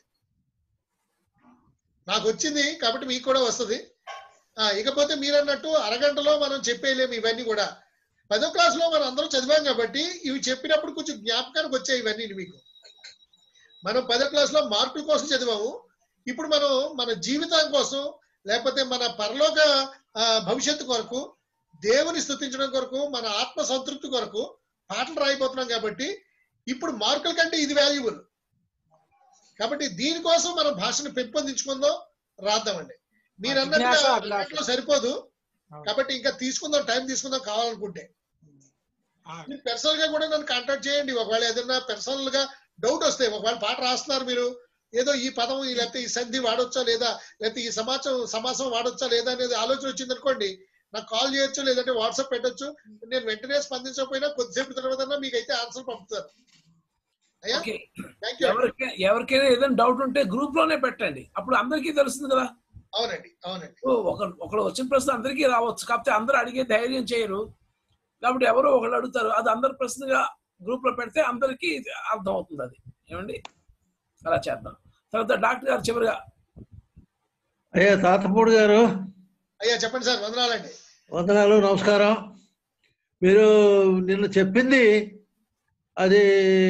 Speaker 3: నాకు వచ్చింది కాబట్టి మీకు కూడా వస్తుంది ఆ, ఇకపోతే మీరు అన్నట్టు అరగంటలో మనం చెప్పేయలేము ఇవన్నీ కూడా పదో క్లాస్ లో మనం అందరం చదివాం కాబట్టి ఇవి చెప్పినప్పుడు కొంచెం జ్ఞాపకానికి వచ్చాయి ఇవన్నీ మీకు మనం పదో క్లాస్ లో మార్కుల కోసం చదివాము ఇప్పుడు మనం మన జీవితం కోసం లేకపోతే మన పరలోక ఆ, భవిష్యత్తు కొరకు దేవుని స్థుతించడం కొరకు మన ఆత్మ సంతృప్తి కొరకు పాటలు రాయిపోతున్నాం కాబట్టి ఇప్పుడు మార్కుల కంటే ఇది వాల్యుబుల్ కాబట్టి దీనికోసం మన భాషను పెంపొందించుకుందాం రాద్దామండి మీరు అన్నట్టుగా
Speaker 4: జిజ్ఞాస, అభిలాష.
Speaker 3: అరగంటలో సరిపోదు కాబట్టి ఇంకా తీసుకుందాం టైం తీసుకుందాం కావాలనుకుంటే మీరు పర్సనల్ గా కూడా నన్ను కాంటాక్ట్ చేయండి ఒకవేళ ఏదైనా పర్సనల్ గా డౌట్ వస్తే ఒకవేళ పాట రాస్తున్నారు మీరు ఏదో ఈ పదం ఈ లేకపోతే ఈ సంధి వాడొచ్చా లేదా లేకపోతే ఈ సమాచారం సమాసం వాడొచ్చా లేదా అనేది ఆలోచన వచ్చింది అనుకోండి నాకు కాల్ చేయొచ్చు లేదంటే వాట్సాప్ పెట్టొచ్చు నేను వెంటనే స్పందించకపోయినా కొద్దిసేపు తర్వాత మీకు అయితే ఆన్సర్ పంపుతాను అయ్యా
Speaker 1: ఓకే
Speaker 3: థ్యాంక్ యూ
Speaker 1: ఎవరికైనా ఎవరికైనా ఏదైనా డౌట్ ఉంటే గ్రూప్ లోనే పెట్టండి అప్పుడు అందరికీ తెలుస్తుంది కదా
Speaker 3: అవునండి అవునండి
Speaker 1: ఓ, ఒక ఒకడు వచ్చిన ప్రశ్న అందరికీ రావచ్చు కాకపోతే అందరూ అడిగే ధైర్యం చేయరు కాబట్టి ఎవరో ఒకళ్ళు అడుగుతారు అది అందరు ప్రశ్నగా గ్రూప్ లో పెడితే అందరికీ అర్థం అవుతుంది అది ఏమండి అలా చేద్దాం తర్వాత డాక్టర్ గారు చివరిగా
Speaker 15: అయ్యా తాతపూడి గారు
Speaker 3: అయ్యా చెప్పండి సార్ వందనాలండి
Speaker 15: వందనాలు నమస్కారం మీరు నిన్న చెప్పింది అది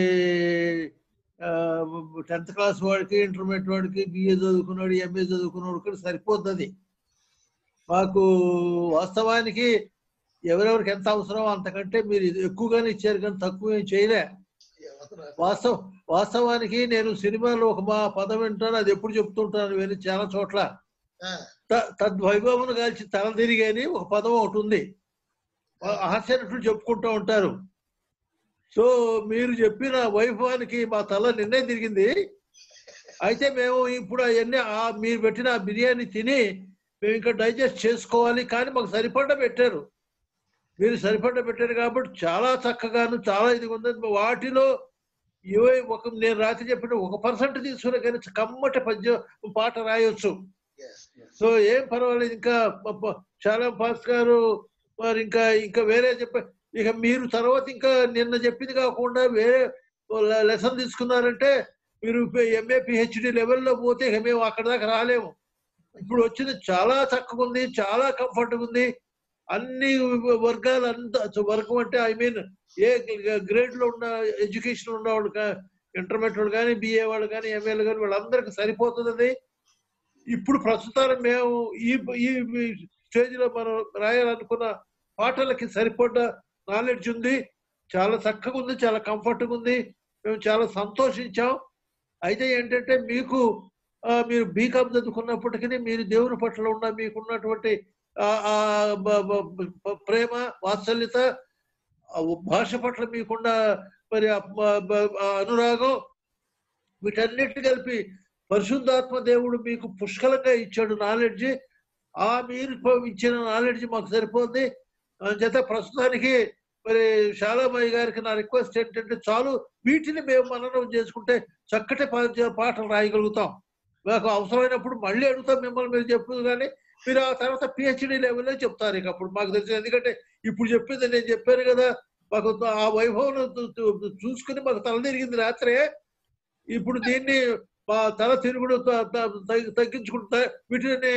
Speaker 15: టెన్త్ క్లాస్ వాడికి ఇంటర్మీడియట్ వాడికి బిఏ చదువుకున్నాడు ఎంఏ చదువుకున్నాడు కూడా సరిపోద్ది అది మాకు వాస్తవానికి ఎవరెవరికి ఎంత అవసరం అంతకంటే మీరు ఇది ఎక్కువగానే ఇచ్చారు కానీ తక్కువ ఏం చేయలే వాస్తవ వాస్తవానికి నేను సినిమాలో ఒక మా పదం వింటాను అది ఎప్పుడు చెప్తుంటాను విని చాలా చోట్ల త- తద్వైభవమును కాల్చి తల తిరిగి అని ఒక పదం ఒకటి ఉంది హాస్య నటులు చెప్పుకుంటూ ఉంటారు సో మీరు చెప్పిన వైభవానికి మా తల నిన్నే తిరిగింది అయితే మేము ఇప్పుడు అవన్నీ ఆ మీరు పెట్టిన ఆ బిర్యానీ తిని మేము ఇంకా డైజెస్ట్ చేసుకోవాలి కానీ మాకు సరిపడ్డ పెట్టారు మీరు సరిపడ్డ పెట్టారు కాబట్టి చాలా చక్కగాను చాలా ఇది ఉంది వాటిలో ఇవే ఒక నేను రాత్రి చెప్పిన ఒక పర్సెంట్ తీసుకున్నా కానీ కమ్మటి పద్యం పాట రాయొచ్చు సో ఏం పర్వాలేదు ఇంకా ప- ప- చాలా పాస్ గారు మరి ఇంకా ఇంకా వేరే చెప్ప ఇక మీరు తర్వాత ఇంకా నిన్న చెప్పింది కాకుండా వేరే లెసన్ తీసుకున్నారంటే మీరు ఎంఏ పిహెచ్డి లెవెల్లో పోతే ఇక మేము అక్కడ దాకా రాలేము ఇప్పుడు వచ్చింది చాలా చక్కగా ఉంది చాలా కంఫర్ట్ ఉంది అన్ని వర్గాలు అంత వర్గం అంటే ఐ మీన్ ఏ గ్రేడ్ లో ఉన్న ఎడ్యుకేషన్ ఉన్నవాళ్ళు ఇంటర్మీడియట్ వాళ్ళు కానీ బిఏ వాళ్ళు కానీ ఎంఏలు కానీ వాళ్ళందరికీ సరిపోతుంది అది. ఇప్పుడు ప్రస్తుతానికి మేము ఈ ఈ స్టేజ్ లో మనం రాయాలనుకున్న పాటలకి సరిపడ్డ నాలెడ్జ్ ఉంది చాలా చక్కగా ఉంది చాలా కంఫర్ట్గా ఉంది మేము చాలా సంతోషించాం అయితే ఏంటంటే మీకు ఆ, మీరు బీకామ్ చదువుకున్నప్పటికీ మీరు దేవుని పట్ల ఉన్న మీకున్నటువంటి ఆ, ఆ, బ- బ- బ- ప్రేమ వాత్సల్యత ఆ భాష పట్ల మీకున్న మరి ఆ బ- బ- ఆ అనురాగం వీటన్నిటి కలిపి పరిశుద్ధాత్మ దేవుడు మీకు పుష్కలంగా ఇచ్చాడు నాలెడ్జ్ ఆ మీరు ప- ఇచ్చిన నాలెడ్జ్ మాకు సరిపోద్ది చేత ప్రస్తుతానికి మరి శాలాబాయి గారికి నా రిక్వెస్ట్ ఏంటంటే చాలు వీటిని మేము మననం చేసుకుంటే చక్కటి పా- పాటలు రాయగలుగుతాం మాకు అవసరమైనప్పుడు మళ్ళీ అడుగుతాం మిమ్మల్ని మీరు చెప్పదు కానీ మీరు ఆ తర్వాత పిహెచ్డి లెవెల్లో చెప్తారు ఇక అప్పుడు మాకు తెలిసింది ఎందుకంటే ఇప్పుడు చెప్పింది నేను చెప్పాను కదా మాకు ఆ వైభవం చూసుకుని మాకు తల తిరిగింది రాత్రే ఇప్పుడు దీన్ని మా తల తిరుగుడు త- త- తగ్గి- తగ్గించుకుంటా వీటిని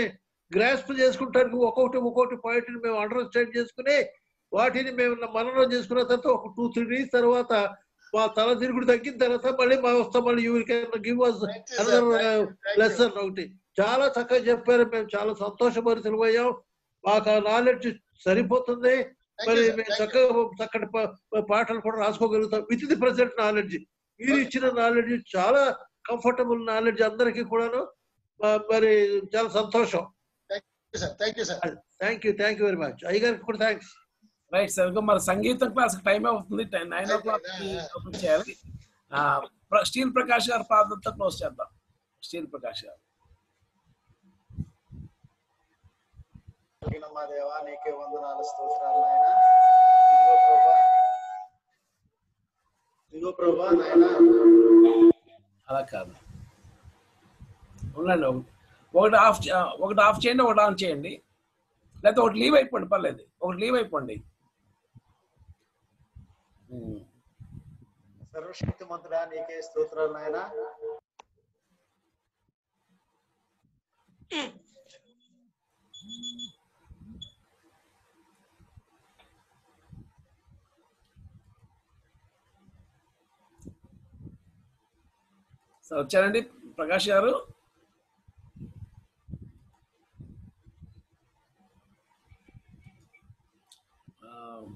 Speaker 15: గ్రాస్ప్ చేసుకుంటానికి ఒక్కొక్కటి ఒక్కొక్కటి పాయింట్ మేము అండర్స్టాండ్ చేసుకుని వాటిని మేము మననం చేసుకున్న తర్వాత ఒక టూ త్రీ డేస్ తర్వాత మా తల తిరుగుడు తగ్గిన తర్వాత మళ్ళీ మా వస్తాం మళ్ళీ you can give us another lesson ఒకటి చాలా చక్కగా చెప్పారు మేము చాలా సంతోషభరితమయ్యాం మాకు ఆ నాలెడ్జ్ సరిపోతుంది మరి మేము చక్కగా చక్కటి పా- పాటలు కూడా రాసుకోగలుగుతాం విత్ ది ప్రజెంట్ నాలెడ్జ్ మీరు ఇచ్చిన నాలెడ్జ్ చాలా కంఫర్టబుల్ నాలెడ్జ్ అందరికీ కూడాను ఆ, మరి చాలా సంతోషం
Speaker 3: thank you sir
Speaker 15: thank you thank you very much అయ్యగారికి కూడా థ్యాంక్స్
Speaker 1: రైట్ సార్ ఇదిగో మరి సంగీతం క్లాస్ టైం అవుతుంది నైన్ ఓ క్లాక్ ఓపెన్ చేయాలి ఆ, ప్ర- స్టీల్ ప్రకాష్ గారు ప్రార్థనతో క్లోజ్ చేద్దాం స్టీల్ ప్రకాష్ గారు
Speaker 16: కలిగిన మా దేవా నీకే వందనాలు స్తోత్రాలు నాయన ఇదిగో ప్రభా ఇదిగో ప్రభా నాయన
Speaker 1: అలా కాదు ఉండండి ఒకటి- ఒకటి ఆఫ్ చే- ఒకటి ఆఫ్ చేయండి ఒకటి ఆన్ చేయండి లేకపోతే ఒకటి లీవ్ అయిపోండి పర్లేదు ఒకటి లీవ్ అయిపోండి ఉమ్.
Speaker 16: సర్వశక్తిమంతుడా నీకే స్తోత్రాలు నాయన
Speaker 1: సార్ వచ్చారండి ప్రకాష్ గారు ఆ,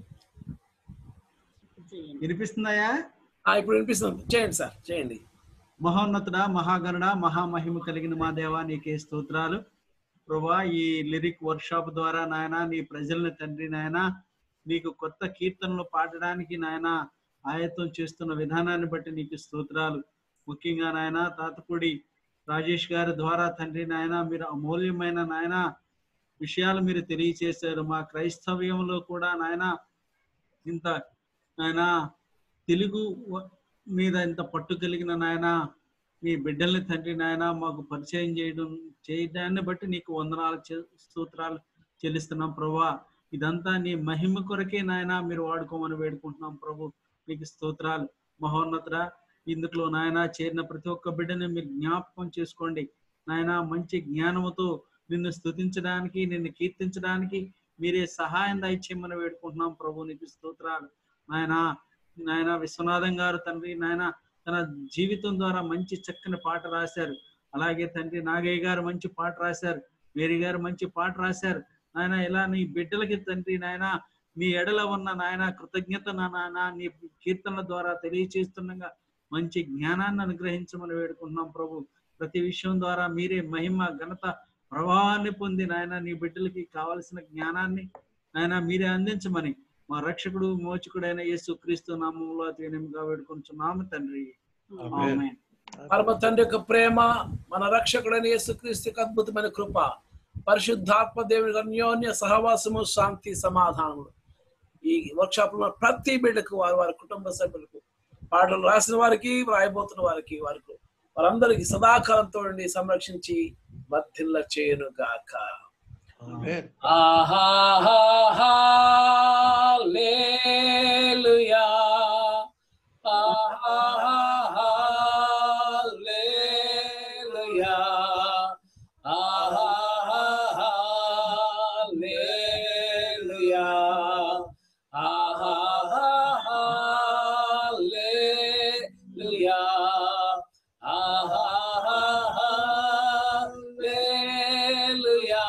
Speaker 12: వినిపిస్తున్నాయా
Speaker 1: ఆ, ఇప్పుడు వినిపిస్తుంది చేయండి సార్ చేయండి
Speaker 12: మహోన్నతుడ మహాగణుడ మహామహిమ కలిగిన మా దేవా నీకే స్తోత్రాలు ప్రభా ఈ లిరిక్ వర్క్ షాప్ ద్వారా నాయన నీ ప్రజల్ని తండ్రి నాయన నీకు కొత్త కీర్తనలు పాడడానికి నాయన ఆయత్తం చేస్తున్న విధానాన్ని బట్టి నీకు స్తోత్రాలు ముఖ్యంగా నాయన తాతపూడి రాజేష్ గారి ద్వారా తండ్రి నాయన మీరు అమూల్యమైన నాయన విషయాలు మీరు తెలియచేశారు మా క్రైస్తవ్యంలో కూడా నాయన ఇంత నాయన తెలుగు వ- మీద ఇంత పట్టు కలిగిన నాయన మీ బిడ్డల్ని తండ్రి నాయన మాకు పరిచయం చేయడం చేయడాన్ని బట్టి నీకు వందనాలు చె- స్తోత్రాలు చెల్లిస్తున్నాం ప్రభా ఇదంతా నీ మహిమ కొరకే నాయన మీరు వాడుకోమని వేడుకుంటున్నాం ప్రభు నీకు స్తోత్రాలు మహోన్నతుడా ఇందులో నాయన చేరిన ప్రతి ఒక్క బిడ్డని మీరు జ్ఞాపకం చేసుకోండి నాయన మంచి జ్ఞానముతో నిన్ను స్తుతించడానికి నిన్ను కీర్తించడానికి మీరే సహాయం దయచేయమని వేడుకుంటున్నాం ప్రభు నీకు స్తోత్రాలు నాయన నాయన విశ్వనాథం గారు తండ్రి నాయన తన జీవితం ద్వారా మంచి చక్కని పాట రాశారు అలాగే తండ్రి నాగయ్య గారు మంచి పాట రాశారు మేరీ గారు మంచి పాట రాశారు నాయన ఇలా నీ బిడ్డలకి తండ్రి నాయన నీ ఎడల ఉన్న నాయన కృతజ్ఞత నా నాయన నీ కీర్తనల ద్వారా తెలియచేస్తుండగా మంచి జ్ఞానాన్ని అనుగ్రహించమని వేడుకుంటున్నాం ప్రభు ప్రతి విషయం ద్వారా మీరే మహిమ ఘనత ప్రభావాన్ని పొంది నాయన నీ బిడ్డలకి కావలసిన జ్ఞానాన్ని నాయన మీరే అందించమని మా రక్షకుడు మోచకుడైన యేసు క్రీస్తు నామంలో అతి వినయంగా వేడుకుంటున్నాము తండ్రి ఆమేన్
Speaker 1: పరమ తండ్రి యొక్క ప్రేమ మన రక్షకుడైన యేసుక్రీస్తు యొక్క అద్భుతమైన కృప పరిశుద్ధాత్మ దేవుని అన్యోన్య సహవాసము శాంతి సమాధానములు ఈ వర్క్షాప్ లో ప్రతి బిడ్డకు వారి వారి కుటుంబ సభ్యులకు పాటలు రాసిన వారికి రాయబోతున్న వారికి వారికి వారందరికీ సదాకాలంతో ఉండి సంరక్షించి వర్ధిల్ల చేయను గాక ఆహాలేలుయా ఆహాలేలుయా ఆహాలేలుయా ఆహాలేలుయా ఆహాలేలుయా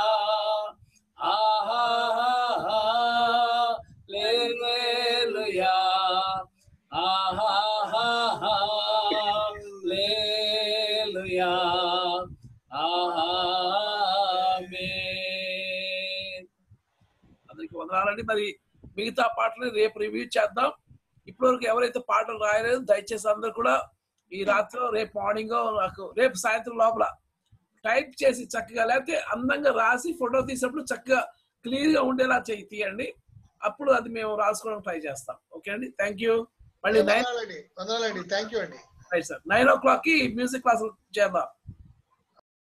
Speaker 1: ఆహాలేలుయా ఆహాలేలుయా ఆమేన్ అందరికి వందనాలండి మరి మిగతా పాటలు రేపు రివ్యూ చేద్దాం ఇప్పటివరకు ఎవరైతే పాటలు రాయలేదు దయచేసి అందరు కూడా ఈ రాత్రి రేపు మార్నింగ్ నాకు రేపు సాయంత్రం లోపల టైప్ చేసి చక్కగా లేకపోతే అందంగా రాసి ఫోటో తీసినప్పుడు చక్కగా క్లియర్ గా ఉండేలా చేయి తీయండి అప్పుడు అది మేము రాసుకోవడానికి ట్రై చేస్తాం ఓకే అండి థ్యాంక్ యూ మళ్ళీ నైన్
Speaker 3: వందనాలండి వందనాలండి థ్యాంక్ యూ అండి
Speaker 1: right sir nine o'clock కి మ్యూజిక్ క్లాస్ చేద్దాం